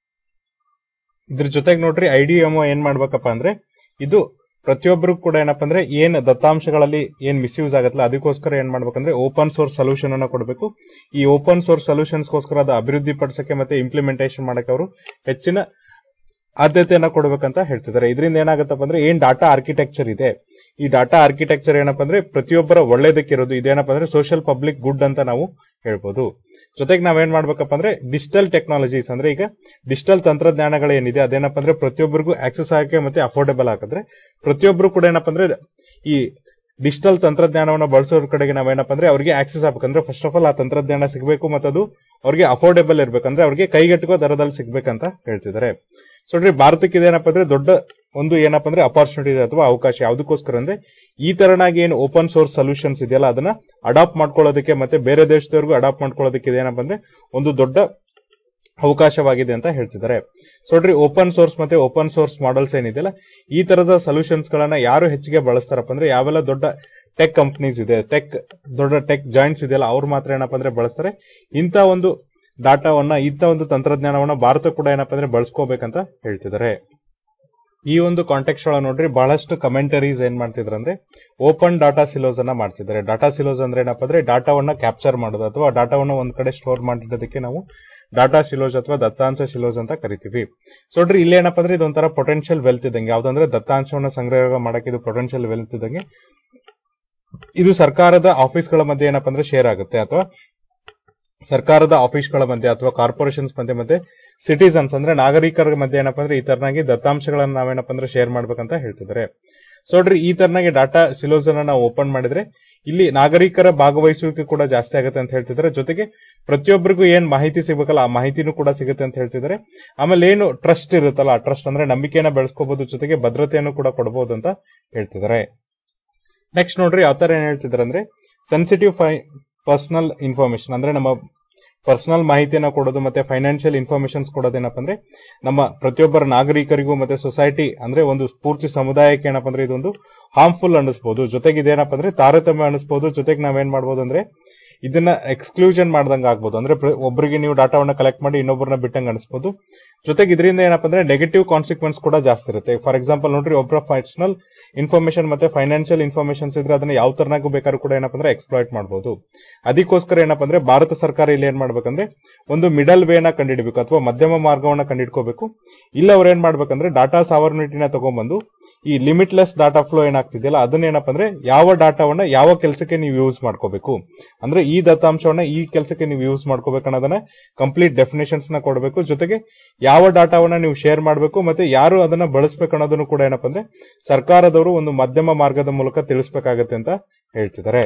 ಇದ್ರ ಜೊತೆಗೆ ನೋಡ್ರಿ ಐ ಡಿ ಏನ್ ಮಾಡ್ಬೇಕಪ್ಪ ಅಂದ್ರೆ ಇದು ಪ್ರತಿಯೊಬ್ಬರು ಕೂಡ ಏನಪ್ಪಾ ಅಂದ್ರೆ ಏನ್ ದತ್ತಾಂಶಗಳಲ್ಲಿ ಏನ್ ಮಿಸ್ಯೂಸ್ ಆಗತ್ತಲ್ಲ ಅದಕ್ಕೋಸ್ಕರ ಏನ್ ಮಾಡ್ಬೇಕಂದ್ರೆ ಓಪನ್ ಸೋರ್ಸ್ ಸೊಲ್ಯೂಷನ್ ಅನ್ನ ಕೊಡಬೇಕು ಈ ಓಪನ್ ಸೋರ್ಸ್ ಸೊಲ್ಯೂಷನ್ಸ್ಗೋಸ್ಕರ ಅದು ಅಭಿವೃದ್ಧಿ ಪಡಿಸಕ್ಕೆ ಮತ್ತೆ ಇಂಪ್ಲಿಮೆಂಟೇಷನ್ ಮಾಡಕ್ಕೆ ಅವರು ಹೆಚ್ಚಿನ ಆದ್ಯತೆಯನ್ನ ಕೊಡಬೇಕಂತ ಹೇಳ್ತಿದ್ದಾರೆ ಇದರಿಂದ ಏನಾಗತ್ತಪ್ಪ ಅಂದ್ರೆ ಏನ್ ಡಾಟಾ ಆರ್ಕಿಟೆಕ್ಚರ್ ಇದೆ ಈ ಡಾಟಾ ಆರ್ಕಿಟೆಕ್ಚರ್ ಏನಪ್ಪಾ ಅಂದ್ರೆ ಪ್ರತಿಯೊಬ್ಬರ ಒಳ್ಳೇದಕ್ಕಿರೋದು ಇದೇನಪ್ಪ ಅಂದ್ರೆ ಸೋಷಿಯಲ್ ಪಬ್ಲಿಕ್ ಗುಡ್ ಅಂತ ನಾವು ಹೇಳ್ಬೋದು ಜೊತೆಗೆ ನಾವೇನ್ ಮಾಡ್ಬೇಕಪ್ಪ ಅಂದ್ರೆ ಡಿಜಿಟಲ್ ಟೆಕ್ನಾಲಜೀಸ್ ಅಂದ್ರೆ ಈಗ ಡಿಜಿಟಲ್ ತಂತ್ರಜ್ಞಾನಗಳೇನಿದೆ ಅದೇನಪ್ಪ ಅಂದ್ರೆ ಪ್ರತಿಯೊಬ್ಬರಿಗೂ ಆಕ್ಸೆಸ್ ಆಗಕ್ಕೆ ಮತ್ತೆ ಅಫೋರ್ಡೆಬಲ್ ಹಾಕಿದ್ರೆ ಪ್ರತಿಯೊಬ್ಬರು ಕೂಡ ಏನಪ್ಪ ಅಂದ್ರೆ ಈ ಡಿಜಿಟಲ್ ತಂತ್ರಜ್ಞಾನವನ್ನ ಬಳಸೋದ್ರ ಕಡೆಗೆ ನಾವೇನಪ್ಪ ಅಂದ್ರೆ ಅವ್ರಿಗೆ ಆಕ್ಸೆಸ್ ಆಗ್ಬೇಕಂದ್ರೆ ಫಸ್ಟ್ ಆಫ್ ಆಲ್ ಆ ತಂತ್ರಜ್ಞಾನ ಸಿಗಬೇಕು ಮತ್ತು ಅದು ಅವ್ರಿಗೆ ಅಫೋರ್ಡೆಬಲ್ ಇರ್ಬೇಕಂದ್ರೆ ಅವ್ರಿಗೆ ಕೈಗೆಟುಕೋ ದರದಲ್ಲಿ ಸಿಗ್ಬೇಕಂತ ಹೇಳ್ತಿದ್ದಾರೆ ಸೊ ನೋಡ್ರಿ ಭಾರತಕ್ಕೆ ಇದೇನಪ್ಪ ಅಂದ್ರೆ ದೊಡ್ಡ ಒಂದು ಏನಪ್ಪ ಅಂದ್ರೆ ಅಪಾರ್ಚುನಿಟಿ ಇದೆ ಅಥವಾ ಅವಕಾಶ ಯಾವ್ದಕ್ಕೋಸ್ಕರ ಅಂದ್ರೆ ಈ ತರನಾಗಿ ಏನು ಓಪನ್ ಸೋರ್ಸ್ ಸೊಲ್ಯೂಷನ್ಸ್ ಇದೆಯಲ್ಲ ಅದನ್ನ ಅಡಾಪ್ಟ್ ಮಾಡ್ಕೊಳ್ಳೋದಕ್ಕೆ ಮತ್ತೆ ಬೇರೆ ದೇಶದವರೆಗೂ ಅಡಾಪ್ಟ್ ಮಾಡ್ಕೊಳ್ಳೋದಕ್ಕೆ ಇದೇನಪ್ಪ ಅಂದ್ರೆ ಒಂದು ದೊಡ್ಡ ಅವಕಾಶವಾಗಿದೆ ಅಂತ ಹೇಳ್ತಿದ್ದಾರೆ ಸೊ ನೋಡ್ರಿ ಓಪನ್ ಸೋರ್ಸ್ ಮತ್ತೆ ಓಪನ್ ಸೋರ್ಸ್ ಮಾಡೆಲ್ಸ್ ಏನಿದೆಯಲ್ಲ ಈ ತರದ ಸೊಲ್ಯೂಷನ್ಸ್ ಗಳನ್ನ ಯಾರು ಹೆಚ್ಚಿಗೆ ಬಳಸ್ತಾರಪ್ಪ ಅಂದ್ರೆ ಯಾವೆಲ್ಲ ದೊಡ್ಡ ಟೆಕ್ ಕಂಪನೀಸ್ ಇದೆ ಟೆಕ್ ದೊಡ್ಡ ಟೆಕ್ ಜಾಯಿಂಟ್ಸ್ ಇದೆಯಲ್ಲ ಅವ್ರು ಮಾತ್ರ ಏನಪ್ಪ ಅಂದ್ರೆ ಬಳಸ್ತಾರೆ ಇಂಥ ಒಂದು ಡಾಟಾವನ್ನ ಇಂಥ ಒಂದು ತಂತ್ರಜ್ಞಾನವನ್ನ ಭಾರತ ಕೂಡ ಏನಪ್ಪ ಅಂದ್ರೆ ಬಳಸ್ಕೋಬೇಕಂತ ಹೇಳ್ತಿದ್ದಾರೆ ಈ ಒಂದು ಕಾಂಟೆಕ್ಸ್ಟ್ ಒಳಗೆ ನೋಡ್ರಿ ಬಹಳಷ್ಟು ಕಮೆಂಟರೀಸ್ ಏನ್ ಮಾಡ್ತಿದ್ರು ಅಂದ್ರೆ ಓಪನ್ ಡಾಟಾ ಸಿಲೋಸ್ ಅನ್ನ ಮಾಡ್ತಿದ್ದಾರೆ ಡಾಟಾ ಸಿಲೋಸ್ ಅಂದ್ರೆ ಏನಪ್ಪ ಅಂದ್ರೆ ಡಾಟಾವನ್ನ ಕ್ಯಾಪ್ಚರ್ ಮಾಡೋದು ಅಥವಾ ಡಾಟಾವನ್ನ ಒಂದ್ ಕಡೆ ಸ್ಟೋರ್ ಮಾಡಿಡೋದಕ್ಕೆ ನಾವು ಡಾಟಾ ಸಿಲೋಸ್ ಅಥವಾ ದತ್ತಾಂಶ ಸಿಲೋಸ್ ಅಂತ ಕರಿತೀವಿ ಸೊ ನೋಡ್ರಿ ಇಲ್ಲಿ ಏನಪ್ಪ ಅಂದ್ರೆ ಇದೊಂಥರ ಪೊಟೆನ್ಶಿಯಲ್ ವೆಲ್ತ್ ಇದ್ದಂಗೆ ಯಾವ್ದಂದ್ರೆ ದತ್ತಾಂಶವನ್ನ ಸಂಗ್ರಹ ಮಾಡಕ್ಕೆ ಇದು ಪೊಟೆನ್ಶಿಯಲ್ ವೆಲ್ತ್ ಇದ್ದಂಗೆ ಇದು ಸರ್ಕಾರದ ಆಫೀಸ್ಗಳ ಮಧ್ಯೆ ಏನಪ್ಪ ಅಂದ್ರೆ ಶೇರ್ ಆಗುತ್ತೆ ಅಥವಾ ಸರ್ಕಾರದ ಆಫೀಸ್ಗಳ ಮಧ್ಯೆ ಅಥವಾ ಕಾರ್ಪೊರೇಷನ್ಸ್ ಮಧ್ಯೆ ಮತ್ತೆ ಸಿಟಿಸನ್ಸ್ ಅಂದ್ರೆ ನಾಗರಿಕರ ಮಧ್ಯೆ ಏನಪ್ಪ ಅಂದ್ರೆ ಈ ತರನಾಗಿ ದತ್ತಾಂಶಗಳನ್ನ ನಾವೇನಪ್ಪ ಅಂದ್ರೆ ಶೇರ್ ಮಾಡ್ಬೇಕಂತ ಹೇಳ್ತಿದ್ದಾರೆ ಸೊ ನೋಡ್ರಿ ಈ ತರನಾಗಿ ಡಾಟಾ ಸಿಲೋಸ್ ಅನ್ನ ನಾವು ಓಪನ್ ಮಾಡಿದ್ರೆ ಇಲ್ಲಿ ನಾಗರಿಕರ ಭಾಗವಹಿಸುವಿಕೆ ಕೂಡ ಜಾಸ್ತಿ ಆಗುತ್ತೆ ಅಂತ ಹೇಳ್ತಿದ್ದಾರೆ ಜೊತೆಗೆ ಪ್ರತಿಯೊಬ್ಬರಿಗೂ ಏನ್ ಮಾಹಿತಿ ಸಿಗಬೇಕಲ್ಲ ಆ ಮಾಹಿತಿನೂ ಕೂಡ ಸಿಗುತ್ತೆ ಅಂತ ಹೇಳ್ತಿದ್ದಾರೆ ಆಮೇಲೆ ಏನು ಟ್ರಸ್ಟ್ ಇರುತ್ತಲ್ಲ ಆ ಟ್ರಸ್ಟ್ ಅಂದ್ರೆ ನಂಬಿಕೆಯನ್ನ ಬೆಳೆಸ್ಕೋಬಹುದು ಜೊತೆಗೆ ಭದ್ರತೆಯನ್ನು ಕೂಡ ಕೊಡಬಹುದು ಅಂತ ಹೇಳ್ತಿದ್ದಾರೆ ನೆಕ್ಸ್ಟ್ ನೋಡ್ರಿ ಯಾವ ತರ ಏನ್ ಹೇಳ್ತಿದ್ದಾರೆ ಅಂದ್ರೆ ಸೆನ್ಸಿಟಿವ್ ಫೈ ಪರ್ಸನಲ್ ಇನ್ಫಾರ್ಮೇಶನ್ ಅಂದ್ರೆ ನಮ್ಮ ಪರ್ಸನಲ್ ಮಾಹಿತಿಯನ್ನ ಕೊಡೋದು ಮತ್ತೆ ಫೈನಾನ್ಷಿಯಲ್ ಇನ್ಫಾರ್ಮೇಶನ್ಸ್ ಕೊಡೋದೇನಪ್ಪ ಅಂದ್ರೆ ನಮ್ಮ ಪ್ರತಿಯೊಬ್ಬರ ನಾಗರಿಕರಿಗೂ ಮತ್ತೆ ಸೊಸೈಟಿ ಅಂದ್ರೆ ಒಂದು ಪೂರ್ತಿ ಸಮುದಾಯಕ್ಕೆ ಏನಪ್ಪ ಅಂದ್ರೆ ಇದೊಂದು ಹಾರ್ಮ್ಫುಲ್ ಅನಿಸ್ಬೋದು ಜೊತೆಗೆ ಇದೇನಪ್ಪ ಅಂದ್ರೆ ತಾರತಮ್ಯ ಅನಿಸ್ಬೋದು ಜೊತೆಗೆ ನಾವೇನ್ ಮಾಡ್ಬೋದು ಅಂದ್ರೆ ಇದನ್ನ ಎಕ್ಸ್ಕ್ಲೂಷನ್ ಮಾಡ್ದಂಗ ಆಗ್ಬೋದು ಅಂದ್ರೆ ಪ್ರ- ಒಬ್ರಿಗೆ ನೀವು ಡಾಟಾವನ್ನ ಕಲೆಕ್ಟ್ ಮಾಡಿ ಇನ್ನೊಬ್ಬರನ್ನ ಬಿಟ್ಟಂಗೆ ಅನಿಸ್ಬೋದು ಜೊತೆಗೆ ಇದರಿಂದ ಏನಪ್ಪ ಅಂದ್ರೆ ನೆಗೆಟಿವ್ ಕಾನ್ಸಿಕ್ವೆನ್ಸ್ ಕೂಡ ಜಾಸ್ತಿ ಇರುತ್ತೆ ಫಾರ್ ಎಕ್ಸಾಂಪಲ್ ನೋಡ್ರಿ ಒಬ್ಬರ ಪರ್ಸನಲ್ ಇನ್ಫಾರ್ಮೇಶನ್ ಮತ್ತೆ ಫೈನಾನ್ಷಿಯಲ್ ಇನ್ಫಾರ್ಮೇಶನ್ಸ್ ಇದ್ರೆ ಅದನ್ನ ಯಾವ ತರನಾಗೂ ಬೇಕಾದ್ರೂ ಕೂಡ ಏನಪ್ಪ ಅಂದ್ರೆ ಎಕ್ಸ್ಪ್ಲಾಯ್ಟ್ ಮಾಡಬಹುದು ಅದಕ್ಕೋಸ್ಕರ ಏನಪ್ಪ ಅಂದ್ರೆ ಭಾರತ ಸರ್ಕಾರ ಇಲ್ಲಿ ಏನ್ ಮಾಡ್ಬೇಕಂದ್ರೆ ಒಂದು ಮಿಡಲ್ ವೇನ ಕಂಡುಹಿಡಬೇಕು ಅಥವಾ ಮಧ್ಯಮ ಮಾರ್ಗವನ್ನ ಕಂಡುಹಿಡ್ಕೋಬೇಕು ಇಲ್ಲ ಅವ್ರು ಏನ್ ಮಾಡ್ಬೇಕಂದ್ರೆ ಡಾಟಾ ಸಾವರ್ನಿಟಿನ ತಗೊಂಡ್ಬಂದು ಈ ಲಿಮಿಟ್ಲೆಸ್ ಡಾಟಾ ಫ್ಲೋ ಏನಾಗ್ತಿದೆಯಲ್ಲ ಅದನ್ನ ಏನಪ್ಪ ಅಂದ್ರೆ ಯಾವ ಡಾಟಾವನ್ನ ಯಾವ ಕೆಲಸಕ್ಕೆ ನೀವು ಯೂಸ್ ಮಾಡ್ಕೋಬೇಕು ಅಂದ್ರೆ ಈ ದತ್ತಾಂಶವನ್ನ ಈ ಕೆಲಸಕ್ಕೆ ನೀವು ಯೂಸ್ ಮಾಡ್ಕೋಬೇಕು ಅನ್ನೋದನ್ನ ಕಂಪ್ಲೀಟ್ ಡೆಫಿನೇಷನ್ಸ್ ನ ಕೊಡಬೇಕು ಜೊತೆಗೆ ಯಾವ ಡಾಟಾವನ್ನ ನೀವು ಶೇರ್ ಮಾಡಬೇಕು ಮತ್ತೆ ಯಾರು ಅದನ್ನ ಬಳಸಬೇಕು ಅನ್ನೋದನ್ನು ಕೂಡ ಏನಪ್ಪ ಅಂದ್ರೆ ಸರ್ಕಾರದವರು ಒಂದು ಮಧ್ಯಮ ಮಾರ್ಗದ ಮೂಲಕ ತಿಳಿಸ್ಬೇಕಾಗತ್ತೆ ಅಂತ ಹೇಳ್ತಿದ್ದಾರೆ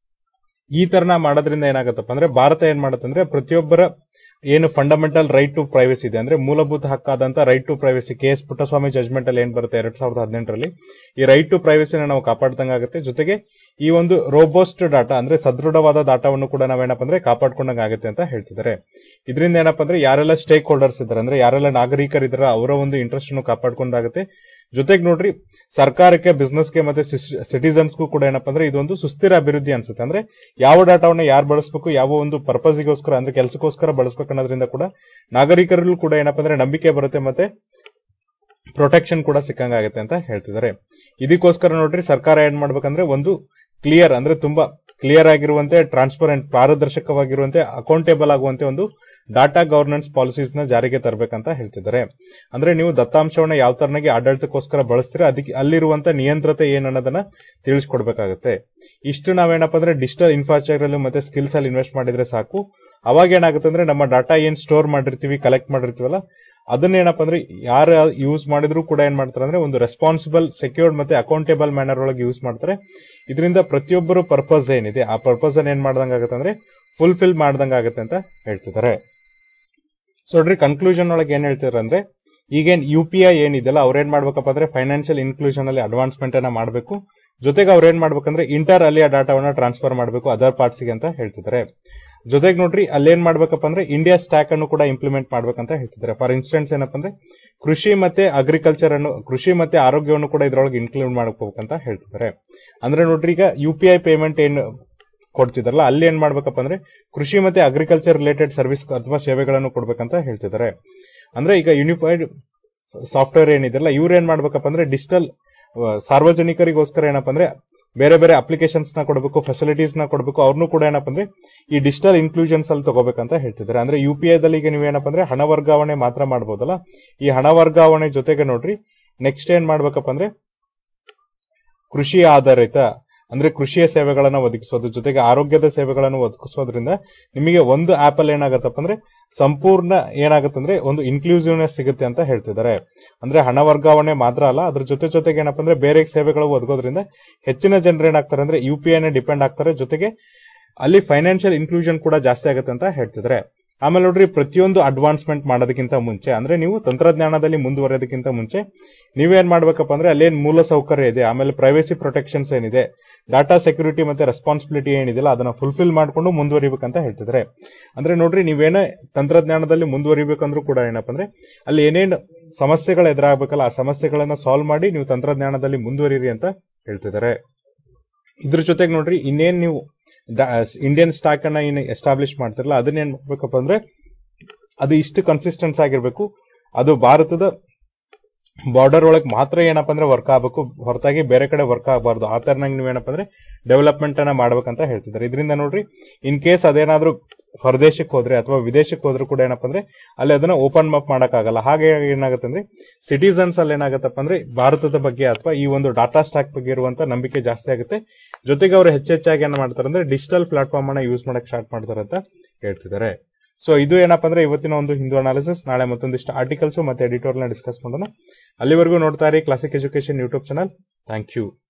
ಈ ತರನ ಮಾಡೋದ್ರಿಂದ ಏನಾಗತ್ತಪ್ಪ ಅಂದ್ರೆ ಭಾರತ ಏನ್ ಮಾಡುತ್ತೆ ಅಂದ್ರೆ ಪ್ರತಿಯೊಬ್ಬರ ಏನು ಫಂಡಮೆಂಟಲ್ ರೈಟ್ ಟು ಪ್ರೈವಸಿ ಇದೆ ಅಂದ್ರೆ ಮೂಲಭೂತ ಹಕ್ಕಾದಂತ right to privacy K S Puttaswamy judgement ಅಲ್ಲಿ ಏನ್ ಬರುತ್ತೆ ಎರಡ್ ಸಾವಿರದ ಹದಿನೆಂಟರಲ್ಲಿ ಈ ರೈಟ್ ಟು ಪ್ರೈವಸಿನ ನಾವು ಕಾಪಾಡ್ದಂಗಾಗುತ್ತೆ ಜೊತೆಗೆ ಈ ಒಂದು ರೋಬೋಸ್ಟ್ ಡಾಟಾ ಅಂದ್ರೆ ಸದೃಢವಾದ ಡಾಟಾವನ್ನು ಕೂಡ ನಾವೇನಪ್ಪ ಅಂದ್ರೆ ಕಾಪಾಡ್ಕೊಂಡಂಗೆ ಆಗುತ್ತೆ ಅಂತ ಹೇಳ್ತಿದ್ದಾರೆ ಇದರಿಂದ ಏನಪ್ಪ ಅಂದ್ರೆ ಯಾರೆಲ್ಲ ಸ್ಟೇಕ್ ಹೋಲ್ಡರ್ಸ್ ಇದ್ದಾರೆ ಅಂದ್ರೆ ಯಾರೆಲ್ಲ ನಾಗರಿಕರಿದ್ದಾರೆ ಅವರ ಒಂದು ಇಂಟ್ರೆಸ್ಟ್ ಅನ್ನು ಕಾಪಾಡ್ಕೊಂಡಾಗುತ್ತೆ ಜೊತೆಗೆ ನೋಡ್ರಿ ಸರ್ಕಾರಕ್ಕೆ ಬಿಸ್ನೆಸ್ಗೆ ಮತ್ತೆ ಸಿಟಿಸನ್ಸ್ಗೂ ಕೂಡ ಏನಪ್ಪ ಅಂದ್ರೆ ಇದೊಂದು ಸುಸ್ಥಿರ ಅಭಿವೃದ್ಧಿ ಅನ್ಸುತ್ತೆ ಅಂದ್ರೆ ಯಾವ ಡಾಟಾವನ್ನ ಯಾರು ಬಳಸಬೇಕು ಯಾವ ಒಂದು ಪರ್ಪಸ್ಗೋಸ್ಕರ ಅಂದ್ರೆ ಕೆಲಸಕ್ಕೋಸ್ಕರ ಬಳಸಬೇಕು ಅನ್ನೋದ್ರಿಂದ ಕೂಡ ನಾಗರಿಕರಲ್ಲೂ ಕೂಡ ಏನಪ್ಪ ಅಂದ್ರೆ ನಂಬಿಕೆ ಬರುತ್ತೆ ಮತ್ತೆ ಪ್ರೊಟೆಕ್ಷನ್ ಕೂಡ ಸಿಕ್ಕಂಗಾಗುತ್ತೆ ಅಂತ ಹೇಳ್ತಿದ್ದಾರೆ ಇದಕ್ಕೋಸ್ಕರ ನೋಡ್ರಿ ಸರ್ಕಾರ ಏನ್ ಮಾಡ್ಬೇಕಂದ್ರೆ ಒಂದು ಕ್ಲಿಯರ್ ಅಂದ್ರೆ ತುಂಬಾ ಕ್ಲಿಯರ್ ಆಗಿರುವಂತೆ ಟ್ರಾನ್ಸ್ಪರೆಂಟ್ ಪಾರದರ್ಶಕವಾಗಿರುವಂತೆ ಅಕೌಂಟೇಬಲ್ ಆಗುವಂತೆ ಒಂದು ಡಾಟಾ ಗವರ್ನೆನ್ಸ್ ಪಾಲಿಸೀಸ್ ನ ಜಾರಿಗೆ ತರಬೇಕಂತ ಹೇಳ್ತಿದ್ದಾರೆ ಅಂದ್ರೆ ನೀವು ದತ್ತಾಂಶವನ್ನ ಯಾವ ತರನಾಗಿ ಆಡಳಿತಕ್ಕೋಸ್ಕರ ಬಳಸ್ತೀರಾ ಅದಕ್ಕೆ ಅಲ್ಲಿರುವಂತ ನಿಯಂತ್ರತೆ ಏನ್ ಅನ್ನೋದನ್ನ ತಿಳಿಸ್ಕೊಡ್ಬೇಕಾಗುತ್ತೆ ಇಷ್ಟು ನಾವೇನಪ್ಪ ಅಂದ್ರೆ ಡಿಜಿಟಲ್ ಇನ್ಫ್ರಾಸ್ಟ್ರಕ್ಚರ್ ಮತ್ತೆ ಸ್ಕಿಲ್ಸ್ ಅಲ್ಲಿ ಇನ್ವೆಸ್ಟ್ ಮಾಡಿದ್ರೆ ಸಾಕು ಅವಾಗ ಏನಾಗುತ್ತೆ ಅಂದ್ರೆ ನಮ್ಮ ಡಾಟಾ ಏನ್ ಸ್ಟೋರ್ ಮಾಡಿರ್ತೀವಿ ಕಲೆಕ್ಟ್ ಮಾಡಿರ್ತೀವಲ್ಲ ಅದನ್ನ ಏನಪ್ಪ ಅಂದ್ರೆ ಯಾರು ಯೂಸ್ ಮಾಡಿದ್ರು ಕೂಡ ಏನ್ ಮಾಡ್ತಾರೆ ಅಂದ್ರೆ ಒಂದು ರೆಸ್ಪಾನ್ಸಿಬಲ್ ಸೆಕ್ಯೂರ್ಡ್ ಮತ್ತೆ ಅಕೌಂಟೇಬಲ್ ಮ್ಯಾನರ್ ಒಳಗೆ ಯೂಸ್ ಮಾಡ್ತಾರೆ ಇದರಿಂದ ಪ್ರತಿಯೊಬ್ಬರು ಪರ್ಪಸ್ ಏನಿದೆ ಆ ಪರ್ಪಸ್ ಏನ್ ಮಾಡ್ದಂಗಾಗುತ್ತೆ ಅಂದ್ರೆ ಫುಲ್ಫಿಲ್ ಮಾಡ್ದಂಗಾಗುತ್ತೆ ಅಂತ ಹೇಳ್ತಿದ್ದಾರೆ ಸೊ ನೋಡ್ರಿ ಕನ್ಕ್ಲೂಷನ್ ಒಳಗೆ ಏನ್ ಹೇಳ್ತಿದಾರೆ ಅಂದ್ರೆ ಈಗೇನ್ ಯು ಪಿ ಐ ಏನಿದೆಯಲ್ಲ ಅವ್ರ ಏನ್ ಮಾಡ್ಬೇಕಪ್ಪ ಅಂದ್ರೆ ಫೈನಾನ್ಷಿಯಲ್ ಇನ್ಕ್ಲೂಷನ್ ಅಲ್ಲಿ ಅಡ್ವಾನ್ಸ್ಮೆಂಟ್ ಅನ್ನ ಮಾಡಬೇಕು ಜೊತೆಗೆ ಅವ್ರ ಏನ್ ಮಾಡ್ಬೇಕಂದ್ರೆ ಇಂಟರ್ ಅಲ್ಲಿ ಆ ಡಾಟಾವನ್ನ ಟ್ರಾನ್ಸ್ಫರ್ ಮಾಡಬೇಕು ಅದರ್ ಪಾರ್ಟ್ಸ್ಗೆ ಅಂತ ಹೇಳ್ತಿದ್ದಾರೆ ಜೊತೆಗೆ ನೋಡ್ರಿ ಅಲ್ಲೇನ್ ಮಾಡ್ಬೇಕಪ್ಪ ಅಂದ್ರೆ ಇಂಡಿಯಾ ಸ್ಟ್ಯಾಕ್ ಅನ್ನು ಕೂಡ ಇಂಪ್ಲಿಮೆಂಟ್ ಮಾಡ್ಬೇಕಂತ ಹೇಳ್ತಿದ್ದಾರೆ ಫಾರ್ ಇನ್ಸ್ಟೆನ್ಸ್ ಏನಪ್ಪ ಅಂದ್ರೆ ಕೃಷಿ ಮತ್ತೆ ಅಗ್ರಿಕಲ್ಚರ್ ಅನ್ನು ಕೃಷಿ ಮತ್ತೆ ಆರೋಗ್ಯವನ್ನು ಕೂಡ ಇದ್ರೊಳಗೆ ಇನ್ಕ್ಲೂಡ್ ಮಾಡ್ಕೋಬೇಕಂತ ಹೇಳ್ತಿದ್ದಾರೆ ಅಂದ್ರೆ ನೋಡ್ರಿ ಈಗ ಯು ಪಿ ಐ ಪೇಮೆಂಟ್ ಏನು ಕೊಡ್ತಿದಾರಲ್ಲ ಅಲ್ಲಿ ಏನ್ ಮಾಡ್ಬೇಕಪ್ಪ ಅಂದ್ರೆ ಕೃಷಿ ಮತ್ತೆ ಅಗ್ರಿಕಲ್ಚರ್ ರಿಲೇಟೆಡ್ ಸರ್ವಿಸ್ ಅಥವಾ ಸೇವೆಗಳನ್ನು ಕೊಡ್ಬೇಕಂತ ಹೇಳ್ತಿದ್ದಾರೆ ಅಂದ್ರೆ ಈಗ ಯೂನಿಫೈಡ್ ಸಾಫ್ಟ್ವೇರ್ ಏನಿದೆಲ್ಲ ಇವ್ರು ಏನ್ ಮಾಡ್ಬೇಕಪ್ಪ ಅಂದ್ರೆ ಡಿಜಿಟಲ್ ಸಾರ್ವಜನಿಕರಿಗೋಸ್ಕರ ಏನಪ್ಪ ಅಂದ್ರೆ ಬೇರೆ ಬೇರೆ ಅಪ್ಲಿಕೇಶನ್ಸ್ ನ ಕೊಡಬೇಕು ಫೆಸಿಲಿಟೀಸ್ ನ ಕೊಡಬೇಕು ಅವ್ರನ್ನೂ ಕೂಡ ಏನಪ್ಪ ಅಂದ್ರೆ ಈ ಡಿಜಿಟಲ್ ಇನ್ಕ್ಲೂಷನ್ಸ್ ಅಲ್ಲಿ ತಗೋಬೇಕಂತ ಹೇಳ್ತಿದ್ದಾರೆ ಅಂದ್ರೆ ಯು ಪಿ ಐದಲ್ಲಿ ಈಗ ನೀವೇನಪ್ಪ ಅಂದ್ರೆ ಹಣ ವರ್ಗಾವಣೆ ಮಾತ್ರ ಮಾಡಬಹುದಲ್ಲ ಈ ಹಣ ವರ್ಗಾವಣೆ ಜೊತೆಗೆ ನೋಡ್ರಿ ನೆಕ್ಸ್ಟ್ ಏನ್ ಮಾಡ್ಬೇಕಪ್ಪ ಅಂದ್ರೆ ಕೃಷಿ ಆಧಾರಿತ ಅಂದ್ರೆ ಕೃಷಿಯ ಸೇವೆಗಳನ್ನ ಒದಗಿಸೋದು ಜೊತೆಗೆ ಆರೋಗ್ಯದ ಸೇವೆಗಳನ್ನು ಒದಗಿಸೋದ್ರಿಂದ ನಿಮಗೆ ಒಂದು ಆಪ್ ಅಲ್ಲಿ ಏನಾಗತ್ತಪ್ಪ ಅಂದ್ರೆ ಸಂಪೂರ್ಣ ಏನಾಗತ್ತಂದ್ರೆ ಒಂದು ಇನ್ಕ್ಲೂಸಿವ್ನೆಸ್ ಸಿಗುತ್ತೆ ಅಂತ ಹೇಳ್ತಿದ್ದಾರೆ ಅಂದ್ರೆ ಹಣ ವರ್ಗಾವಣೆ ಮಾತ್ರ ಅಲ್ಲ ಅದ್ರ ಜೊತೆ ಜೊತೆಗೆ ಏನಪ್ಪ ಅಂದ್ರೆ ಬೇರೆ ಸೇವೆಗಳು ಒದಗೋದ್ರಿಂದ ಹೆಚ್ಚಿನ ಜನರು ಏನಾಗ್ತಾರೆ ಅಂದ್ರೆ ಯು ಪಿ ಐನ ಡಿಪೆಂಡ್ ಆಗ್ತಾರೆ ಜೊತೆಗೆ ಅಲ್ಲಿ ಫೈನಾನ್ಷಿಯಲ್ ಇನ್ಕ್ಲೂಷನ್ ಕೂಡ ಜಾಸ್ತಿ ಆಗುತ್ತೆ ಅಂತ ಹೇಳ್ತಿದ್ದಾರೆ ಆಮೇಲೆ ನೋಡ್ರಿ ಪ್ರತಿಯೊಂದು ಅಡ್ವಾನ್ಸ್ಮೆಂಟ್ ಮಾಡೋದಕ್ಕಿಂತ ಮುಂಚೆ ಅಂದ್ರೆ ನೀವು ತಂತ್ರಜ್ಞಾನದಲ್ಲಿ ಮುಂದುವರೆಯೋದಕ್ಕಿಂತ ಮುಂಚೆ ನೀವೇನ್ ಮಾಡ್ಬೇಕಪ್ಪ ಅಂದ್ರೆ ಅಲ್ಲೇನ್ ಮೂಲ ಸೌಕರ್ಯ ಇದೆ ಆಮೇಲೆ ಪ್ರೈವೇಸಿ ಪ್ರೊಟೆಕ್ಷನ್ಸ್ ಏನಿದೆ ಡಾಟಾ ಸೆಕ್ಯೂರಿಟಿ ಮತ್ತೆ ರೆಸ್ಪಾನ್ಸಿಬಿಲಿಟಿ ಏನಿದೆಯಲ್ಲ ಅದನ್ನ ಫುಲ್ಫಿಲ್ ಮಾಡ್ಕೊಂಡು ಮುಂದುವರಿಬೇಕಂತ ಹೇಳ್ತಿದ್ದಾರೆ ಅಂದ್ರೆ ನೋಡ್ರಿ ನೀವೇನೇ ತಂತ್ರಜ್ಞಾನದಲ್ಲಿ ಮುಂದುವರಿಬೇಕಂದ್ರೂ ಕೂಡ ಏನಪ್ಪ ಅಂದ್ರೆ ಅಲ್ಲಿ ಏನೇನು ಸಮಸ್ಯೆಗಳು ಎದುರಾಗಬೇಕಲ್ಲ ಆ ಸಮಸ್ಯೆಗಳನ್ನ ಸಾಲ್ವ್ ಮಾಡಿ ನೀವು ತಂತ್ರಜ್ಞಾನದಲ್ಲಿ ಮುಂದುವರಿರಿ ಅಂತ ಹೇಳ್ತಿದ್ದಾರೆ ಇದ್ರ ಜೊತೆಗೆ ನೋಡ್ರಿ ಇನ್ನೇನ್ ನೀವು ಇಂಡಿಯನ್ ಸ್ಟಾಕ್ ಅನ್ನ ಏನು ಎಸ್ಟಾಬ್ಲಿಷ್ ಮಾಡ್ತಿರಲ್ಲ ಅದನ್ನ ಏನ್ ಮಾಡ್ಬೇಕಪ್ಪ ಅಂದ್ರೆ ಅದು ಇಷ್ಟು ಕನ್ಸಿಸ್ಟೆನ್ಸ್ ಆಗಿರ್ಬೇಕು ಅದು ಭಾರತದ ಬಾರ್ಡರ್ ಒಳಗೆ ಮಾತ್ರ ಏನಪ್ಪ ಅಂದ್ರೆ ವರ್ಕ್ ಆಗಬೇಕು ಹೊರತಾಗಿ ಬೇರೆ ಕಡೆ ವರ್ಕ್ ಆಗಬಾರ್ದು ಆ ತರನಾಗಿ ನೀವೇನಪ್ಪ ಅಂದ್ರೆ ಡೆವಲಪ್ಮೆಂಟ್ ಅನ್ನ ಮಾಡ್ಬೇಕಂತ ಹೇಳ್ತಿದ್ದಾರೆ ಇದರಿಂದ ನೋಡ್ರಿ ಇನ್ ಕೇಸ್ ಅದೇನಾದ್ರೂ ಹೊರದೇಶಕ್ಕೆ ಹೋದ್ರೆ ಅಥವಾ ವಿದೇಶಕ್ಕೆ ಹೋದ್ರೂ ಕೂಡ ಏನಪ್ಪ ಅಂದ್ರೆ ಅಲ್ಲಿ ಅದನ್ನ ಓಪನ್ ಅಪ್ ಮಾಡಕ್ಕಾಗಲ್ಲ ಹಾಗೆ ಏನಾಗುತ್ತೆ ಅಂದ್ರೆ ಸಿಟಿಸನ್ಸ್ ಅಲ್ಲಿ ಏನಾಗತ್ತಪ್ಪ ಅಂದ್ರೆ ಭಾರತದ ಬಗ್ಗೆ ಅಥವಾ ಈ ಒಂದು ಡಾಟಾ ಸ್ಟಾಕ್ ಬಗ್ಗೆ ಇರುವಂತ ನಂಬಿಕೆ ಜಾಸ್ತಿ ಆಗುತ್ತೆ ಜೊತೆಗೆ ಅವರು ಹೆಚ್ಚೆಚ್ಚಾಗಿ ಏನ್ ಮಾಡ್ತಾರೆ ಅಂದ್ರೆ ಡಿಜಿಟಲ್ ಪ್ಲಾಟ್ಫಾರ್ಮ್ ಅನ್ನ ಯೂಸ್ ಮಾಡಕ್ ಸ್ಟಾರ್ಟ್ ಮಾಡ್ತಾರೆ ಅಂತ ಹೇಳ್ತಿದ್ದಾರೆ ಸೊ ಇದು ಏನಪ್ಪ ಅಂದ್ರೆ ಇವತ್ತಿನ ಒಂದು ಹಿಂದೂ ಅನಾಲಿಸಿಸ್ ನಾಳೆ ಮತ್ತೊಂದಿಷ್ಟು ಆರ್ಟಿಕಲ್ಸ್ ಮತ್ತೆ ಎಡಿಟೋರ್ನ ಡಿಸ್ಕಸ್ ಮಾಡೋಣ ಅಲ್ಲಿವರೆಗೂ ನೋಡ್ತಾ ಇರಿ classic education YouTube channel thank you